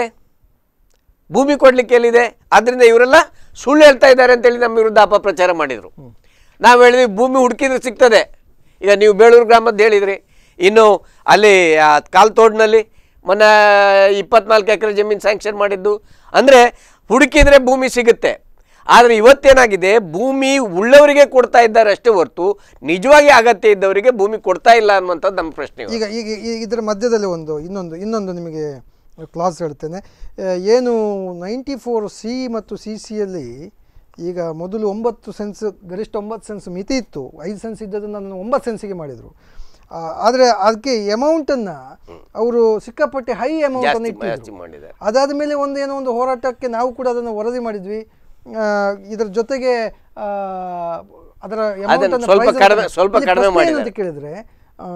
ಭೂಮಿ ಕೊಡಲಿಕ್ಕೆ ಎಲ್ಲಿದೆ ಆದ್ದರಿಂದ ಇವರೆಲ್ಲ ಸುಳ್ಳು ಹೇಳ್ತಾ ಇದ್ದಾರೆ ಅಂತೇಳಿ ನಮ್ಮ ವಿರುದ್ಧ ಅಪಪ್ರಚಾರ ಮಾಡಿದರು ನಾವು ಹೇಳಿದ್ವಿ ಭೂಮಿ ಹುಡುಕಿದ್ರೆ ಸಿಗ್ತದೆ ಈಗ ನೀವು ಬೇಳೂರು ಗ್ರಾಮದ್ದು ಹೇಳಿದ್ರಿ ಇನ್ನು ಅಲ್ಲಿ ಆ ಕಾಲ್ತೋಡ್ನಲ್ಲಿ ಮೊನ್ನೆ ಇಪ್ಪತ್ನಾಲ್ಕು ಎಕರೆ ಜಮೀನು ಸ್ಯಾಂಕ್ಷನ್ ಮಾಡಿದ್ದು ಅಂದರೆ ಹುಡುಕಿದ್ರೆ ಭೂಮಿ ಸಿಗುತ್ತೆ ಆದರೆ ಇವತ್ತೇನಾಗಿದೆ ಭೂಮಿ ಉಳ್ಳವರಿಗೆ ಕೊಡ್ತಾ ಇದ್ದಾರೆ ಅಷ್ಟೇ ಹೊರತು ನಿಜವಾಗಿ ಅಗತ್ಯ ಇದ್ದವರಿಗೆ ಭೂಮಿ ಕೊಡ್ತಾ ಇಲ್ಲ ಅನ್ನುವಂಥದ್ದು ನಮ್ಮ ಪ್ರಶ್ನೆ ಇವತ್ತು. ಈಗ ಈಗ ಈ- ಇದರ ಮಧ್ಯದಲ್ಲಿ ಒಂದು ಇನ್ನೊಂದು ಇನ್ನೊಂದು ನಿಮಗೆ ಕ್ಲಾಸ್ ಹೇಳ್ತೇನೆ ಆ, ಏನು ನೈಂಟಿ ಫೋರ್ ಸಿ ಮತ್ತು ಸಿ ಸಿಯಲ್ಲಿ ಈಗ ಮೊದಲು ಒಂಬತ್ತು ಸೆನ್ಸ್ ಗರಿಷ್ಠ ಒಂಬತ್ತು ಸೆನ್ಸ್ ಮಿತಿ ಇತ್ತು ಐದು ಸೆನ್ಸ್ ಇದ್ದದನ್ನು ಅದನ್ನು ಒಂಬತ್ತು ಸೆನ್ಸಿಗೆ ಮಾಡಿದರು ಆದರೆ ಅದಕ್ಕೆ ಅಮೌಂಟನ್ನು ಅವರು ಸಿಕ್ಕಾಪಟ್ಟೆ ಹೈ ಅಮೌಂಟನ್ನು ಜಾಸ್ತಿ ಜಾಸ್ತಿ ಇಟ್ಟಿದ್ರು ಮಾಡಿದ್ದಾರೆ ಅದಾದ ಮೇಲೆ ಒಂದು ಏನೋ ಒಂದು ಹೋರಾಟಕ್ಕೆ ನಾವು ಕೂಡ ಅದನ್ನು ವರದಿ ಮಾಡಿದ್ವಿ ಆ, ಇದರ ಜೊತೆಗೆ ಆ, ಅದರ amount ಅದನ್ನು ಅನ್ನು ಸ್ವಲ್ಪ price ಅನ್ನು ಕಡಿಮೆ- ಕಡಿಮೆ- ಸ್ವಲ್ಪ ಇಲ್ಲಿ ಕಡಿಮೆ ಪ್ರಶ್ನೆ ಏನು ಅಂತ ಮಾಡಿದ್ದಾರೆ. ಕೇಳಿದ್ರೆ ಆ,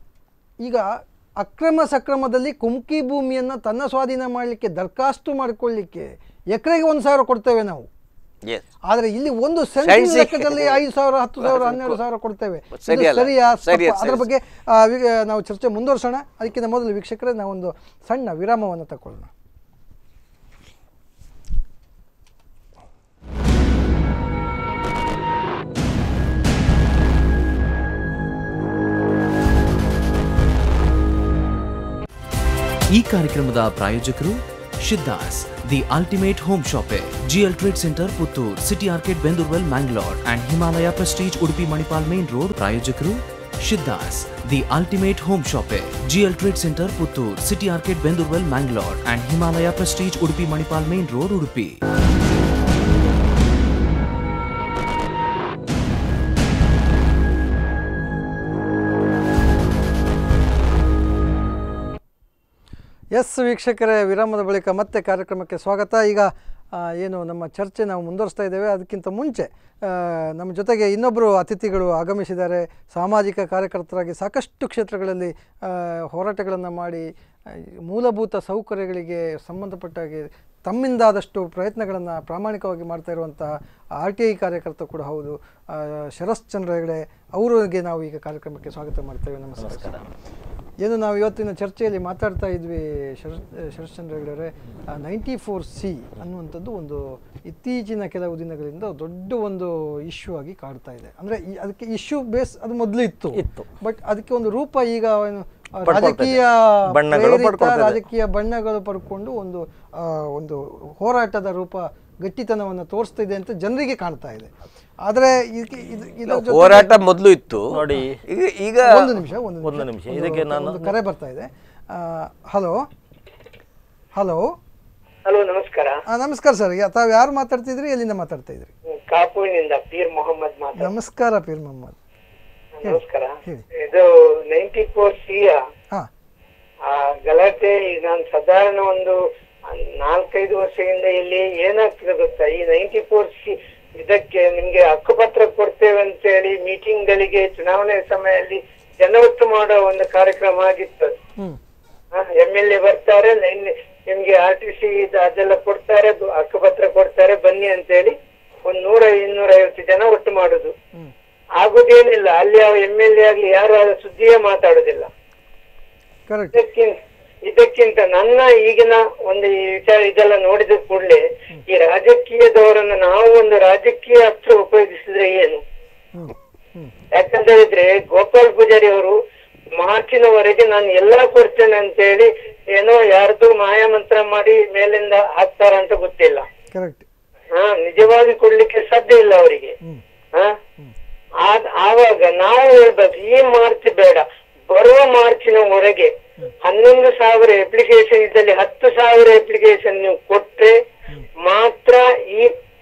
ಈಗ ಅಕ್ರಮ ಸಕ್ರಮದಲ್ಲಿ ಕುಮ್ಕಿ ಭೂಮಿಯನ್ನು ತನ್ನ ಸ್ವಾಧೀನ ಮಾಡಲಿಕ್ಕೆ ದರಖಾಸ್ತು ಮಾಡಿಕೊಳ್ಳಿಕ್ಕೆ ಎಕರೆಗೆ ಒಂದು ಸಾವಿರ ಕೊಡ್ತೇವೆ ನಾವು Yes. ಆದರೆ ಇಲ್ಲಿ ಒಂದು ಸೆನ್ಸಿ- ಸೆಂಟ್ ಲೆಕ್ಕದಲ್ಲಿ ಐದು ಸಾವಿರ ಹತ್ತು ಸಾವಿರ ಹನ್ನೆರಡು ಸಾವಿರ ಕೊಡ್ತೇವೆ ಇದು ಸರಿಯಲ್ಲ. ಸರಿಯಾ ಸರಿ, ತಪ್ಪಾ? ಅದರ ಸರಿ. ಬಗ್ಗೆ ಆ, ವಿ- ನಾವು ಚರ್ಚೆ ಮುಂದುವರ್ಸೋಣ ಅದಕ್ಕಿಂತ ಮೊದಲು ವೀಕ್ಷಕರೇ ನಾವೊಂದು ಸಣ್ಣ ವಿರಾಮವನ್ನು ತಗೊಳ್ಳೋಣ ಈ ಕಾರ್ಯಕ್ರಮದ ಪ್ರಾಯೋಜಕರು Shiddas the ultimate home shoppe GL trade centre Puttur city arcade ಬೆಂದೂರ್ವೆಲ್ Mangalore and Himalaya prestige Udupi Manipal main road ಪ್ರಾಯೋಜಕರು Shiddas, the ultimate home shopper. GL Trade Center, Puttur, City Arcade, Bendurwell, Mangalore, and Himalaya Prestige, Udupi Manipal Main Road, Udupi. Yes ವೀಕ್ಷಕರೇ ವಿರಾಮದ ಬಳಿಕ ಮತ್ತೆ ಕಾರ್ಯಕ್ರಮಕ್ಕೆ ಸ್ವಾಗತ ಈಗ ಆ, ಏನು ನಮ್ಮ ಚರ್ಚೆ ನಾವು ಮುಂದುವರಿಸ್ತಾ ಇದ್ದೇವೆ ಅದಕ್ಕಿಂತ ಮುಂಚೆ ಆ, ನಮ್ಮ ಜೊತೆಗೆ ಇನ್ನೊಬ್ಬರು ಅತಿಥಿಗಳು ಆಗಮಿಸಿದ್ದಾರೆ ಸಾಮಾಜಿಕ ಕಾರ್ಯಕರ್ತರಾಗಿ ಸಾಕಷ್ಟು ಕ್ಷೇತ್ರಗಳಲ್ಲಿ ಆ, ಹೋರಾಟಗಳನ್ನು ಮಾಡಿ ಆ, ಮೂಲಭೂತ ಸೌಕರ್ಯಗಳಿಗೆ ಸಂಬಂಧಪಟ್ಟ ಹಾಗೆ ತಮ್ಮಿಂದಾದಷ್ಟು ಪ್ರಯತ್ನಗಳನ್ನು ಪ್ರಾಮಾಣಿಕವಾಗಿ ಮಾಡ್ತಾ ಇರುವಂತಹ ಆರ್ ಟಿ ಐ ಕಾರ್ಯಕರ್ತ ಕೂಡ ಹೌದು ಆ, ಶರತ್ ಚಂದ್ರ ಹೆಗಡೆ ಅವರಿಗೆ ನಾವು ಈಗ ಕಾರ್ಯಕ್ರಮಕ್ಕೆ ಸ್ವಾಗತ ಮಾಡ್ತೇವೆ ನಮಸ್ಕಾರ ಏನು ನಾವು ಇವತ್ತಿನ ಚರ್ಚೆಯಲ್ಲಿ ಮಾತಾಡ್ತಾ ಇದ್ವಿ Sharath Sharathchandra Hegde ninety four C ಅನ್ನುವಂಥದ್ದು ಒಂದು ಇತ್ತೀಚಿನ ಕೆಲವು ದಿನಗಳಿಂದ ದೊಡ್ಡ ಒಂದು ಇಶ್ಯೂ ಆಗಿ ಕಾಡ್ತಾ ಇದೆ ಅಂದರೆ ಅದಕ್ಕೆ ಇಶ್ಯೂ ಬೇಸ್ ಅದು ಮೊದಲು ಇತ್ತು ಇತ್ತು. ಬಟ್ ಅದಕ್ಕೆ ಒಂದು ರೂಪ ಈಗ ಏನು, ಆ, ಪಡ್ಕೊಳ್ತಾ ಇದೆ. ರಾಜಕೀಯ ಬಣ್ಣಗಳು ಪ್ರೇರಿತ ಪಡ್ಕೊಳ್ತಾ ಇದೆ. ರಾಜಕೀಯ ಬಣ್ಣಗಳು ಪಡ್ಕೊಂಡು ಒಂದು ಆ, ಒಂದು ಹೋರಾಟದ ರೂಪ ಗಟ್ಟಿತನವನ್ನು ತೋರಿಸ್ತಿದೆ ಅಂತ ಜನರಿಗೆ ಕಾಣ್ತಾ ಇದೆ ಆದರೆ ಇದಕ್ಕೆ ಇದು ಇದರ ಜೊತೆಗೆ- ಹೋರಾಟ ಮೊದಲು ಇತ್ತು ನೋಡಿ ಈಗ ಈಗ ಒಂದು ನಿಮಿಷ ಒಂದು ಒಂದು ನಿಮಿಷ. ಇದಕ್ಕೆ ನಾನು- ಒಂದು ಕರೆ ಬರ್ತಾ ಇದೆ ಹಲೋ ಹಲೋ ಹಲೋ ನಮಸ್ಕಾರ ನಮಸ್ಕಾರ ಸರ್ ತಾವು ಯಾರು ಮಾತಾಡ್ತಿದ್ರಿ ಎಲ್ಲಿಂದ ಮಾತಾಡ್ತಾ ಇದ್ರಿ ಕಾಪುವಿನಿಂದ ಪೀರ್ ಮೊಹಮ್ಮದ್ ಮಾತಾಡ ನಮಸ್ಕಾರ ಪೀರ್ ಮೊಹಮ್ಮದ್ ನಮಸ್ಕಾರ ಹೇಳಿ. ಇದು ನೈಂಟಿ ಫೋರ್ ಸಿಯ ಹಾ ಆ ಗಲಾಟೆ ಈಗ ನಾನು ಸಾಧಾರಣ ಒಂದು ನಾಲ್ಕೈದು ವರ್ಷದಿಂದ ಇಲ್ಲಿ ಏನಾಗ್ತದೆ ಗೊತ್ತಾ ಈ ನೈಂಟಿ ಫೋರ್ ಸಿ ಇದಕ್ಕೆ ನಿಮ್ಗೆ ಹಕ್ಕುಪತ್ರ ಕೊಡ್ತೇವೆ ಅಂತ ಹೇಳಿ ಮೀಟಿಂಗ್ ಗಳಿಗೆ ಚುನಾವಣೆ ಸಮಯದಲ್ಲಿ ಜನವತ್ತು ಮಾಡೋ ಒಂದು ಕಾರ್ಯಕ್ರಮ ಆಗಿತ್ತು ಅದು. ಹ್ಮ್ ಎಂ ಎಲ್ ಎ ಬರ್ತಾರೆ ನಿನ್ನೆ ನಿಮ್ಗೆ ಆರ್ ಟಿ ಸಿ ಅದೆಲ್ಲ ಕೊಡ್ತಾರೆ ಅದು ಹಕ್ಕುಪತ್ರ ಕೊಡ್ತಾರೆ ಬನ್ನಿ ಅಂತ ಹೇಳಿ ಒಂದ್ ನೂರ ಇನ್ನೂರ ಐವತ್ತು ಜನ ಒಟ್ಟು ಮಾಡುದು ಆಗುದೇನಿಲ್ಲ ಅಲ್ಲಿ ಯಾವ ಎಂ ಎಲ್ ಎ ಆಗ್ಲಿ ಯಾರು ಅದರ ಸುದ್ದಿಯೇ ಮಾತಾಡುದಿಲ್ಲ ಕರೆಕ್ಟ್ ಇದಕ್ಕಿಂತ ಇದಕ್ಕಿಂತ ನನ್ನ ಈಗಿನ ಒಂದು ಈ ವಿಚಾರ ಇದೆಲ್ಲ ನೋಡಿದ ಕೂಡಲೇ ಈ ರಾಜಕೀಯದವರನ್ನ ನಾವು ಒಂದು ರಾಜಕೀಯ ಅಸ್ತ್ರ ಉಪಯೋಗಿಸಿದ್ರೆ ಏನು ಹ್ಮ್ ಹ್ಮ್ ಯಾಕಂತ ಹೇಳಿದ್ರೆ ಗೋಪಾಲ್ ಪೂಜಾರಿ ಅವರು ಮಾರ್ಚಿನವರೆಗೆ ನಾನು ಎಲ್ಲಾ ಕೊಡ್ತೇನೆ ಅಂತ ಹೇಳಿ ಏನೋ ಯಾರ್ದು ಮಾಯಾಮಂತ್ರ ಮಾಡಿ ಮೇಲಿಂದ ಹಾಕ್ತಾರ ಅಂತ ಗೊತ್ತಿಲ್ಲ ಕರೆಕ್ಟ್ ಹಾ ನಿಜವಾಗಿ ಕೊಡ್ಲಿಕ್ಕೆ ಸಾಧ್ಯ ಇಲ್ಲ ಅವರಿಗೆ ಹ್ಮ್ ಹಾ ಆದ್- ಆವಾಗ ನಾವು ಹೇಳ್ಬೇಕು ಈ ಮಾರ್ಚ್ ಬೇಡ ಬರುವ ಮಾರ್ಚಿನ ಹೊರಗೆ ಹನ್ನೊಂದು ಸಾವಿರ ಅಪ್ಲಿಕೇಶನ್ ಇದ್ದಲ್ಲಿ ಹತ್ತು ಸಾವಿರ ಅಪ್ಲಿಕೇಶನ್ ನೀವು ಕೊಟ್ರೆ ಮಾತ್ರ ಈ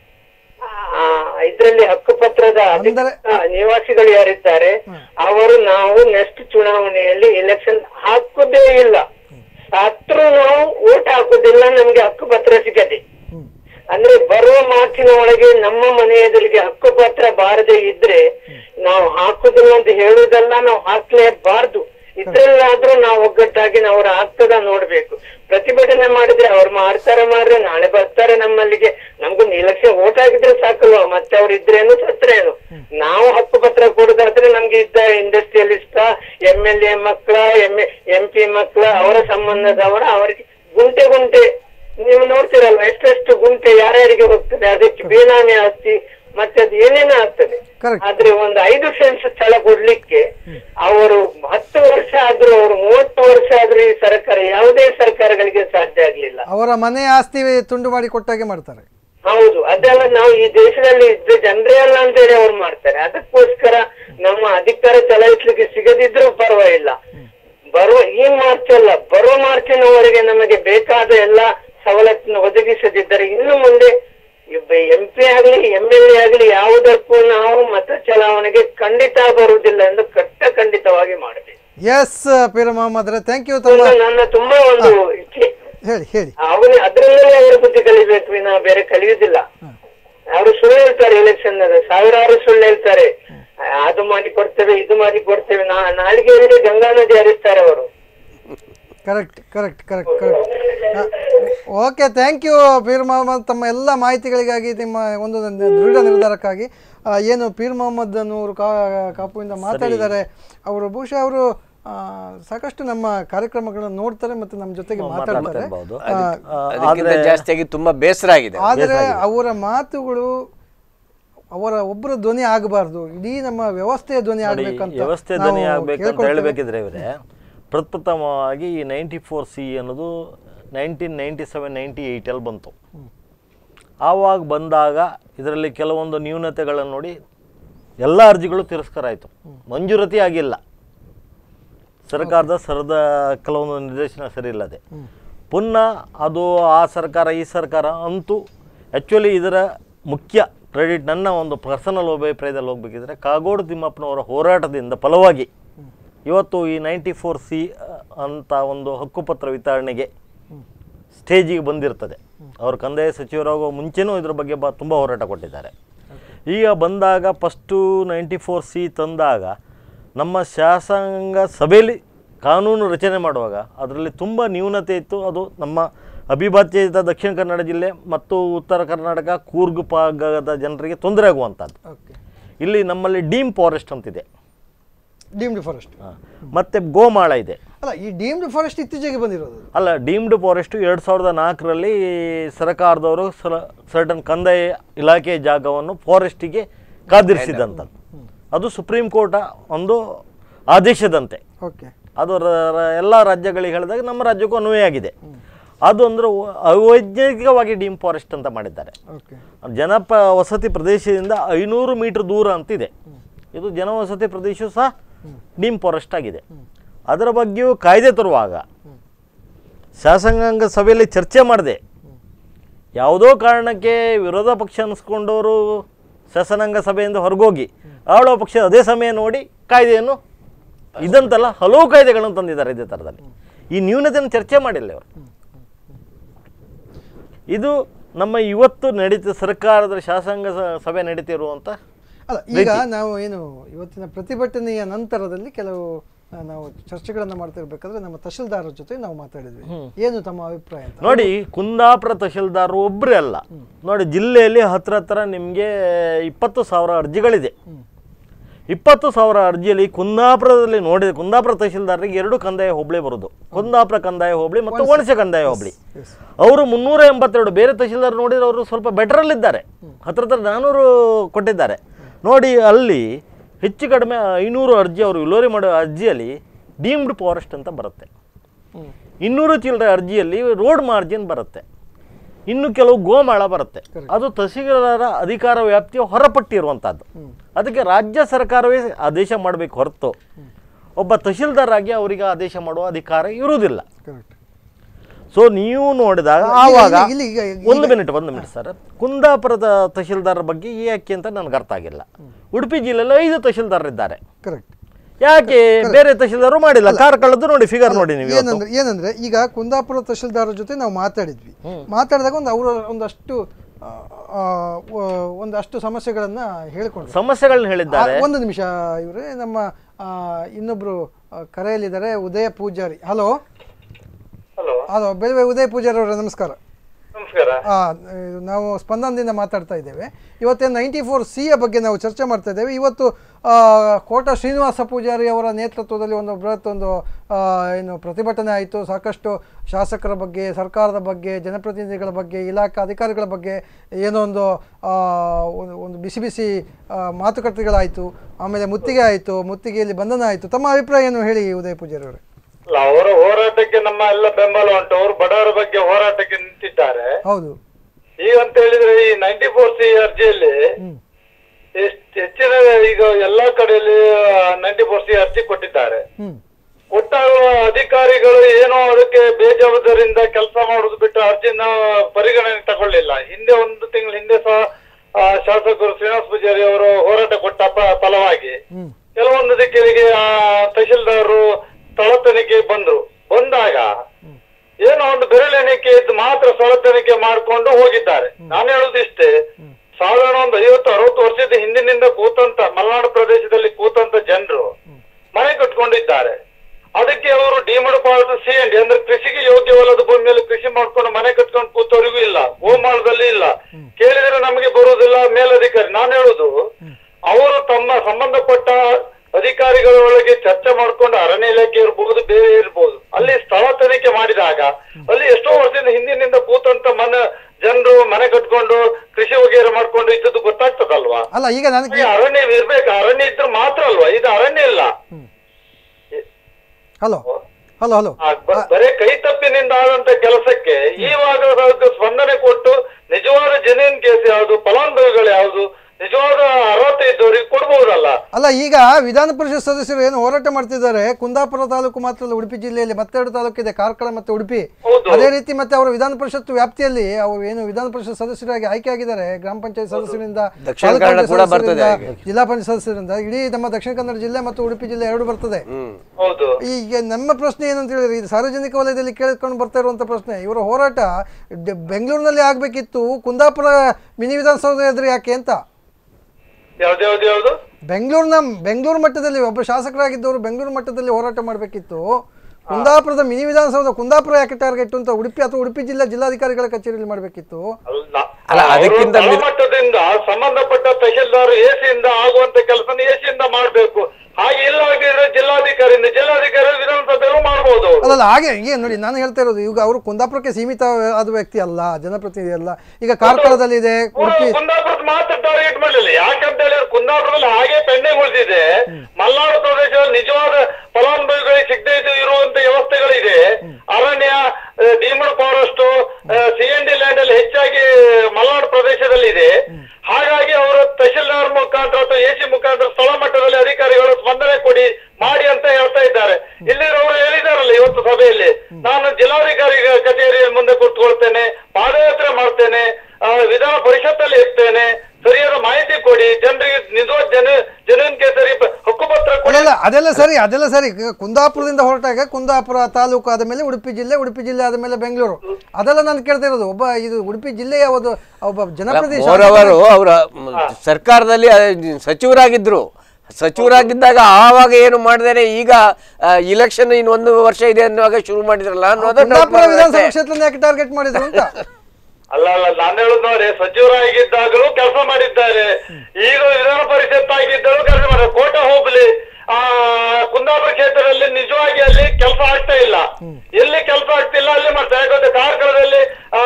ಆ, ಇದ್ರಲ್ಲಿ ಹಕ್ಕುಪತ್ರದ ಅಂದರೆ- ಅಧಿಕೃತ ನಿವಾಸಿಗಳು ಯಾರಿದ್ದಾರೆ ಅವರು ನಾವು ನೆಕ್ಸ್ಟ್ ಚುನಾವಣೆಯಲ್ಲಿ ಎಲೆಕ್ಷನ್ ಹಾಕುದೇ ಇಲ್ಲ ಸತ್ರು ನಾವು ಓಟ್ ಹಾಕುದಿಲ್ಲ ನಮ್ಗೆ ಹಕ್ಕುಪತ್ರ ಸಿಗದೆ ಹ್ಮ್ ಅಂದ್ರೆ ಬರುವ ಮಾರ್ಚಿನ ಒಳಗೆ ನಮ್ಮ ಮನೆ ಎದುರಿಗೆ ಹಕ್ಕುಪತ್ರ ಬಾರದೆ ಇದ್ರೆ ನಾವು ಹಾಕುದಿಲ್ಲ ಅಂತ ಹೇಳುದಲ್ಲ ನಾವು ಹಾಕ್ಲೇಬಾರ್ದು ಇದ್ರಲ್ಲಾದ್ರೂ ನಾವು ಒಗ್ಗಟ್ಟಾಗಿ ನಾವು ಅವ್ರ ಆಗ್ತದ ನೋಡ್ಬೇಕು ಪ್ರತಿಭಟನೆ ಮಾಡಿದ್ರೆ ಅವ್ರು ಮಾಡ್ತಾರೆ ಮಾಡ್ರೆ ನಾಳೆ ಬರ್ತಾರೆ ನಮ್ಮಲ್ಲಿಗೆ ನಮ್ಗೊಂದು ಈ ಲಕ್ಷ ಓಟ್ ಹಾಕಿದ್ರೆ ಸಾಕಲ್ವಾ ಮತ್ತೆ ಅವ್ರು ಇದ್ರೇನು ಸತ್ರೇನು ನಾವು ಹಕ್ಕುಪತ್ರ ಕೊಡುದಾದ್ರೆ ನಮ್ಗೆ ಇದ್ದ ಇಂಡಸ್ಟ್ರಿಯಲಿಸ್ಟ್ ಎಂ ಎಲ್ ಎ ಮಕ್ಕಳ ಎಂ ಎಂ ಪಿ ಮಕ್ಕಳ ಅವರ ಸಂಬಂಧದವರ ಅವರಿಗೆ ಗುಂಟೆ ಗುಂಟೆ ನೀವು ನೋಡ್ತೀರಲ್ವ ಎಷ್ಟೆಷ್ಟು ಗುಂಟೆ ಯಾರ್ಯಾರಿಗೆ ಹೋಗ್ತದೆ ಅದಕ್ಕೆ ಬೇನಾಮಿ ಆಸ್ತಿ ಮತ್ತೆ ಅದು ಏನೇನೋ ಆಗ್ತದೆ Correct. ಆದ್ರೆ ಒಂದು ಐದು ಸೆನ್ಸ್ ಸ್ಥಳ ಕೊಡ್ಲಿಕ್ಕೆ ಅವರು ಹತ್ತು ವರ್ಷ ಆದ್ರೂ ಅವರು ಮೂವತ್ತು ವರ್ಷ ಆದ್ರೂ ಈ ಸರ್ಕಾರ ಯಾವುದೇ ಸರ್ಕಾರಗಳಿಗೆ ಸಾಧ್ಯ ಆಗ್ಲಿಲ್ಲ ಅವರ ಮನೆ ಆಸ್ತಿ ತುಂಡು ಮಾಡಿ ಕೊಟ್ಟಾಗೆ ಮಾಡ್ತಾರೆ ಹೌದು ಅದೆಲ್ಲ ನಾವು ಈ ದೇಶದಲ್ಲಿ ಇದ್ದ ಜನರೇ ಅಲ್ಲ ಅಂತ ಹೇಳಿ ಅವ್ರು ಮಾಡ್ತಾರೆ ಅದಕ್ಕೋಸ್ಕರ ನಮ್ಮ ಅಧಿಕಾರ ಚಲಾಯಿಸ್ಲಿಕ್ಕೆ ಸಿಗದಿದ್ರೂ ಪರವಾಗಿಲ್ಲ ಬರುವ ಈ ಮಾರ್ಚ್ ಅಲ್ಲ ಬರುವ ಮಾರ್ಚಿನವರೆಗೆ ನಮಗೆ ಬೇಕಾದ ಎಲ್ಲಾ ಸವಲತ್ತನ್ನು ಒದಗಿಸದಿದ್ದರೆ ಇನ್ನು ಮುಂದೆ ಎಂ ಪಿ ಆಗ್ಲಿ ಎಂ ಎಲ್ ಎ ಆಗ್ಲಿ ಯಾವುದಕ್ಕೂ ನಾವು ಮತ ಚಲಾವಣೆಗೆ ಖಂಡಿತ ಬರುವುದಿಲ್ಲ ಎಂದು ಕಟ್ಟ ಖಂಡಿತವಾಗಿ ಮಾಡಬೇಕು ಎಸ್ ಪೀರ್ ಮೊಹಮ್ಮದ್ರೆ ಥ್ಯಾಂಕ್ ಯು ತಮ್ಮ ಇದು ನನ್ನ ತುಂಬಾ ಒಂದು ಇಚ್ಛೆ ಹೇಳಿ ಹೇಳಿ ಅವನು ಅದ್ರಲ್ಲೇ ಅವರ ಬುದ್ಧಿ ಕಲಿಬೇಕು ವಿನ ಬೇರೆ ಕಲಿಯುವುದಿಲ್ಲ ಅವರು ಸುಳ್ಳು ಹೇಳ್ತಾರೆ ಎಲೆಕ್ಷನ್ ಸಾವಿರಾರು ಸುಳ್ಳು ಹೇಳ್ತಾರೆ ಅದು ಮಾಡಿ ಕೊಡ್ತೇವೆ ಇದು ಮಾಡಿ ಕೊಡ್ತೇವೆ ನಾ ನಾಳಿಗೆಯಲ್ಲಿ ಗಂಗಾ ನದಿ ಹರಿಸ್ತಾರೆ ಅವರು correct correct correct correct okay thank you Peer Mohammed ತಮ್ಮ ಎಲ್ಲ ಮಾಹಿತಿಗಳಿಗಾಗಿ ನಿಮ್ಮ ಒಂದು ನ- ದೃಢ ನಿರ್ಧಾರಕ್ಕಾಗಿ ಆ, ಏನು ಪೀರ್ ಮೊಹಮ್ಮದ್ ಅನ್ನೋರು ಕಾ ಕಾಪುವಿಂದ ಮಾತಾಡಿದ್ದಾರೆ ಅವರು ಬಹುಶಃ ಅವರು ಆ, ಸಾಕಷ್ಟು ನಮ್ಮ ಕಾರ್ಯಕ್ರಮಗಳನ್ನು ನೋಡ್ತಾರೆ ಮತ್ತು ನಮ್ಮ ಜೊತೆಗೆ ಮಾತಾಡ್ತಾರೆ ಇರ್ಬೋದು. ಆ, ಅದಕ್ಕಿಂತ ಜಾಸ್ತಿಯಾಗಿ ತುಂಬಾ ಬೇಸರ ಆಗಿದೆ ಆದರೆ ಅವರ ಮಾತುಗಳು ಅವರ ಒಬ್ಬರ ಧ್ವನಿ ಆಗಬಾರ್ದು ಇಡೀ ನಮ್ಮ ವ್ಯವಸ್ಥೆಯ ಧ್ವನಿ ನೋಡಿ ಆಗ್ಬೇಕಂತ ವ್ಯವಸ್ಥೆ ನಾವು ಧ್ವನಿ ಆಗ್ಬೇಕಂತ ಕೇಳ್ಕೊಳ್ತೇವೆ. ಹೇಳಬೇಕಿದ್ರೆ ಇವರೇ ಪ್ರಪ್ರಥಮವಾಗಿ ಈ ನೈಂಟಿ ಫೋರ್ ಸಿ ಅನ್ನೋದು ನೈನ್ಟೀನ್ ನೈಂಟಿ ಸೆವೆನ್ ನೈಂಟಿ ಏಯ್ಟಲ್ಲಿ ಬಂತು ಆವಾಗ ಬಂದಾಗ ಇದರಲ್ಲಿ ಕೆಲವೊಂದು ನ್ಯೂನತೆಗಳನ್ನು ನೋಡಿ ಎಲ್ಲ ಅರ್ಜಿಗಳು ತಿರಸ್ಕಾರ ಆಯಿತು ಮಂಜೂರತಿ ಆಗಿಲ್ಲ ಸರ್ಕಾರದ ಸರದ ಕೆಲವೊಂದು ನಿರ್ದೇಶನ ಸರಿ ಇಲ್ಲದೆ ಪುನಃ ಅದು ಆ ಸರ್ಕಾರ ಈ ಸರ್ಕಾರ ಅಂತೂ ಆ್ಯಕ್ಚುಲಿ ಇದರ ಮುಖ್ಯ ಕ್ರೆಡಿಟ್ ನನ್ನ ಒಂದು ಪರ್ಸನಲ್ ಅಭಿಪ್ರಾಯದಲ್ಲಿ ಹೋಗ್ಬೇಕಿದ್ರೆ ಕಾಗೋಡು ತಿಮ್ಮಪ್ಪನವರ ಹೋರಾಟದಿಂದ ಫಲವಾಗಿ ಇವತ್ತು ಈ ನೈಂಟಿ ಫೋರ್ ಸಿ ಅಂತ ಒಂದು ಹಕ್ಕುಪತ್ರ ವಿತರಣೆಗೆ ಸ್ಟೇಜಿಗೆ ಬಂದಿರ್ತದೆ ಅವರು ಕಂದಾಯ ಸಚಿವರಾಗುವ ಮುಂಚೆನೂ ಇದ್ರ ಬಗ್ಗೆ ಬ ತುಂಬ ಹೋರಾಟ ಕೊಟ್ಟಿದ್ದಾರೆ ಈಗ ಬಂದಾಗ ಫಸ್ಟು ನೈಂಟಿ ಫೋರ್ ಸಿ ತಂದಾಗ ನಮ್ಮ ಶಾಸಕಾಂಗ ಸಭೆಯಲ್ಲಿ ಕಾನೂನು ರಚನೆ ಮಾಡುವಾಗ ಅದರಲ್ಲಿ ತುಂಬ ನ್ಯೂನತೆ ಇತ್ತು ಅದು ನಮ್ಮ ಅವಿಭಾಜ್ಯದ ದಕ್ಷಿಣ ಕನ್ನಡ ಜಿಲ್ಲೆ ಮತ್ತು ಉತ್ತರ ಕರ್ನಾಟಕ ಕೂರ್ಗ್ ಭಾಗದ ಜನರಿಗೆ ತೊಂದರೆ ಆಗುವಂಥದ್ದು ಓಕೆ ಇಲ್ಲಿ ನಮ್ಮಲ್ಲಿ ಡೀಮ್ ಫಾರೆಸ್ಟ್ ಅಂತಿದೆ ಡೀಮ್ಡ್ ಫಾರೆಸ್ಟ್ ಮತ್ತು ಗೋಮಾಳ ಇದೆ ಅಲ್ಲ ಈ ಡೀಮ್ಡ್ ಫಾರೆಸ್ಟ್ ಇತ್ತೀಚೆಗೆ ಬಂದಿರೋದು ಅದು. ಅಲ್ಲ ಡೀಮ್ಡ್ ಫಾರೆಸ್ಟು ಎರಡು ಸಾವಿರದ ನಾಲ್ಕರಲ್ಲಿ ಸರ್ಕಾರದವರು ಸಲ ಸರ್ಟನ್ ಕಂದಾಯ ಇಲಾಖೆ ಜಾಗವನ್ನು ಫಾರೆಸ್ಟಿಗೆ ಕಾದಿರಿಸಿದಂಥದ್ದು ಅದು ಸುಪ್ರೀಂ ಕೋರ್ಟ ಒಂದು ಆದೇಶದಂತೆ ಓಕೆ ಅದು ಎಲ್ಲ ರಾಜ್ಯಗಳಿಗೆ ಹೇಳಿದಾಗ ನಮ್ಮ ರಾಜ್ಯಕ್ಕೂ ಅನ್ವಯ ಆಗಿದೆ ಅದು ಅಂದರೆ ಅವೈಜ್ಞಾನಿಕವಾಗಿ ಡೀಮ್ ಫಾರೆಸ್ಟ್ ಅಂತ ಮಾಡಿದ್ದಾರೆ ಓಕೆ ಜನಪ ವಸತಿ ಪ್ರದೇಶದಿಂದ ಐನೂರು ಮೀಟರ್ ದೂರ ಅಂತಿದೆ ಇದು ಜನವಸತಿ ಪ್ರದೇಶ ಸಹ ಡೀಮ್ ಫಾರೆಸ್ಟ್ ಆಗಿದೆ ಅದರ ಬಗ್ಗೆಯೂ ಕಾಯ್ದೆ ತರುವಾಗ ಶಾಸಕಾಂಗ ಸಭೆಯಲ್ಲಿ ಚರ್ಚೆ ಮಾಡಿದೆ ಯಾವುದೋ ಕಾರಣಕ್ಕೆ ವಿರೋಧ ಪಕ್ಷ ಅನಿಸ್ಕೊಂಡವರು ಶಾಸನಾಂಗ ಸಭೆಯಿಂದ ಹೊರಗೋಗಿ ಆಳುವ ಪಕ್ಷ ಅದೇ ಸಮಯ ನೋಡಿ ಕಾಯ್ದೆಯನ್ನು ಇದಂತಲ್ಲ ಹಲವು ಕಾಯ್ದೆಗಳನ್ನು ತಂದಿದ್ದಾರೆ ಇದೇ ಥರದಲ್ಲಿ ಈ ನ್ಯೂನತೆಯನ್ನು ಚರ್ಚೆ ಮಾಡಿಲ್ಲ ಅವರು ಇದು ನಮ್ಮ ಇವತ್ತು ನಡೀತ ಸರ್ಕಾರದ ಶಾಸಕಾಂಗ ಸ- ಸಭೆ ನಡೀತಿರುವಂಥ ಅಲ್ಲ ಈಗ ನಾವು ಏನು ಇವತ್ತಿನ ಪ್ರತಿಭಟನೆಯ ನಂತರದಲ್ಲಿ ಕೆಲವು ಆ, ನಾವು ಚರ್ಚೆಗಳನ್ನು ಮಾಡ್ತಿರ್ಬೇಕಾದ್ರೆ ನಮ್ಮ ತಹಶೀಲ್ದಾರರ ಜೊತೆ ನಾವು ಮಾತಾಡಿದ್ವಿ ಏನು ತಮ್ಮ ಅಭಿಪ್ರಾಯ ಅಂತ ನೋಡಿ ಕುಂದಾಪುರ ತಹಶೀಲ್ದಾರರು ಒಬ್ಬರೇ ಅಲ್ಲ ನೋಡಿ ಜಿಲ್ಲೆಯಲ್ಲಿ ಹತ್ರ ಹತ್ರ ನಿಮಗೆ ಇಪ್ಪತ್ತು ಸಾವಿರ ಅರ್ಜಿಗಳಿದೆ ಇಪ್ಪತ್ತು ಸಾವಿರ ಅರ್ಜಿಯಲ್ಲಿ ಕುಂದಾಪುರದಲ್ಲಿ ನೋಡಿದ ಕುಂದಾಪುರ ತಹಶೀಲ್ದಾರರಿಗೆ ಎರಡು ಕಂದಾಯ ಹೋಬಳಿ ಬರೋದು ಕುಂದಾಪುರ ಕಂದಾಯ ಹೋಬಳಿ ಮತ್ತು ಒಣಸೆ ಕಂದಾಯ ಹೋಬಳಿ ಅವರು ಮುನ್ನೂರ ಎಂಬತ್ತೆರಡು ಬೇರೆ ತಹಶೀಲ್ದಾರ್ ನೋಡಿದ್ರೆ ಅವರು ಸ್ವಲ್ಪ ಬೆಟರಲ್ಲಿದ್ದಾರೆ ಹತ್ರ ಹತ್ರ ನಾನ್ನೂರು ಕೊಟ್ಟಿದ್ದಾರೆ ನೋಡಿ ಅಲ್ಲಿ ಹೆಚ್ಚು ಕಡಿಮೆ ಐನೂರು ಅರ್ಜಿ ಅವರು ವಿಲೋರಿ ಮಾಡೋ ಅರ್ಜಿಯಲ್ಲಿ ಡೀಮ್ಡ್ ಫಾರೆಸ್ಟ್ ಅಂತ ಬರುತ್ತೆ ಇನ್ನೂರು ಚಿಲ್ಲರೆ ಅರ್ಜಿಯಲ್ಲಿ ರೋಡ್ ಮಾರ್ಜಿನ್ ಬರುತ್ತೆ ಇನ್ನು ಕೆಲವು ಗೋಮಾಳ ಬರುತ್ತೆ ಅದು ತಹಸೀಲ್ದಾರರ ಅಧಿಕಾರ ವ್ಯಾಪ್ತಿಯ ಹೊರಪಟ್ಟಿರುವಂಥದ್ದು ಅದಕ್ಕೆ ರಾಜ್ಯ ಸರ್ಕಾರವೇ ಆದೇಶ ಮಾಡಬೇಕು ಹೊರತು ಒಬ್ಬ ತಹಶೀಲ್ದಾರ್ ಆಗಿ ಅವರಿಗೆ ಆದೇಶ ಮಾಡುವ ಅಧಿಕಾರ ಇರುವುದಿಲ್ಲ ಕರೆಕ್ಟ್ ಸೊ ನೀವು ನೋಡಿದಾಗ ಆವಾಗ ಇಲ್ಲಿ- ಇಲ್ಲಿ ಈಗ- ಒಂದು ಮಿನಿಟ್ ಒಂದು ಮಿನಿಟ್ ಸರ್ ಕುಂದಾಪುರದ ತಹಶೀಲ್ದಾರ್ ಬಗ್ಗೆ ಯಾಕೆ ಅಂತ ನನಗೆ ಅರ್ಥ ಆಗಿಲ್ಲ ಉಡುಪಿ ಜಿಲ್ಲೆಯಲ್ಲಿ ಐದು ತಹಶೀಲ್ದಾರ್ ಇದ್ದಾರೆ ಕರೆಕ್ಟ್ ಯಾಕೆ ಬೇರೆ ತಹಶೀಲ್ದಾರು ಮಾಡಿಲ್ಲ ಕಾರ್ ಕಳೆದು ನೋಡಿ ಫಿಗರ್ ನೋಡಿ ನೀವು ಇವತ್ತು. ಏನಂದ್ರೆ ಏನಂದ್ರೆ ಈಗ ಕುಂದಾಪುರ ತಹಶೀಲ್ದಾರರ ಜೊತೆ ನಾವು ಮಾತಾಡಿದ್ವಿ ಮಾತಾಡಿದಾಗ ಒಂದು ಅವರ ಒಂದಷ್ಟು ಆ, ಆ, ವ- ಒಂದಷ್ಟು ಸಮಸ್ಯೆಗಳನ್ನ ಹೇಳ್ಕೊಂಡ್ರು ಸಮಸ್ಯೆಗಳನ್ನ ಹೇಳಿದ್ದಾರೆ ಆ, ಒಂದು ನಿಮಿಷ ಇವರೇ ನಮ್ಮ ಆ, ಇನ್ನೊಬ್ರು ಆ, ಕರೆಯಲ್ಲಿದ್ದಾರೆ Uday Poojary hello hello hello ಬೆಳಗ್ಗೆ ಉದಯ ಪೂಜಾರಿ ಅವರೇ ನಮಸ್ಕಾರ ನಮಸ್ಕಾರ ಆ, ಇದು ನಾವು ಸ್ಪಂದನದಿಂದ ಮಾತಾಡ್ತಾ ಇದ್ದೇವೆ ಇವತ್ತೇನು ನೈಂಟಿ ಫೋರ್ ಸಿಯ ಬಗ್ಗೆ ನಾವು ಚರ್ಚೆ ಮಾಡ್ತಾ ಇದ್ದೇವೆ ಇವತ್ತು ಆ, ಕೋಟ ಶ್ರೀನಿವಾಸ ಪೂಜಾರಿ ಅವರ ನೇತೃತ್ವದಲ್ಲಿ ಒಂದು ಬೃಹತ್ ಒಂದು ಆ, ಏನು ಪ್ರತಿಭಟನೆ ಆಯಿತು ಸಾಕಷ್ಟು ಶಾಸಕರ ಬಗ್ಗೆ ಸರ್ಕಾರದ ಬಗ್ಗೆ ಜನಪ್ರತಿನಿಧಿಗಳ ಬಗ್ಗೆ ಇಲಾಖಾ ಅಧಿಕಾರಿಗಳ ಬಗ್ಗೆ ಏನೋ ಒಂದು ಆ, ಒಂದು- ಒಂದು ಬಿಸಿ ಬಿಸಿ ಆ, ಮಾತುಕತೆಗಳಾಯಿತು ಆಮೇಲೆ ಮುತ್ತಿಗೆ ಆಯಿತು ಮುತ್ತಿಗೆಯಲ್ಲಿ ಬಂಧನ ಆಯಿತು ತಮ್ಮ ಅಭಿಪ್ರಾಯ ಏನು ಹೇಳಿ ಉದಯ ಪೂಜಾರಿ ಅವರೇ ಅಲ್ಲ ಅವರ ಹೋರಾಟಕ್ಕೆ ನಮ್ಮ ಎಲ್ಲ ಬೆಂಬಲ ಉಂಟು ಅವರು ಬಡವರ ಬಗ್ಗೆ ಹೋರಾಟಕ್ಕೆ ನಿಂತಿದ್ದಾರೆ ಹೌದು ಈಗ ಅಂತ ಹೇಳಿದ್ರೆ ಈ ನೈಂಟಿ ಫೋರ್ ಸಿ ಅರ್ಜಿಯಲ್ಲಿ ಎಷ್ಟ್- ಹೆಚ್ಚಿನ ಈಗ ಎಲ್ಲಾ ಕಡೆಯಲ್ಲಿ ನೈಂಟಿ ಫೋರ್ ಸಿ ಅರ್ಜಿ ಕೊಟ್ಟಿದ್ದಾರೆ ಹ್ಞೂ ಕೊಟ್ಟಾಗ ಅಧಿಕಾರಿಗಳು ಏನೋ ಅದಕ್ಕೆ ಬೇಜವಾಬ್ದಾರಿಯಿಂದ ಕೆಲಸ ಮಾಡುದು ಬಿಟ್ಟು ಅರ್ಜಿನ ಪರಿಗಣನೆ ತಗೊಳ್ಳಿಲ್ಲ ಹಿಂದೆ ಒಂದು ತಿಂಗಳ ಹಿಂದೆ ಸಹ ಆ, ಶಾಸಕರು ಶ್ರೀನಿವಾಸ ಪೂಜಾರಿ ಅವರು ಹೋರಾಟ ಕೊಟ್ಟ ಪ- ಫಲವಾಗಿ ಕೆಲವೊಂದು ದಿಕ್ಕಿಗೆ ಆ ತಹಶೀಲ್ದಾರರು ಸ್ಥಳ ತನಿಖೆ ಬಂದ್ರು ಬಂದಾಗ ಏನೋ ಒಂದು ಬೆರಳೆಣಿಕೆ ಇದ್ದು ಮಾತ್ರ ಸ್ಥಳ ತನಿಖೆ ಮಾಡ್ಕೊಂಡು ಹೋಗಿದ್ದಾರೆ ನಾನು ಹೇಳುದು ಇಷ್ಟೇ ಸಾಧಾರಣ ಒಂದು ಐವತ್ತು ಅರವತ್ತು ವರ್ಷದ ಹಿಂದಿನಿಂದ ಕೂತಂತ ಮಲೆನಾಡು ಪ್ರದೇಶದಲ್ಲಿ ಕೂತಂತ ಜನರು ಮನೆ ಕಟ್ಕೊಂಡಿದ್ದಾರೆ ಅದಕ್ಕೆ ಅವರು ಡಿಮಡ್ ಪಾರ್ಟ್ ಸಿ ಅಂಡ್ ಅಂದ್ರೆ ಕೃಷಿಗೆ ಯೋಗ್ಯವಲ್ಲದ ಭೂಮಿಯಲ್ಲಿ ಕೃಷಿ ಮಾಡ್ಕೊಂಡು ಮನೆ ಕಟ್ಕೊಂಡು ಕೂತವರಿಗೂ ಇಲ್ಲ ಗೋಮಾಳದಲ್ಲಿ ಇಲ್ಲ ಕೇಳಿದ್ರೆ ನಮಗೆ ಬರುವುದಿಲ್ಲ ಮೇಲಧಿಕಾರಿ ನಾನು ಹೇಳುದು ಅವರು ತಮ್ಮ ಸಂಬಂಧಪಟ್ಟ ಅಧಿಕಾರಿಗಳ ಒಳಗೆ ಚರ್ಚೆ ಮಾಡ್ಕೊಂಡು ಅರಣ್ಯ ಇಲಾಖೆ ಇರ್ಬಹುದು ಬೇರೆ ಇರ್ಬೋದು ಅಲ್ಲಿ ಸ್ಥಳ ತನಿಖೆ ಮಾಡಿದಾಗ ಅಲ್ಲಿ ಎಷ್ಟೋ ವರ್ಷದಿಂದ ಹಿಂದಿನಿಂದ ಕೂತಂತ ಮನೆ ಜನರು ಮನೆ ಕಟ್ಕೊಂಡು ಕೃಷಿ ವಗೇರೆ ಮಾಡ್ಕೊಂಡು ಇದ್ದದ್ದು ಗೊತ್ತಾಗ್ತದಲ್ವಾ ಅಲ್ಲ ಈಗ ನನಗೆ ಈ ಅರಣ್ಯ ಇರ್ಬೇಕು ಅರಣ್ಯ ಇದ್ರೆ ಮಾತ್ರ ಅಲ್ವಾ ಇದು ಅರಣ್ಯ ಇಲ್ಲ ಹಲೋ ಹಲೋ ಹಲೋ ಆ ಬ- ಬರೇ ಕೈ ತಪ್ಪಿನಿಂದ ಆದಂತ ಕೆಲಸಕ್ಕೆ ಈವಾಗ ಅದಕ್ಕೆ ಸ್ಪಂದನೆ ಕೊಟ್ಟು ನಿಜವಾದ ಜನಿನ್ ಕೇಸ್ ಯಾವುದು ಫಲಾನುಭವಿಗಳು ಯಾವುದು ನಿಜವಾದ ಅರ್ಹತೆ ಇದ್ದವರಿಗೆ ಕೊಡ್ಬಹುದಲ್ಲ ಅಲ್ಲ ಈಗ ವಿಧಾನ ಪರಿಷತ್ ಸದಸ್ಯರು ಏನು ಹೋರಾಟ ಮಾಡ್ತಿದ್ದಾರೆ ಕುಂದಾಪುರ ತಾಲೂಕು ಮಾತ್ರ ಅಲ್ಲ ಉಡುಪಿ ಜಿಲ್ಲೆಯಲ್ಲಿ ಮತ್ತೆರಡು ತಾಲೂಕು ಇದೆ ಕಾರ್ಕಳ ಮತ್ತೆ ಉಡುಪಿ ಅದೇ ರೀತಿ ಮತ್ತೆ ಅವರು ವಿಧಾನ ಪರಿಷತ್ ವ್ಯಾಪ್ತಿಯಲ್ಲಿ ಅವರು ಏನು ವಿಧಾನ ಪರಿಷತ್ ಸದಸ್ಯರಾಗಿ ಆಯ್ಕೆ ಆಗಿದ್ದಾರೆ ಗ್ರಾಮ ಪಂಚಾಯತ್ ಸದಸ್ಯರಿಂದ ದಕ್ಷಿಣ ತಾಲೂಕು ಕನ್ನಡ ಕೂಡ ಪಂಚಾಯತ್ ಬರ್ತದೆ ಸದಸ್ಯರಿಂದ, ಹಾಗೆ. ಜಿಲ್ಲಾ ಪಂಚಾಯತ್ ಸದಸ್ಯರಿಂದ ಇಡೀ ನಮ್ಮ ದಕ್ಷಿಣ ಕನ್ನಡ ಜಿಲ್ಲೆ ಮತ್ತು ಉಡುಪಿ ಜಿಲ್ಲೆ ಎರಡು ಬರ್ತದೆ ಹೌದು ಈಗ ನಮ್ಮ ಪ್ರಶ್ನೆ ಏನು ಅಂತ ಹೇಳಿದ್ರೆ ಇದು ಸಾರ್ವಜನಿಕ ವಲಯದಲ್ಲಿ ಕೇಳಿಕೊಂಡು ಬರ್ತಾ ಇರುವಂತ ಪ್ರಶ್ನೆ ಇವರ ಹೋರಾಟ ಡ- ಬೆಂಗಳೂರಿನಲ್ಲಿ ಆಗ್ಬೇಕಿತ್ತು ಕುಂದಾಪುರ ಮಿನಿ ವಿಧಾನಸೌಧ ಎದುರು ಯಾಕೆ ಅಂತ ಯಾವ್ದು ಯಾವ್ದು ಯಾವ್ದು ಬೆಂಗಳೂರಿನ ಬೆಂಗಳೂರು ಮಟ್ಟದಲ್ಲಿ ಒಬ್ಬ ಶಾಸಕರಾಗಿದ್ದವರು ಬೆಂಗಳೂರು ಮಟ್ಟದಲ್ಲಿ ಹೋರಾಟ ಮಾಡಬೇಕಿತ್ತು ಕುಂದಾಪುರದ ಮಿನಿ ವಿಧಾನಸೌಧ ಕುಂದಾಪುರ ಯಾಕೆ ಟಾರ್ಗೆಟ್ ಅಂತ ಉಡುಪಿ ಅಥವಾ ಉಡುಪಿ ಜಿಲ್ಲಾ ಜಿಲ್ಲಾಧಿಕಾರಿಗಳ ಕಚೇರಿಯಲ್ಲಿ ಮಾಡಬೇಕಿತ್ತು ಅಲ್ಲ ಅದಕ್ಕಿಂತ ಅವರು ತಳಮಟ್ಟದಿಂದ ಸಂಬಂಧಪಟ್ಟ ತಹಶೀಲ್ದಾರ್ ಎಸಿಯಿಂದ ಆಗುವಂತ ಕೆಲಸ ಎಸಿಯಿಂದ ಮಾಡ್ಬೇಕು ಹಾಗೆ ಇಲ್ಲ ಆಗಿದ್ರೆ ಜಿಲ್ಲಾಧಿಕಾರಿಯಿಂದ ಜಿಲ್ಲಾಧಿಕಾರಿ ವಿಧಾನಸಭೆಯಲ್ಲೂ ಮಾಡ್ಬೋದು ಅವರು ಅಲ್ಲಲ್ಲ ಹಾಗೆ ಈಗ ನೋಡಿ ನಾನು ಹೇಳ್ತಾ ಇರೋದು ಈಗ ಅವರು ಕುಂದಾಪುರಕ್ಕೆ ಸೀಮಿತ ಆದ ವ್ಯಕ್ತಿ ಅಲ್ಲ ಜನಪ್ರತಿನಿಧಿ ಅಲ್ಲ ಈಗ ಕಾರ್ಕಳದಲ್ಲಿ ಇದೆ ಉಡುಪಿ ಕುಂದಾಪುರದ ಮಾತ್ರ ಟಾರ್ಗೆಟ್ ಮಾಡಲಿಲ್ಲ ಯಾಕಂತ ಹೇಳಿದ್ರೆ ಕುಂದಾಪುರದಲ್ಲಿ ಹಾಗೆ ಪೆಂಡಿಂಗ್ ಉಳಿದಿದೆ ಮಲ್ನಾಡು ಪ್ರದೇಶದಲ್ಲಿ ನಿಜವಾದ ಫಲಾನುಭವಿಗಳಿಗೆ ಸಿಗದೇ ಇದ್ದು ಇರುವಂತ ವ್ಯವಸ್ಥೆಗಳಿದೆ ಅರಣ್ಯ deemed forest C N D land ಅಲ್ಲಿ ಹೆಚ್ಚಾಗಿ ಮಲ್ನಾಡು ಪ್ರದೇಶದಲ್ಲಿ ಇದೆ ಹಾಗಾಗಿ ಅವರ ತಹಶೀಲ್ದಾರ್ ಮುಖಾಂತರ ಅಥವಾ ಎ ಸಿ ಮುಖಾಂತರ ಸ್ಥಳ ಮಟ್ಟದಲ್ಲಿ ಅಧಿಕಾರಿಗಳು ಸ್ಪಂದನೆ ಕೊಡಿ ಮಾಡಿ ಅಂತ ಹೇಳ್ತಾ ಇದ್ದಾರೆ ಇಲ್ಲಿರೋರು ಹೇಳಿದಾರಲ್ಲ ಇವತ್ತು ಸಭೆಯಲ್ಲಿ ನಾನು ಜಿಲ್ಲಾಧಿಕಾರಿ ಕಚೇರಿ ಮುಂದೆ ಕೂತ್ಕೊಳ್ತೇನೆ ಪಾದಯಾತ್ರೆ ಮಾಡ್ತೇನೆ ಆ, ವಿಧಾನ ಪರಿಷತ್ತಲ್ಲಿ ಇರ್ತೇನೆ ಸರಿಯಾದ ಮಾಹಿತಿ ಕೊಡಿ ಜನರಿಗೆ ನಿಜವಾದ ಜನ ಜನನ್ ಕೇಸರಿ ಪ- ಹಕ್ಕುಪತ್ರ ಕೊಡಿ ಅಲ್ಲಲ್ಲ ಅದೆಲ್ಲ ಸರಿ ಅದೆಲ್ಲ ಸರಿ ಈಗ ಕುಂದಾಪುರದಿಂದ ಹೊರಟಾಗ ಕುಂದಾಪುರ ತಾಲೂಕು ಆದ ಮೇಲೆ ಉಡುಪಿ ಜಿಲ್ಲೆ ಉಡುಪಿ ಜಿಲ್ಲೆ ಆದ ಮೇಲೆ ಬೆಂಗಳೂರು ಅದೆಲ್ಲ ನಾನು ಕೇಳ್ತಾ ಇರೋದು ಒಬ್ಬ ಇದು ಉಡುಪಿ ಜಿಲ್ಲೆಯ ಒಂದು ಒಬ್ಬ ಜನಪ್ರದೇಶ ಅವರವರು ಅವರ ಸರ್ಕಾರದಲ್ಲಿ ಆ, ಸಚಿವರಾಗಿದ್ರು ಸಚಿವರಾಗಿದ್ದಾಗ ಆವಾಗ ಏನು ಮಾಡಿದರೆ ಈಗ ಇಲೆಕ್ಷನ್ ಇನ್ನು ಒಂದು ವರ್ಷ ಇದೆ ಅನ್ನುವಾಗ ಶುರು ಮಾಡಿದ್ರಲ್ಲ ಅನ್ನೋದು doubt ಕುಂದಾಪುರ ಬರುತ್ತೆ. ವಿಧಾನಸಭಾ ಕ್ಷೇತ್ರನ ಯಾಕೆ ಟಾರ್ಗೆಟ್ ಮಾಡಿದ್ರು ಅಂತ ಅಲ್ಲ ಅಲ್ಲ ನಾನು ಹೇಳುದು ನೋಡಿ ಸಚಿವರಾಗಿದ್ದಾಗಲೂ ಕೆಲಸ ಮಾಡಿದ್ದಾರೆ ಈಗ ವಿಧಾನ ಪರಿಷತ್ ಆಗಿದ್ದರೂ ಕೆಲಸ ಮಾಡಿದ್ದಾರೆ ಕೋಟ ಹೋಬಳಿ ಆ ಕುಂದಾಪುರ ಕ್ಷೇತ್ರದಲ್ಲಿ ನಿಜವಾಗಿ ಅಲ್ಲಿ ಕೆಲಸ ಆಗ್ತಾ ಇಲ್ಲ ಎಲ್ಲಿ ಕೆಲಸ ಆಗ್ತಿಲ್ಲ ಅಲ್ಲಿ ಮಾಡ್ತಾರೆ ಯಾಕಂದ್ರೆ ಕಾರ್ಕಳದಲ್ಲಿ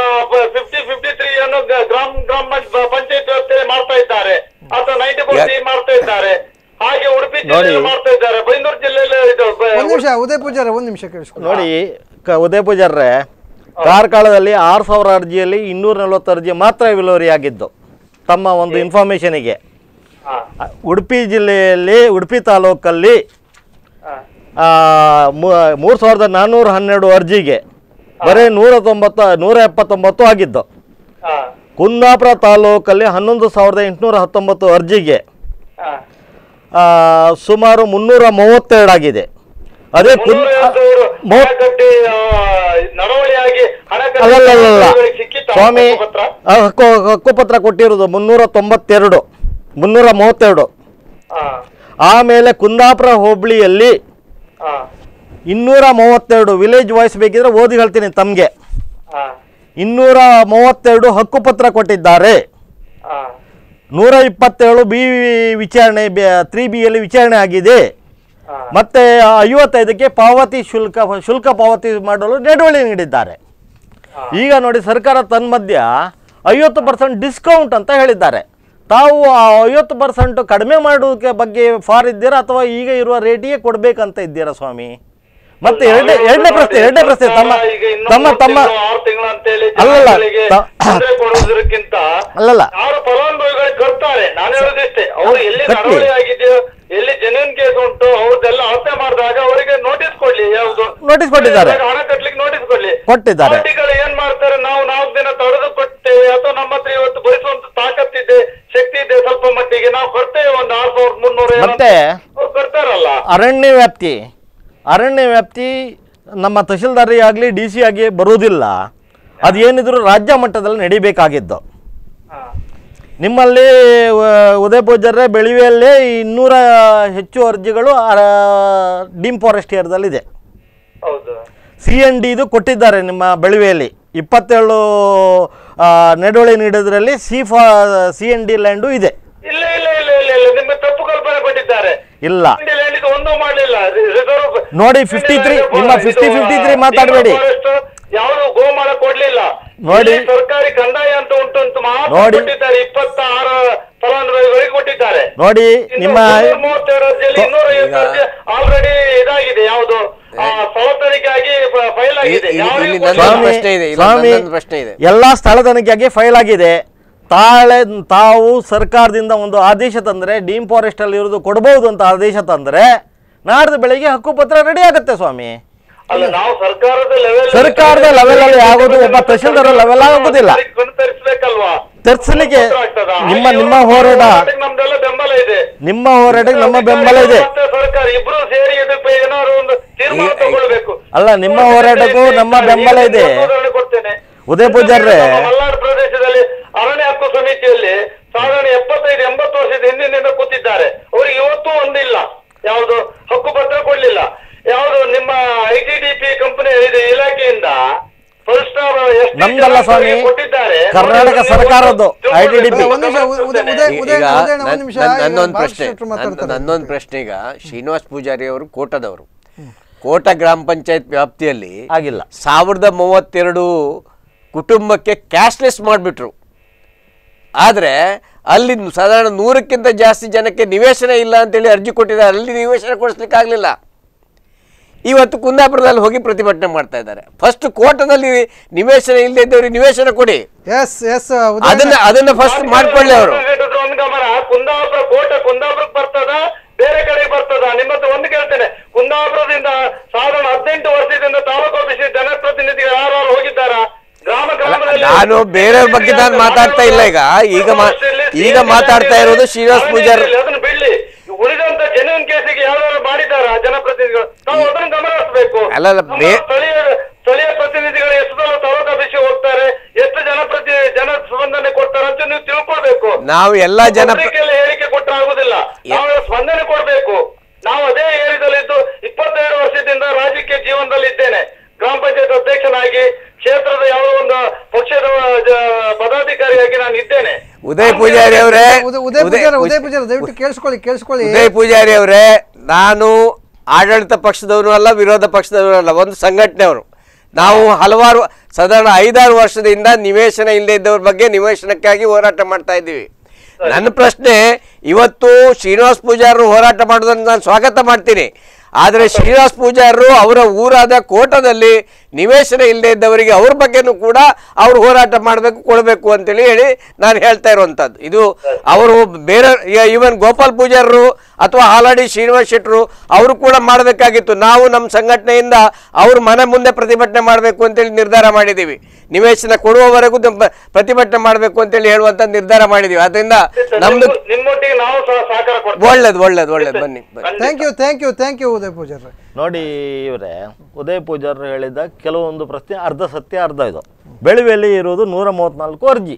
ಫಿಫ್ಟಿ ಫಿಫ್ಟಿ ತ್ರೀ ಅನ್ನು ಗ- ಗ್ರಾಮ ಗ್ರಾಮ ಪಂಚ- ಪಂಚಾಯತ್ ವ್ಯವಸ್ಥೆ ಮಾಡ್ತಾ ಇದ್ದಾರೆ ಅಥವಾ ನೈಂಟಿ ಫೋರ್ ಮಾಡ್ತಾ ಇದ್ದಾರೆ ಹಾಗೆ ಉಡುಪಿ ಜಿಲ್ಲೆಯಲ್ಲಿ ಮಾಡ್ತಾ ಇದ್ದಾರೆ ಬೈಂದೂರು ಜಿಲ್ಲೆಯಲ್ಲಿ ಇದು ಬ- ಒಂದ್ ನಿಮಿಷ ಉದಯ ಪೂಜಾರ ಒಂದ್ ನಿಮಿಷ ಕೇಳಿಸ್ಕೊಳ್ಳಿ ನೋಡಿ ಕ ಉದಯ ಪೂಜಾರ್ರೆ ಕಾರ್ಕಳದಲ್ಲಿ ಆರು ಸಾವಿರ ಅರ್ಜಿಯಲ್ಲಿ ಇನ್ನೂರ ನಲವತ್ತು ಅರ್ಜಿ ಮಾತ್ರ ವಿಲೇವಾರಿ ಆಗಿದ್ದು ತಮ್ಮ ಒಂದು ಇನ್ಫಾರ್ಮೇಷನಿಗೆ ಉಡುಪಿ ಜಿಲ್ಲೆಯಲ್ಲಿ ಉಡುಪಿ ತಾಲೂಕಲ್ಲಿ ಆ, ಮೂ- ಮೂರು ಸಾವಿರದ ನಾನ್ನೂರ ಹನ್ನೆರಡು ಅರ್ಜಿಗೆ ಬರೀ ನೂರ ತೊಂಬತ್ತ ನೂರ ಎಪ್ಪತ್ತೊಂಬತ್ತು ಆಗಿದ್ದು ಕುಂದಾಪುರ ತಾಲೂಕಲ್ಲಿ ಹನ್ನೊಂದು ಸಾವಿರದ ಎಂಟುನೂರ ಹತ್ತೊಂಬತ್ತು ಅರ್ಜಿಗೆ ಆ, ಸುಮಾರು ಮುನ್ನೂರ ಮೂವತ್ತೆರಡು ಆಗಿದೆ ಅದೇ ಕುಂ ಮೂವತ್- ಕಟ್ಟಿ ಆ, ನಡವಳಿಯಾಗಿ ಹಣ ಕಟ್ಟಿ ಅಲ್ಲಲ್ಲಲ್ಲ ಸಿಕ್ಕಿತ್ತ ಸ್ವಾಮಿ ಹಕ್ಕುಪತ್ರ? ಆ, ಹಕ್ಕು ಹಕ್ಕುಪತ್ರ ಕೊಟ್ಟಿರೋದು ಮುನ್ನೂರ ತೊಂಬತ್ತೆರಡು ಮುನ್ನೂರ ಮೂವತ್ತೆರಡು ಆಮೇಲೆ ಕುಂದಾಪುರ ಹೋಬಳಿಯಲ್ಲಿ ಇನ್ನೂರ ಮೂವತ್ತೆರಡು ವಿಲೇಜ್ ವಾಯ್ಸ್ ಬೇಕಿದ್ರೆ ಓದಿ ಹೇಳ್ತೀನಿ ತಮಗೆ ಇನ್ನೂರ ಮೂವತ್ತೆರಡು ಹಕ್ಕುಪತ್ರ ಕೊಟ್ಟಿದ್ದಾರೆ ನೂರ ಇಪ್ಪತ್ತೇಳು ಬಿ ವಿಚಾರಣೆ ತ್ರೀ ಬಿಯಲ್ಲಿ ವಿಚಾರಣೆ ಆಗಿದೆ ಮತ್ತೆ ಐವತ್ತೈದಕ್ಕೆ ಪಾವತಿ ಶುಲ್ಕ ಶುಲ್ಕ ಪಾವತಿ ಮಾಡಲು ನಡವಳಿ ನೀಡಿದ್ದಾರೆ ಈಗ ನೋಡಿ ಸರ್ಕಾರ ತನ್ಮಧ್ಯ ಐವತ್ತು ಪರ್ಸೆಂಟ್ ಡಿಸ್ಕೌಂಟ್ ಅಂತ ಹೇಳಿದ್ದಾರೆ ತಾವು ಆ ಐವತ್ತು ಪರ್ಸೆಂಟ್ ಕಡಿಮೆ ಮಾಡೋಕೆ ಬಗ್ಗೆ ಫಾರ್ ಇದ್ದೀರಾ ಅಥವಾ ಈಗ ಇರುವ ರೇಟಿಗೆ ಕೊಡ್ಬೇಕಂತ ಇದ್ದೀರಾ ಸ್ವಾಮಿ ಮತ್ತೆ ಎರಡನೇ ಎರಡನೇ ಪ್ರಶ್ನೆ ಎರಡನೇ ಪ್ರಶ್ನೆ ತಮ್ಮ ಈಗ ಇನ್ನೂ ತಮ್ಮ ಮೂರು ತಮ್ಮ ತಿಂಗಳು, ಆರು ತಿಂಗಳು ಅಂತೇಳಿ ಅಲ್ಲಲ್ಲ, ಜನಗಳಿಗೆ ತ- ತೊಂದ್ರೆ ಕೊಡುವುದಕ್ಕಿಂತ ಅಲ್ಲಲ್ಲ ಯಾರು ಫಲಾನುಭವಿಗಳು ಕಟ್ತಾರೆ ನಾನು ಹೇಳೋದಿಷ್ಟೇ ಅವರು ಎಲ್ಲಿ ಕಟ್ಲಿ. ನಡವಳಿ ಆಗಿದೆಯೋ ಎಲ್ಲಿ ಜೆನ್ಯೂನ್ ಕೇಸ್ ಉಂಟು ಅವ್ರದ್ದೆಲ್ಲ ಅಳತೆ ಮಾಡಿದಾಗ ಅವರಿಗೆ ನೋಟಿಸ್ ಕೊಡ್ಲಿ ಯಾವುದು ನೋಟಿಸ್ ಕೊಟ್ಟಿದ್ದಾರೆ. ಹಣ ಕಟ್ಲಿಕ್ಕೆ ನೋಟಿಸ್ ಕೊಡ್ಲಿ ಕೊಟ್ಟಿದ್ದಾರೆ. ಪಾರ್ಟಿಗಳು ಏನ್ ಮಾಡ್ತಾರೆ ನಾವು ನಾಲ್ಕು ದಿನ ತಡೆದು ಕೊಡ್ತೇವೆ ಅಥವಾ ನಮ್ಮ ಹತ್ರ ಇವತ್ತು ಭರಿಸುವಂತ ತಾಕತ್ತಿದೆ ಶಕ್ತಿ ಇದೆ ಸ್ವಲ್ಪ ಮಟ್ಟಿಗೆ ನಾವು ಕೊಡ್ತೇವೆ ಒಂದು ಆರು ಸಾವಿರದ ಮುನ್ನೂರ ಏನೋ ಅಂತ. ಮತ್ತೆ ಅವ್ರು ಕೊಡ್ತಾರಲ್ಲ ಅರಣ್ಯ ವ್ಯಾಪ್ತಿ ಅರಣ್ಯ ವ್ಯಾಪ್ತಿ ನಮ್ಮ ತಹಶೀಲ್ದಾರಿ ಆಗಲಿ ಡಿ ಸಿ ಆಗಿ ಬರುವುದಿಲ್ಲ ಅದೇನಿದ್ರು ರಾಜ್ಯ ಮಟ್ಟದಲ್ಲಿ ನಡಿಬೇಕಾಗಿದ್ದು ನಿಮ್ಮಲ್ಲಿ ವ- ಉದಯ ಪೂಜಾರ್ರೆ ಬೆಳಿವೆಯಲ್ಲೇ ಇನ್ನೂರ ಹೆಚ್ಚು ಅರ್ಜಿಗಳು ಡೀಮ್ ಫಾರೆಸ್ಟ್ ಏರಿಯಾದಲ್ಲಿದೆ ಹೌದು ಸಿ ಎನ್ ಡಿ ಇದು ಕೊಟ್ಟಿದ್ದಾರೆ ನಿಮ್ಮ ಬೆಳುವೆಯಲ್ಲಿ ಇಪ್ಪತ್ತೇಳು ಆ, ನಡವಳಿ ನೀಡೋದ್ರಲ್ಲಿ ಸಿ ಫಾ ಸಿ ಎನ್ ಡಿ ಲ್ಯಾಂಡು ಇದೆ ಇಲ್ಲ ಇಲ್ಲ ಇಲ್ಲ ಇಲ್ಲ ಇಲ್ಲ ನಿಮ್ಮ ತಪ್ಪು ಕಲ್ಪನೆ ಕೊಟ್ಟಿದ್ದಾರೆ ಇಲ್ಲ ಇಂಡಿಯನ್ ಇದು ಒಂದೂ ಮಾಡಲಿಲ್ಲ ರಿಸರ್ವ್ ನೋಡಿ, 53 ನಿಮ್ಮ 50, 53 ಮಾತಾಡ್ಬೇಡಿ. ಯಾವುದು ಗೋಮಾಳ ಕೊಡ್ಲಿಲ್ಲ ನೋಡಿ. ಇಲ್ಲಿ ಸರ್ಕಾರಿ ಕಂದಾಯ ಅಂತ ಉಂಟು ಅಂತ ಮಾತ್ರ ನೋಡಿ. ಕೊಟ್ಟಿದ್ದಾರೆ ಇಪ್ಪತ್ತಾರು ಫಲಾನುಭವಿಗಳಿಗೆ ಕೊಟ್ಟಿದ್ದಾರೆ ನೋಡಿ ನಿಮ್ಮ ಮೂವತ್ತೆರಡು ಅರ್ಜಿಯಲ್ಲಿ ಇನ್ನೂರ ಐವತ್ತು ಅರ್ಜಿ ಆಲ್ರೆಡಿ ಇದಾಗಿದೆ ಯಾವುದು ಆ, ಸ್ಥಳ ತನಿಖೆ ಆಗಿ ಫೈಲ್ ಆಗಿದೆ ಇಲ್ಲಿ- ಯಾರಿಗೆ ಇಲ್ಲಿ ಕೊಟ್ಟಿಲ್ಲ? ನನ್ನ ಸ್ವಾಮಿ ಪ್ರಶ್ನೆ ಇದೆ, ಇಲ್ಲ, ಸ್ವಾಮಿ ನನ್ನೊಂದು ಪ್ರಶ್ನೆ ಇದೆ. ಎಲ್ಲ ಸ್ಥಳ ತನಿಖೆಯಾಗಿ ಫೈಲ್ ಆಗಿದೆ ತಾಳೆ ತಾವು ಸರ್ಕಾರದಿಂದ ಒಂದು ಆದೇಶ ತಂದರೆ ಡೀಮ್ ಫಾರೆಸ್ಟಲ್ಲಿ ಇರೋದು ಕೊಡ್ಬೋದು ಅಂತ ಆದೇಶ ತಂದರೆ ನಾಡ್ದು ಬೆಳಿಗ್ಗೆ ಹಕ್ಕುಪತ್ರ ರೆಡಿ ಆಗುತ್ತೆ ಸ್ವಾಮಿ ಅಲ್ಲ ನಾವು ಸರ್ಕಾರದ ಲೆವೆಲ್ ಸರ್ಕಾರದ level ಅಲ್ಲಿ ಆಗೋದು ಒಬ್ಬ ತಹಶೀಲ್ದಾರ್ level ಆಗೋದಿಲ್ಲ. ತರಿಸ್ಬೇಕಲ್ವಾ ತರಿಸಲಿಕ್ಕೆ ನಿಮ್ಮ ನಿಮ್ಮ ಹೋರಾಟ ನಮ್ದೆಲ್ಲ ಬೆಂಬಲ ಇದೆ ನಿಮ್ಮ ಹೋರಾಟಕ್ಕೆ ನಮ್ಮ ಬೆಂಬಲ ಇದೆ ಮತ್ತೆ ಸರ್ಕಾರ ಇಬ್ರು ಸೇರಿ ಇದಕ್ಕೆ ಏನಾದ್ರು ಒಂದು ತೀರ್ಮಾನ ತಗೊಳ್ಬೇಕು ಅಲ್ಲ ನಿಮ್ಮ ಹೋರಾಟಕ್ಕೂ ನಮ್ಮ ಬೆಂಬಲ ಇದೆ ಉದಾಹರಣೆ ಕೊಡ್ತೇನೆ ಉದಯ ಪೂಜಾರ್ರೆ ನಮ್ಮ ಮಲೆನಾಡು ಪ್ರದೇಶದಲ್ಲಿ ಅರಣ್ಯ ಹಕ್ಕು ಸಮಿತಿಯಲ್ಲಿ ಸಾಧಾರಣ ಎಪ್ಪತ್ತೈದು ಎಂಬತ್ತು ವರ್ಷದ ಹಿಂದಿನಿಂದ ಕೂತಿದ್ದಾರೆ ಅವ್ರಿಗೆ ಇವತ್ತೂ ಒಂದಿಲ್ಲ ಯಾವುದು ಹಕ್ಕು ಪತ್ರ ಕೊಡ್ಲಿಲ್ಲ ಯಾವುದು ನಿಮ್ಮ I T D P company ಇದೆ ಇಲಾಖೆಯಿಂದ ಫೈವ್ ಸ್ಟಾರ್ ನಮ್ದಲ್ಲ ಸ್ವಾಮಿ ಕೊಟ್ಟಿದ್ದಾರೆ ಕರ್ನಾಟಕ ಸರ್ಕಾರದ್ದು ಐ ಟಿ ಡಿ ಪಿ ಒಂದ್ ನಿಮಿಷ ಉದಯ ಉದಯ ಈಗ ಉದಯ ಉದಯಣ್ಣ, ಒಂದ್ ನಿಮಿಷ ಈಗ ನನ್ನೊಂದು ಬಾಲಕೃಷ್ಣ ಪ್ರಶ್ನೆ ಶೆಟ್ರು ಮಾತಾಡ್ತಾರೆ. ನನ್ನೊಂದು ಪ್ರಶ್ನೆ ಈಗ ಶ್ರೀನಿವಾಸ್ ಪೂಜಾರಿ ಅವರು ಕೋಟದವರು ಕೋಟ ಗ್ರಾಮ ಪಂಚಾಯತ್ ವ್ಯಾಪ್ತಿಯಲ್ಲಿ ಆಗಿಲ್ಲ ಸಾವಿರದ ಮೂವತ್ತೆರಡು ಕುಟುಂಬಕ್ಕೆ ಕ್ಯಾಶ್ಲೆಸ್ ಮಾಡಿಬಿಟ್ರು ಆದರೆ ಅಲ್ಲಿ ಸಾಧಾರಣ ನೂರಕ್ಕಿಂತ ಜಾಸ್ತಿ ಜನಕ್ಕೆ ನಿವೇಶನ ಇಲ್ಲ ಅಂತೇಳಿ ಅರ್ಜಿ ಕೊಟ್ಟಿದ್ದಾರೆ ಅಲ್ಲಿ ನಿವೇಶನ ಕೊಡಿಸ್ಲಿಕ್ಕೆ ಆಗಲಿಲ್ಲ ಇವತ್ತು ಕುಂದಾಪುರದಲ್ಲಿ ಹೋಗಿ ಪ್ರತಿಭಟನೆ ಮಾಡ್ತಾ ಇದ್ದಾರೆ ಫಸ್ಟ್ ಕೋಟದಲ್ಲಿ ನಿವೇಶನ ಇಲ್ಲದೆ ಇದ್ದವ್ರಿಗೆ ನಿವೇಶನ ಕೊಡಿ ಎಸ್ ಎಸ್ ಅದನ್ನ ಅದನ್ನ ಫಸ್ಟ್ ಮಾಡ್ಕೊಳ್ಳಿ ಅವರು ಒಂದು ಗಮನ ಕುಂದಾಪುರ ಕೋಟೆ ಕುಂದಾಪುರಕ್ಕೆ ಬರ್ತದ ಬೇರೆ ಕಡೆ ಬರ್ತದ ನಿಮ್ಮ ಹತ್ರ ಒಂದು ಕೇಳ್ತೇನೆ ಕುಂದಾಪುರದಿಂದ ಸಾಧಾರಣ ಹದಿನೆಂಟು ವರ್ಷದಿಂದ ತಾಲೂಕು ಆಫೀಸ್ ಜನಪ್ರತಿನಿಧಿಗಳು ಯಾರು ಹೋಗಿದ್ದಾರ ಗ್ರಾಮ ಗ್ರಾಮದಲ್ಲಿ ನಾನು ಬೇರೆಯವ್ರ ಬಗ್ಗೆ ನಾನು ಮಾತಾಡ್ತಾ ಇಲ್ಲ ಈಗ ಈಗ ಮಾ- ಈಗ ಮಾತಾಡ್ತಾ ಇರೋದು ಶ್ರೀನಿವಾಸ್ ಪೂಜಾರಿ ಅದನ್ನ ಬಿಡ್ಲಿ ಉಳಿದಂತ ಜೆನ್ಯೂನ್ ಕೇಸಿಗೆ ಯಾವ್ದಾದ್ರು ಮಾಡಿದಾರ ಜನಪ್ರತಿನಿಧಿಗಳು ತಾವು ಅದನ್ನು ಗಮನ ಹರಿಸಬೇಕು ಅಲ್ಲ, ಅಲ್ಲ, ನಮ್ಮ ಬೇ- ಸ್ಥಳೀಯ ಸ್ಥಳೀಯ ಪ್ರತಿನಿಧಿಗಳು ಎಷ್ಟು ಸಲ ತಾಲೂಕು ಆಫೀಸಿಗೆ ಹೋಗ್ತಾರೆ ಎಷ್ಟು ಜನಪ್ರತಿ ಜನ ಸ್ಪಂದನೆ ಕೊಡ್ತಾರೆ ಅಂತ ನೀವು ತಿಳ್ಕೊಳ್ಬೇಕು ನಾವು ಎಲ್ಲಾ ಜನ ಪತ್ರಿಕೆಯಲ್ಲಿ ಹೇಳಿಕೆ ಕೊಟ್ಟರೆ ಆಗುದಿಲ್ಲ ನಾವು ಸ್ಪಂದನೆ ಕೊಡ್ಬೇಕು ನಾವು ಅದೇ ಏರಿಯಾದಲ್ಲಿದ್ದು ಇಪ್ಪತ್ತೆರಡು ವರ್ಷದಿಂದ ರಾಜಕೀಯ ಜೀವನದಲ್ಲಿ ಇದ್ದೇನೆ ಗ್ರಾಮ ಪಂಚಾಯತ್ ಅಧ್ಯಕ್ಷನಾಗಿ ಕ್ಷೇತ್ರದ ಯಾವುದೋ ಒಂದು ಪಕ್ಷದ ಜ- ಪದಾಧಿಕಾರಿಯಾಗಿ ನಾನು ಇದ್ದೇನೆ ಉದಯ್ ಪೂಜಾರಿ ಅವರೇ ಉದಯ ಉದಯ ಪೂಜಾರಿ ಉದಯ ಪೂಜಾರಿ ದಯವಿಟ್ಟು ಕೇಳಿಸ್ಕೊಳ್ಳಿ ಕೇಳಿಸ್ಕೊಳ್ಳಿ ಉದಯ್ ಪೂಜಾರಿ ಅವರೇ ನಾನು ಆಡಳಿತ ಪಕ್ಷದವನು ಅಲ್ಲ ವಿರೋಧ ಪಕ್ಷದವನು ಅಲ್ಲ ಒಂದು ಸಂಘಟನೆಯವರು ನಾವು ಹಲವಾರು ಸಾಧಾರಣ ಐದಾರು ವರ್ಷದಿಂದ ನಿವೇಶನ ಇಲ್ಲದೆ ಇದ್ದವ್ರ ಬಗ್ಗೆ ನಿವೇಶನಕ್ಕಾಗಿ ಹೋರಾಟ ಮಾಡ್ತಾ ಇದ್ದೀವಿ ನನ್ನ ಪ್ರಶ್ನೆ ಇವತ್ತು ಶ್ರೀನಿವಾಸ್ ಪೂಜಾರರು ಹೋರಾಟ ಮಾಡೋದನ್ನು ನಾನು ಸ್ವಾಗತ ಮಾಡ್ತೀನಿ ಆದರೆ ಶ್ರೀನಿವಾಸ್ ಪೂಜಾರರು ಅವರ ಊರಾದ ಕೋಟದಲ್ಲಿ ನಿವೇಶನ ಇಲ್ಲದೆ ಇದ್ದವರಿಗೆ ಅವ್ರ ಬಗ್ಗೆನೂ ಕೂಡ ಅವರು ಹೋರಾಟ ಮಾಡಬೇಕು ಕೊಡಬೇಕು ಅಂತೇಳಿ ಹೇಳಿ ನಾನು ಹೇಳ್ತಾ ಇರುವಂಥದ್ದು ಇದು ಅವರು ಬೇರೆ ಈವನ್ ಗೋಪಾಲ್ ಪೂಜಾರರು ಅಥವಾ ಹಾಲಾಡಿ ಶ್ರೀನಿವಾಸ್ ಶೆಟ್ಟರು ಅವರು ಕೂಡ ಮಾಡಬೇಕಾಗಿತ್ತು ನಾವು ನಮ್ಮ ಸಂಘಟನೆಯಿಂದ ಅವ್ರ ಮನೆ ಮುಂದೆ ಪ್ರತಿಭಟನೆ ಮಾಡಬೇಕು ಅಂತೇಳಿ ನಿರ್ಧಾರ ಮಾಡಿದ್ದೀವಿ ನಿವೇಶನ ಕೊಡುವವರೆಗೂ ನಮ್ಮ ಪ್ರತಿಭಟನೆ ಮಾಡಬೇಕು ಅಂತೇಳಿ ಹೇಳುವಂತ ನಿರ್ಧಾರ ಮಾಡಿದ್ದೀವಿ ಅದರಿಂದ ನಮ್ದು ನಿಮ್ಮೊಟ್ಟಿಗೆ ನಾವು ಸಹ ಸಹಕಾರ ಕೊಡ್ತೇವೆ ಒಳ್ಳೇದು ಒಳ್ಳೇದು ಒಳ್ಳೇದು ಬನ್ನಿ ಬನ್ನಿ thank you thank you thank you Uday Poojary ನೋಡಿ ಇವರೇ ಉದಯ ಪೂಜಾರರು ಹೇಳಿದ ಕೆಲವೊಂದು ಪ್ರಶ್ನೆ ಅರ್ಧ ಸತ್ಯ ಅರ್ಧ ಇದು ಬೆಳುವೆಯಲ್ಲಿ ಇರೋದು ನೂರ ಮೂವತ್ತ್ನಾಲ್ಕು ಅರ್ಜಿ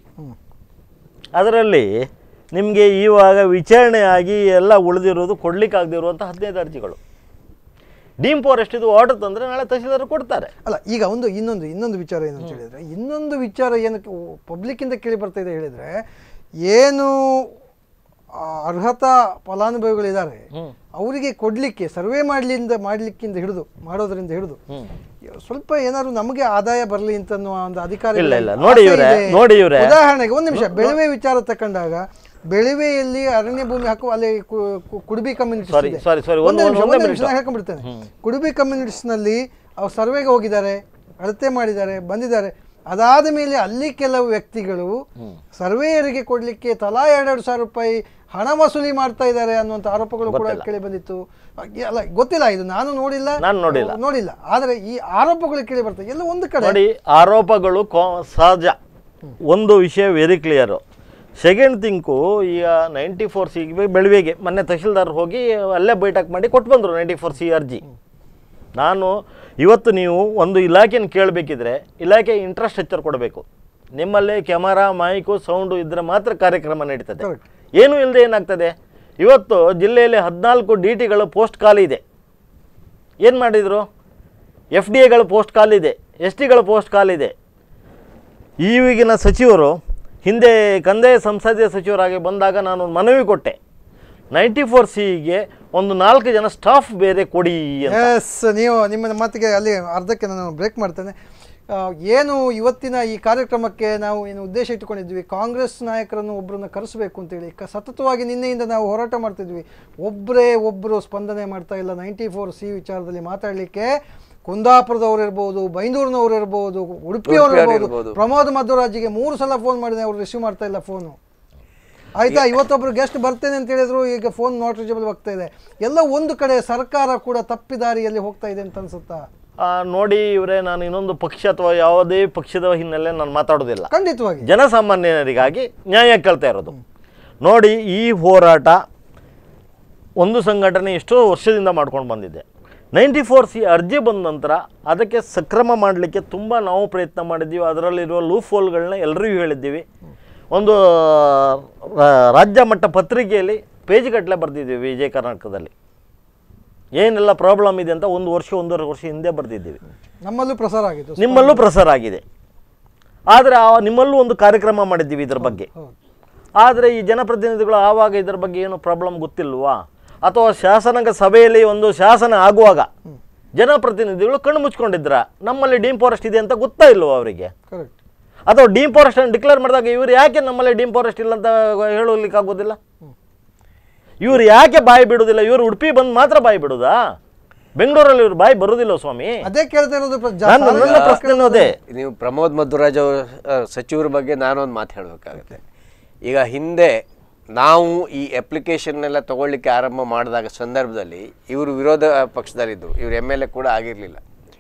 ಅದರಲ್ಲಿ ನಿಮಗೆ ಇವಾಗ ವಿಚಾರಣೆಯಾಗಿ ಎಲ್ಲ ಉಳಿದಿರೋದು ಕೊಡ್ಲಿಕ್ಕಾಗದಿರುವಂಥ ಹದಿನೈದು ಅರ್ಜಿಗಳು ಡೀಮ್ ಫಾರೆಸ್ಟ್ ಇದು ಆರ್ಡರ್ ತಂದರೆ ನಾಳೆ ತಹಸೀಲ್ದಾರ್ ಕೊಡ್ತಾರೆ ಅಲ್ಲ ಈಗ ಒಂದು ಇನ್ನೊಂದು ಇನ್ನೊಂದು ವಿಚಾರ ಏನು ಅಂತ ಹೇಳಿದ್ರೆ ಇನ್ನೊಂದು ವಿಚಾರ ಏನಕ್ಕೆ ಪಬ್ಲಿಕ್ಕಿಂದ ಕೇಳಿ ಬರ್ತಾ ಇದೆ ಹೇಳಿದ್ರೆ ಏನು ಆ, ಅರ್ಹತಾ ಫಲಾನುಭವಿಗಳಿದ್ದಾರೆ ಅವರಿಗೆ ಕೊಡ್ಲಿಕ್ಕೆ ಸರ್ವೆ ಮಾಡ್ಲಿಂದ ಮಾಡ್ಲಿಕ್ಕಿಂದ ಹಿಡಿದು ಮಾಡೋದ್ರಿಂದ ಹಿಡಿದು ಸ್ವಲ್ಪ ಏನಾದ್ರು ನಮಗೆ ಆದಾಯ ಬರಲಿ ಅಂತ ಅನ್ನುವ ಒಂದು ಅಧಿಕಾರ ಇಲ್ಲ, ಇಲ್ಲ. ನೋಡಿ ಇವ್ರೆ, ನೋಡಿ ಇವ್ರೆ. ಉದಾಹರಣೆಗೆ ಒಂದು ನಿಮಿಷ ಬೆಳವೆ ವಿಚಾರ ತಕೊಂಡಾಗ ಬೆಳವೆಯಲ್ಲಿ ಅರಣ್ಯ ಭೂಮಿ ಹಾಕುವ ಅಲ್ಲಿ ಕು- ಕು- ಕುಡುಬಿ ಕಮ್ಯುನಿಟೀಸ್ Sorry, ಇದೆ. sorry, sorry. ಒಂದೇ ಒಂದು- ನಿಮಿಷ, ಒಂದೇ ಒಂದೇ ನಿಮಿಷ minute. ನಾನು ಹೇಳ್ಕೊಂಡ್ಬಿಡ್ತೇನೆ ಕುಡುಬಿ ಕಮ್ಯುನಿಟೀಸ್ನಲ್ಲಿ ಅವ್ರು ಸರ್ವೆಗೆ ಹೋಗಿದ್ದಾರೆ ಅಳತೆ ಮಾಡಿದ್ದಾರೆ ಬಂದಿದ್ದಾರೆ ಅದಾದ ಮೇಲೆ ಅಲ್ಲಿ ಕೆಲವು ವ್ಯಕ್ತಿಗಳು ಸರ್ವೇಯರಿಗೆ ಕೊಡ್ಲಿಕ್ಕೆ ತಲಾ ಎರಡೆರಡು ಸಾವಿರ ರೂಪಾಯಿ ಹಣ ವಸೂಲಿ ಮಾಡ್ತಾ ಇದ್ದಾರೆ ಅನ್ನುವಂಥ ಆರೋಪಗಳು ಕೂಡ ಗೊತ್ತಿಲ್ಲ. ಕೇಳಿ ಬಂದಿತ್ತು ಅ- ಅಲ್ಲ ಗೊತ್ತಿಲ್ಲ ಇದು ನಾನು ನೋಡಿಲ್ಲ ನಾನು ನೋಡಿಲ್ಲ. ನೋಡಿಲ್ಲ ಆದರೆ ಈ ಆರೋಪಗಳು ಕೇಳಿ ಬರ್ತವೆ ಎಲ್ಲ ಒಂದು ಕಡೆ ನೋಡಿ ಆರೋಪಗಳು ಕೋ ಸಹಜ ಒಂದು ವಿಷಯ ವೆರಿ ಕ್ಲಿಯರು ಸೆಕೆಂಡ್ ಥಿಂಕು ಈಗ ನೈಂಟಿ ಫೋರ್ ಸಿ ಬೆಳವೆಗೆ ಮೊನ್ನೆ ತಹಶೀಲ್ದಾರ್ ಹೋಗಿ ಅಲ್ಲೇ ಬೈಠಕ್ ಮಾಡಿ ಕೊಟ್ಟು ಬಂದರು ನೈಂಟಿ ಫೋರ್ ಸಿ ಅರ್ಜಿ ನಾನು ಇವತ್ತು ನೀವು ಒಂದು ಇಲಾಖೆನ ಕೇಳಬೇಕಿದ್ರೆ ಇಲಾಖೆ ಇಂಟ್ರೆಸ್ಟ್ ಹೆಚ್ಚರ್ ಕೊಡಬೇಕು ನಿಮ್ಮಲ್ಲಿ ಕ್ಯಾಮರಾ ಮೈಕು ಸೌಂಡು ಇದ್ದರೆ ಮಾತ್ರ ಕಾರ್ಯಕ್ರಮ ನಡೀತದೆ ಏನು ಇಲ್ಲದೆ ಏನಾಗ್ತದೆ ಇವತ್ತು ಜಿಲ್ಲೆಯಲ್ಲಿ ಹದಿನಾಲ್ಕು ಡಿ ಟಿಗಳ ಪೋಸ್ಟ್ ಖಾಲಿ ಇದೆ ಏನು ಮಾಡಿದರು ಎಫ್ ಡಿ ಎಗಳ ಪೋಸ್ಟ್ ಖಾಲಿದೆ ಎಸ್ ಟಿಗಳ ಪೋಸ್ಟ್ ಖಾಲಿದೆ ಈಗಿನ ಸಚಿವರು ಹಿಂದೆ ಕಂದಾಯ ಸಂಸದೀಯ ಸಚಿವರಾಗಿ ಬಂದಾಗ ನಾನು ಒಂದು ಮನವಿ ಕೊಟ್ಟೆ ನೈಂಟಿ ಫೋರ್ ಸಿಗೆ ಒಂದು ನಾಲ್ಕು ಜನ ಸ್ಟಾಫ್ ಬೇರೆ ಕೊಡಿ ಅಂತ ಎಸ್ ನೀವು ನಿಮ್ಮ ಮಾತಿಗೆ ಅಲ್ಲಿ ಅರ್ಧಕ್ಕೆ ನಾನು ಬ್ರೇಕ್ ಮಾಡ್ತೇನೆ ಆ, ಏನು ಇವತ್ತಿನ ಈ ಕಾರ್ಯಕ್ರಮಕ್ಕೆ ನಾವು ಏನು ಉದ್ದೇಶ ಇಟ್ಟುಕೊಂಡಿದ್ವಿ ಕಾಂಗ್ರೆಸ್ ನಾಯಕರನ್ನು ಒಬ್ಬರನ್ನ ಕರೆಸಬೇಕು ಅಂತೇಳಿ ಕ ಸತತವಾಗಿ ನಿನ್ನೆಯಿಂದ ನಾವು ಹೋರಾಟ ಮಾಡ್ತಿದ್ವಿ ಒಬ್ಬರೇ ಒಬ್ಬರು ಸ್ಪಂದನೆ ಮಾಡ್ತಾ ಇಲ್ಲ ನೈಂಟಿ ಫೋರ್ ಸಿ ವಿಚಾರದಲ್ಲಿ ಮಾತಾಡಲಿಕ್ಕೆ ಕುಂದಾಪುರದವ್ರು ಇರ್ಬೋದು ಬೈಂದೂರಿನವ್ರು ಇರ್ಬೋದು ಉಡುಪಿಯವರು ಉಡುಪಿಯವ್ರು ಇರ್ಬೋದು ಇರ್ಬೋದು. ಪ್ರಮೋದ್ ಮಧ್ವರಾಜಿಗೆ ಮೂರು ಸಲ ಫೋನ್ ಮಾಡಿದೆ ಅವ್ರು ರಿಸೀವ್ ಮಾಡ್ತಾ ಇಲ್ಲ ಫೋನು ಆಯ್ತಾ ಇವತ್ತೊಬ್ರು ಗೆಸ್ಟ್ ಬರ್ತೇನೆ ಅಂತ ಹೇಳಿದ್ರು ಈಗ ಫೋನ್ ನಾಟ್ ರೀಚಬಲ್ ಆಗ್ತಾ ಇದೆ ಎಲ್ಲ ಒಂದು ಕಡೆ ಸರ್ಕಾರ ಕೂಡ ತಪ್ಪಿದಾರಿಯಲ್ಲಿ ಹೋಗ್ತಾ ಇದೆ ಅಂತ ಅನ್ಸುತ್ತಾ ಆ, ನೋಡಿ ಇವರೇ ನಾನು ಇನ್ನೊಂದು ಪಕ್ಷ ಅಥವಾ ಯಾವುದೇ ಪಕ್ಷದ ಹಿನ್ನೆಲೆ ನಾನು ಮಾತಾಡೋದಿಲ್ಲ ಖಂಡಿತವಾಗಿ ಜನಸಾಮಾನ್ಯರಿಗಾಗಿ ನ್ಯಾಯ ಕೇಳ್ತಾ ಇರೋದು ನೋಡಿ ಈ ಹೋರಾಟ ಒಂದು ಸಂಘಟನೆ ಎಷ್ಟೋ ವರ್ಷದಿಂದ ಮಾಡ್ಕೊಂಡು ಬಂದಿದೆ ನೈಂಟಿ ಫೋರ್ ಸಿ ಅರ್ಜಿ ಬಂದ ನಂತರ ಅದಕ್ಕೆ ಸಕ್ರಮ ಮಾಡಲಿಕ್ಕೆ ತುಂಬ ನಾವು ಪ್ರಯತ್ನ ಮಾಡಿದ್ದೀವಿ ಅದರಲ್ಲಿರುವ ಲೂಫ್ ಹೋಲ್ಗಳನ್ನ ಎಲ್ಲರಿಗೂ ಹೇಳಿದ್ದೀವಿ ಒಂದು ರಾ- ರಾಜ್ಯ ಮಟ್ಟ ಪತ್ರಿಕೆಯಲ್ಲಿ ಪೇಜ್ಗಟ್ಟಲೆ ಬರೆದಿದ್ದೀವಿ ವಿಜಯ ಕರ್ನಾಟಕದಲ್ಲಿ ಏನೆಲ್ಲ ಪ್ರಾಬ್ಲಮ್ ಇದೆ ಅಂತ ಒಂದು ವರ್ಷ ಒಂದೂವರೆ ವರ್ಷ ಹಿಂದೆ ಬರೆದಿದ್ದೀವಿ ನಮ್ಮಲ್ಲೂ ಪ್ರಸಾರ ಆಗಿತ್ತು ನಿಮ್ಮಲ್ಲೂ ಪ್ರಸಾರ ಆಗಿದೆ ಆದರೆ ಆ ನಿಮ್ಮಲ್ಲೂ ಒಂದು ಕಾರ್ಯಕ್ರಮ ಮಾಡಿದ್ದೀವಿ ಇದ್ರ ಬಗ್ಗೆ ಆದರೆ ಈ ಜನಪ್ರತಿನಿಧಿಗಳು ಆವಾಗ ಇದರ ಬಗ್ಗೆ ಏನು ಪ್ರಾಬ್ಲಮ್ ಗೊತ್ತಿಲ್ವಾ ಅಥವಾ ಶಾಸನಾಂಗ ಸಭೆಯಲ್ಲಿ ಒಂದು ಶಾಸನ ಆಗುವಾಗ ಜನಪ್ರತಿನಿಧಿಗಳು ಕಣ್ಣು ಮುಚ್ಕೊಂಡಿದ್ರ ನಮ್ಮಲ್ಲಿ ಡೀಮ್ ಫಾರೆಸ್ಟ್ ಇದೆ ಅಂತ ಗೊತ್ತಾ ಇಲ್ವೋ ಅವರಿಗೆ ಕರೆಕ್ಟ್ ಅಥವಾ ಡೀಮ್ ಫಾರೆಸ್ಟ್ ಅನ್ನು ಡಿಕ್ಲೇರ್ ಮಾಡಿದಾಗ ಇವರು ಯಾಕೆ ನಮ್ಮಲ್ಲಿ ಡೀಮ್ ಫಾರೆಸ್ಟ್ ಇಲ್ಲ ಅಂತ ಹೇಳಲಿಕ್ಕೆ ಆಗೋದಿಲ್ಲ ಇವ್ರು ಯಾಕೆ ಬಾಯಿ ಬಿಡುವುದಿಲ್ಲ ಇವರು ಉಡುಪಿ ಬಂದು ಮಾತ್ರ ಬಾಯಿ ಬಿಡುದಾ ಬೆಂಗಳೂರಲ್ಲಿ ಇವ್ರು ಬಾಯಿ ಬರುವುದಿಲ್ಲ ಸ್ವಾಮಿ ಅದೇ ಕೇಳ್ತಾ ಇರೋದು ಪ್ರ- ಜಾ- ನಾನು ನನ್ನ ಸಾರ್ವಜನಿಕ ಪ್ರಶ್ನೆನೂ ಅದೇ ನೀವು ಪ್ರಮೋದ್ ಮಧ್ವರಾಜ್ ಅವ್ರ ಆ, ಸಚಿವರ ಬಗ್ಗೆ ನಾನೊಂದು ಮಾತು ಹೇಳಬೇಕಾಗುತ್ತೆ ಈಗ ಹಿಂದೆ ನಾವು ಈ ಅಪ್ಲಿಕೇಶನ್ನೆಲ್ಲ ತಗೊಳ್ಳಿಕ್ಕೆ ಆರಂಭ ಮಾಡಿದಾಗ ಸಂದರ್ಭದಲ್ಲಿ ಇವರು ವಿರೋಧ ಪಕ್ಷದಲ್ಲಿದ್ದರು ಇವರು ಎಮ್ ಎಲ್ ಎ ಕೂಡ ಆಗಿರಲಿಲ್ಲ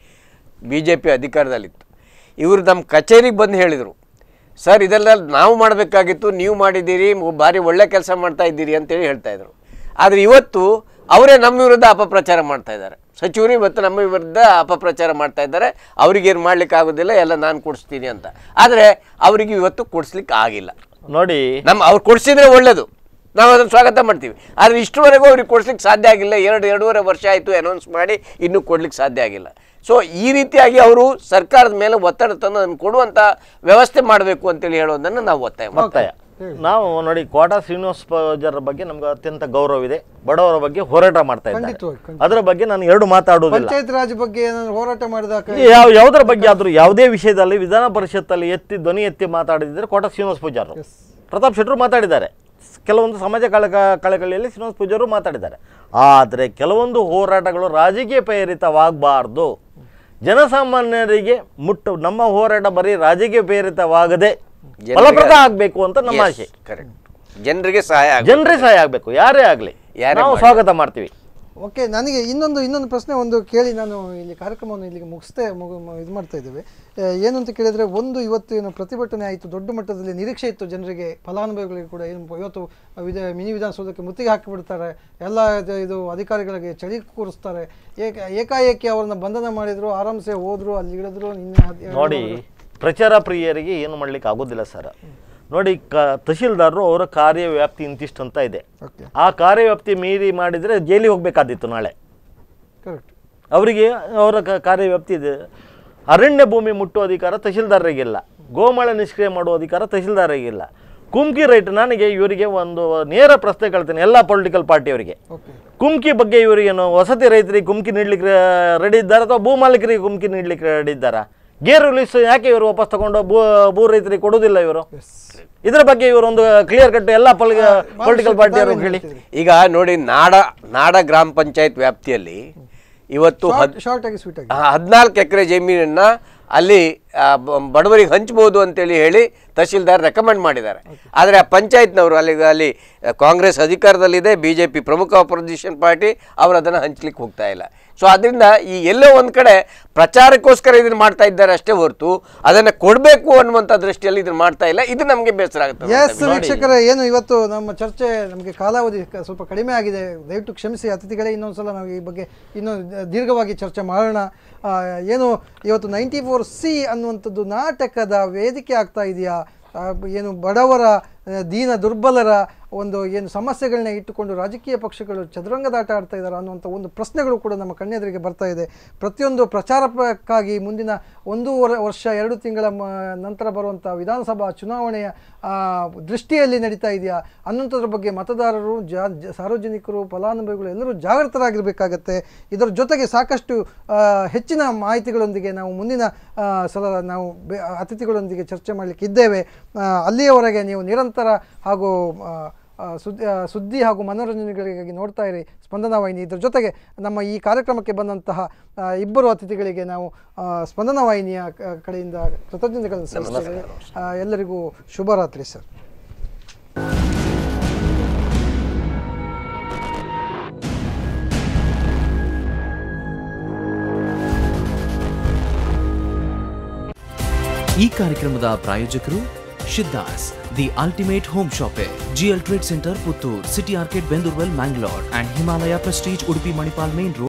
ಬಿ ಜೆ ಪಿ ಅಧಿಕಾರದಲ್ಲಿತ್ತು ಇವರು ನಮ್ಮ ಕಚೇರಿಗೆ ಬಂದು ಹೇಳಿದರು ಸರ್ ಇದೆಲ್ಲ ನಾವು ಮಾಡಬೇಕಾಗಿತ್ತು ನೀವು ಮಾಡಿದ್ದೀರಿ ಮು- ಭಾರಿ ಒಳ್ಳೆ ಕೆಲಸ ಮಾಡ್ತಾ ಇದ್ದೀರಿ ಅಂತೇಳಿ ಹೇಳ್ತಾ ಇದ್ರು ಆದರೆ ಇವತ್ತು ಅವರೇ ನಮ್ಮ ವಿರುದ್ಧ ಅಪಪ್ರಚಾರ ಮಾಡ್ತಾ ಇದ್ದಾರೆ ಸಚಿವರು ಇವತ್ತು ನಮ್ಮ ವಿರುದ್ಧ ಅಪಪ್ರಚಾರ ಮಾಡ್ತಾ ಇದ್ದಾರೆ ಅವ್ರಿಗೇನು ಮಾಡ್ಲಿಕ್ಕೆ ಆಗೋದಿಲ್ಲ ಎಲ್ಲ ನಾನು ಕೊಡಿಸ್ತೀನಿ ಅಂತ ಆದರೆ ಅವರಿಗೆ ಇವತ್ತು ಕೊಡಿಸ್ಲಿಕ್ಕೆ ಆಗಿಲ್ಲ ನೋಡಿ ನಮ್ಮ ಅವ್ರು ಕೊಡಿಸಿದ್ರೆ ಒಳ್ಳೇದು ನಾವು ಅದನ್ನು ಸ್ವಾಗತ ಮಾಡ್ತೀವಿ ಆದರೆ ಇಷ್ಟುವರೆಗೂ ಅವ್ರಿಗೆ ಕೊಡ್ಲಿಕ್ಕೆ ಸಾಧ್ಯ ಆಗಿಲ್ಲ ಎರಡು ಎರಡೂವರೆ ವರ್ಷ ಆಯಿತು ಅನೌನ್ಸ್ ಮಾಡಿ ಇನ್ನೂ ಕೊಡ್ಲಿಕ್ಕೆ ಸಾಧ್ಯ ಆಗಿಲ್ಲ ಸೊ ಈ ರೀತಿಯಾಗಿ ಅವರು ಸರ್ಕಾರದ ಮೇಲೆ ಒತ್ತಡ ತಂದು ಅದನ್ನು ಕೊಡುವಂಥ ವ್ಯವಸ್ಥೆ ಮಾಡಬೇಕು ಅಂತೇಳಿ ಹೇಳೋದನ್ನು ನಾವು ಒತ್ತಾಯ ಮಾಡ್ತೀವಿ. ಒತ್ತಾಯ ನಾವು ನೋಡಿ ಕೋಟಾ ಶ್ರೀನಿವಾಸ ಪೂಜಾರ ಬಗ್ಗೆ ನಮ್ಗೆ ಅತ್ಯಂತ ಗೌರವ ಇದೆ ಬಡವರ ಬಗ್ಗೆ ಹೋರಾಟ ಮಾಡ್ತಾ ಇದ್ದಾರೆ ಖಂಡಿತವಾಗಿ, ಖಂಡಿತ. ಅದರ ಬಗ್ಗೆ ನಾನು ಎರಡು ಮಾತಾಡುವುದಿಲ್ಲ ಪಂಚಾಯತ್ ರಾಜ್ ಬಗ್ಗೆ ಏನಾದ್ರು ಹೋರಾಟ ಮಾಡಿದಾಗ ಯಾವ ಯಾವುದರ ಬಗ್ಗೆ ಆದರೂ ಯಾವುದೇ ವಿಷಯದಲ್ಲಿ ವಿಧಾನ ಪರಿಷತ್ತಲ್ಲಿ ಎತ್ತಿ ಧ್ವನಿ ಎತ್ತಿ ಮಾತಾಡಿದ್ರೆ ಕೋಟ ಶ್ರೀನಿವಾಸ ಪೂಜಾರು ಪ್ರತಾಪ್ ಶೆಟ್ಟರು ಮಾತಾಡಿದ್ದಾರೆ ಕೆಲವೊಂದು ಸಮಾಜ ಕಳಕ ಕಳಕಳಿಯಲ್ಲಿ ಶ್ರೀನಿವಾಸ ಪೂಜಾರು ಮಾತಾಡಿದ್ದಾರೆ ಆದರೆ ಕೆಲವೊಂದು ಹೋರಾಟಗಳು ರಾಜಕೀಯ ಪ್ರೇರಿತವಾಗಬಾರ್ದು ಜನಸಾಮಾನ್ಯರಿಗೆ ಮುಟ್ಟು ನಮ್ಮ ಹೋರಾಟ ಬರೀ ರಾಜಕೀಯ ಪ್ರೇರಿತವಾಗದೆ ಜನರಿಗೆ- ಫಲಪ್ರದ ಆಗಬೇಕು ಅಂತ ನಮ್ಮ Yes, ಆಶೆ correct. ಜನರಿಗೆ ಸಹಾಯ ಆಗ್ಬೇಕು. ಜನರೇ ಸಹಾಯ ಆಗಬೇಕು ಯಾರೇ ಆಗಲಿ ಯಾರೇ ನಾವು ಮಾಡ್ಲಿ. ಸ್ವಾಗತ ಮಾಡ್ತೀವಿ ಓಕೆ ನನಗೆ ಇನ್ನೊಂದು ಇನ್ನೊಂದು ಪ್ರಶ್ನೆ ಒಂದು ಕೇಳಿ ನಾನು ಇಲ್ಲಿ ಕಾರ್ಯಕ್ರಮವನ್ನು ಇಲ್ಲಿಗೆ ಮುಗಿಸ್ತೇ ಮುಗು ಇದು ಮಾಡ್ತಾ ಇದ್ದೇವೆ ಆ, ಏನು ಅಂತ ಕೇಳಿದರೆ ಒಂದು ಇವತ್ತು ಏನು ಪ್ರತಿಭಟನೆ ಆಯಿತು ದೊಡ್ಡ ಮಟ್ಟದಲ್ಲಿ ನಿರೀಕ್ಷೆ ಇತ್ತು ಜನರಿಗೆ ಫಲಾನುಭವಿಗಳಿಗೆ ಕೂಡ ಏನು ಇವತ್ತು ವಿಧ ಮಿನಿ ವಿಧಾನಸೌಧಕ್ಕೆ ಮುತ್ತಿಗೆ ಹಾಕಿಬಿಡ್ತಾರೆ ಎಲ್ಲ ಇದು ಇದು ಅಧಿಕಾರಿಗಳಿಗೆ ಚಳಿ ಕೂರಿಸ್ತಾರೆ ಏಕ ಏಕಾಏಕಿ ಅವ್ರನ್ನ ಬಂಧನ ಮಾಡಿದ್ರು ಆರಾಮ್ಸೆ ಹೋದ್ರು ಅಲ್ಲಿ ಇಳಿದ್ರು ನಿನ್ನೆ ಹದ್- ಎರಡು ನೋಡಿ ಪ್ರಚಾರ ಪ್ರಿಯರಿಗೆ ಏನು ಮಾಡ್ಲಿಕ್ಕೆ ಆಗೋದಿಲ್ಲ ಸರ್ ನೋಡಿ ಕ ತಹಶೀಲ್ದಾರರು ಅವರ ಕಾರ್ಯವ್ಯಾಪ್ತಿ ಇಂತಿಷ್ಟು ಅಂತ ಇದೆ ಓಕೆ ಆ ಕಾರ್ಯವ್ಯಾಪ್ತಿ ಮೀರಿ ಮಾಡಿದರೆ ಜೈಲಿಗೆ ಹೋಗಬೇಕಾದಿತ್ತು ನಾಳೆ ಕರೆಕ್ಟ್ ಅವರಿಗೆ ಅವರ ಕ- ಕಾರ್ಯವ್ಯಾಪ್ತಿ ಇದೆ ಅರಣ್ಯ ಭೂಮಿ ಮುಟ್ಟುವ ಅಧಿಕಾರ ತಹಶೀಲ್ದಾರರಿಗಿಲ್ಲ ಗೋಮಾಳ ನಿಷ್ಕ್ರಿಯ ಮಾಡುವ ಅಧಿಕಾರ ತಹಶೀಲ್ದಾರರಿಗಿಲ್ಲ ಕುಮ್ಕಿ ರೈಟ್ ನನಗೆ ಇವರಿಗೆ ಒಂದು ನೇರ ಪ್ರಶ್ನೆ ಕೇಳ್ತೇನೆ ಎಲ್ಲ ಪೊಲಿಟಿಕಲ್ ಪಾರ್ಟಿಯವರಿಗೆ ಓಕೆ ಕುಮ್ಕಿ ಬಗ್ಗೆ ಇವರಿಗೇನು ವಸತಿ ರೈತರಿಗೆ ಕುಮ್ಕಿ ನೀಡ್ಲಿಕ್ಕೆ ರೆಡಿ ಇದ್ದಾರೆ ಅಥವಾ ಭೂ ಮಾಲೀಕರಿಗೆ ಕುಮ್ಕಿ ನೀಡ್ಲಿಕ್ಕೆ ರೆಡಿ ಇದ್ದಾರಾ ಗೇರ್ ರಿಲೀಸ್ ಯಾಕೆ ಇವರು ವಾಪಸ್ ತಗೊಂಡು ಭೂ ಭೂ ರೈತರಿಗೆ ಕೊಡೋದಿಲ್ಲ ಇವರು ಇದ್ರ ಬಗ್ಗೆ ಇವರು ಒಂದು ಕ್ಲಿಯರ್ ಕಟ್ ಎಲ್ಲ ಪೊಲಿಟಿಕಲ್ ಪಾರ್ಟಿಯವರು ಹೇಳಿ ಈಗ ನೋಡಿ ನಾಡ ನಾಡ ಗ್ರಾಮ ಪಂಚಾಯತ್ ವ್ಯಾಪ್ತಿಯಲ್ಲಿ ಇವತ್ತು ಹದ್ ಶಾರ್ಟ್ ಆಗಿ ಸ್ವೀಟ್ ಆಗಿ ಹದಿನಾಲ್ಕು ಎಕರೆ ಜಮೀನನ್ನ ಅಲ್ಲಿ ಆ, ಬ- ಬಡವರಿಗೆ ಹಂಚ್ಬೋದು ಅಂತೇಳಿ ಹೇಳಿ ತಹಶೀಲ್ದಾರ್ ರೆಕಮೆಂಡ್ ಮಾಡಿದ್ದಾರೆ ಆದರೆ ಆ ಪಂಚಾಯತ್ನವರು ಅಲ್ಲಿ ಅಲ್ಲಿ ಕಾಂಗ್ರೆಸ್ ಅಧಿಕಾರದಲ್ಲಿದೆ ಬಿ ಜೆ ಪಿ ಪ್ರಮುಖ ಅಪೋಸಿಷನ್ ಪಾರ್ಟಿ ಅವರು ಅದನ್ನು ಹಂಚ್ಲಿಕ್ಕೆ ಹೋಗ್ತಾ ಇಲ್ಲ ಸೊ ಅದರಿಂದ ಈ ಎಲ್ಲೋ ಒಂದು ಕಡೆ ಪ್ರಚಾರಕ್ಕೋಸ್ಕರ ಇದನ್ನು ಮಾಡ್ತಾ ಇದ್ದಾರೆ ಅಷ್ಟೇ ಹೊರತು ಅದನ್ನು ಕೊಡಬೇಕು ಅನ್ನುವಂಥ ದೃಷ್ಟಿಯಲ್ಲಿ ಇದನ್ನು ಮಾಡ್ತಾ ಇಲ್ಲ ಇದು ನಮಗೆ ಬೇಸರ ಆಗುತ್ತೆ ಎಸ್ ವೀಕ್ಷಕರೇ ಏನು ಇವತ್ತು ನಮ್ಮ ಚರ್ಚೆ ನಮಗೆ ಕಾಲಾವಧಿ ಕ- ಸ್ವಲ್ಪ ಕಡಿಮೆ ಆಗಿದೆ ದಯವಿಟ್ಟು ಕ್ಷಮಿಸಿ ಅತಿಥಿಗಳೇ ಇನ್ನೊಂದ್ಸಲ ನಾವು ಈ ಬಗ್ಗೆ ಇನ್ನೂ ದೀರ್ಘವಾಗಿ ಚರ್ಚೆ ಮಾಡೋಣ ಆ, ಏನು ಇವತ್ತು ನೈಂಟಿ ಫೋರ್ ಸಿ ಅನ್ನುವಂಥದ್ದು ನಾಟಕದ ವೇದಿಕೆ ಆಗ್ತಾ ಇದೆಯಾ ಆ, ಏನು ಬಡವರ ಆ, ದೀನ ದುರ್ಬಲರ ಒಂದು ಏನು ಸಮಸ್ಯೆಗಳನ್ನ ಇಟ್ಟುಕೊಂಡು ರಾಜಕೀಯ ಪಕ್ಷಗಳು ಚದುರಂಗದಾಟ ಆಡ್ತಾ ಇದ್ದಾರೆ ಅನ್ನುವಂಥ ಒಂದು ಪ್ರಶ್ನೆಗಳು ಕೂಡ ನಮ್ಮ ಕಣ್ಣೆದುರಿಗೆ ಬರ್ತಾ ಇದೆ ಪ್ರತಿಯೊಂದು ಪ್ರಚಾರಕ್ಕಾಗಿ ಮುಂದಿನ ಒಂದೂವರೆ ವರ್ಷ ಎರಡು ತಿಂಗಳ ಮ- ನಂತರ ಬರುವಂಥ ವಿಧಾನಸಭಾ ಚುನಾವಣೆಯ ಆ, ದೃಷ್ಟಿಯಲ್ಲಿ ನಡೀತಾ ಇದೆಯಾ ಅನ್ನೋಂಥದ್ರ ಬಗ್ಗೆ ಮತದಾರರು ಜಾ ಜ- ಸಾರ್ವಜನಿಕರು ಫಲಾನುಭವಿಗಳು ಎಲ್ಲರೂ ಜಾಗೃತರಾಗಿರಬೇಕಾಗತ್ತೆ ಇದರ ಜೊತೆಗೆ ಸಾಕಷ್ಟು ಆ, ಹೆಚ್ಚಿನ ಮಾಹಿತಿಗಳೊಂದಿಗೆ ನಾವು ಮುಂದಿನ ಆ, ಸಲ ನಾವು ಬೆ- ಅತಿಥಿಗಳೊಂದಿಗೆ ಚರ್ಚೆ ಮಾಡಲಿಕ್ಕೆ ಇದ್ದೇವೆ ಆ, ಅಲ್ಲಿಯವರೆಗೆ ನೀವು ನಿರಂತರ ಹಾಗೂ ಆ, ಆ, ಸುದ್ದಿ ಆ, ಸುದ್ದಿ ಹಾಗೂ ಮನೋರಂಜನೆಗಳಿಗಾಗಿ ನೋಡ್ತಾ ಇರಿ ಸ್ಪಂದನ ವಾಹಿನಿ ಇದ್ರ ಜೊತೆಗೆ ನಮ್ಮ ಈ ಕಾರ್ಯಕ್ರಮಕ್ಕೆ ಬಂದಂತಹ ಆ, ಇಬ್ಬರು ಅತಿಥಿಗಳಿಗೆ ನಾವು ಆ, ಸ್ಪಂದನ ವಾಹಿನಿಯ ಕ- ಕಡೆಯಿಂದ ಕೃತಜ್ಞತೆಗಳನ್ನು ಸಲ್ಲಿಸ್ತೇವೆ ಆ, ಎಲ್ಲರಿಗೂ ಶುಭರಾತ್ರಿ ಸರ್ ಈ ಕಾರ್ಯಕ್ರಮದ ಪ್ರಾಯೋಜಕರು Shiddas the ultimate home shoppe GL trade centre Puttur city arcade ಬೆಂದೂರ್ವೆಲ್ Mangalore and Himalaya prestige Udupi Manipal main road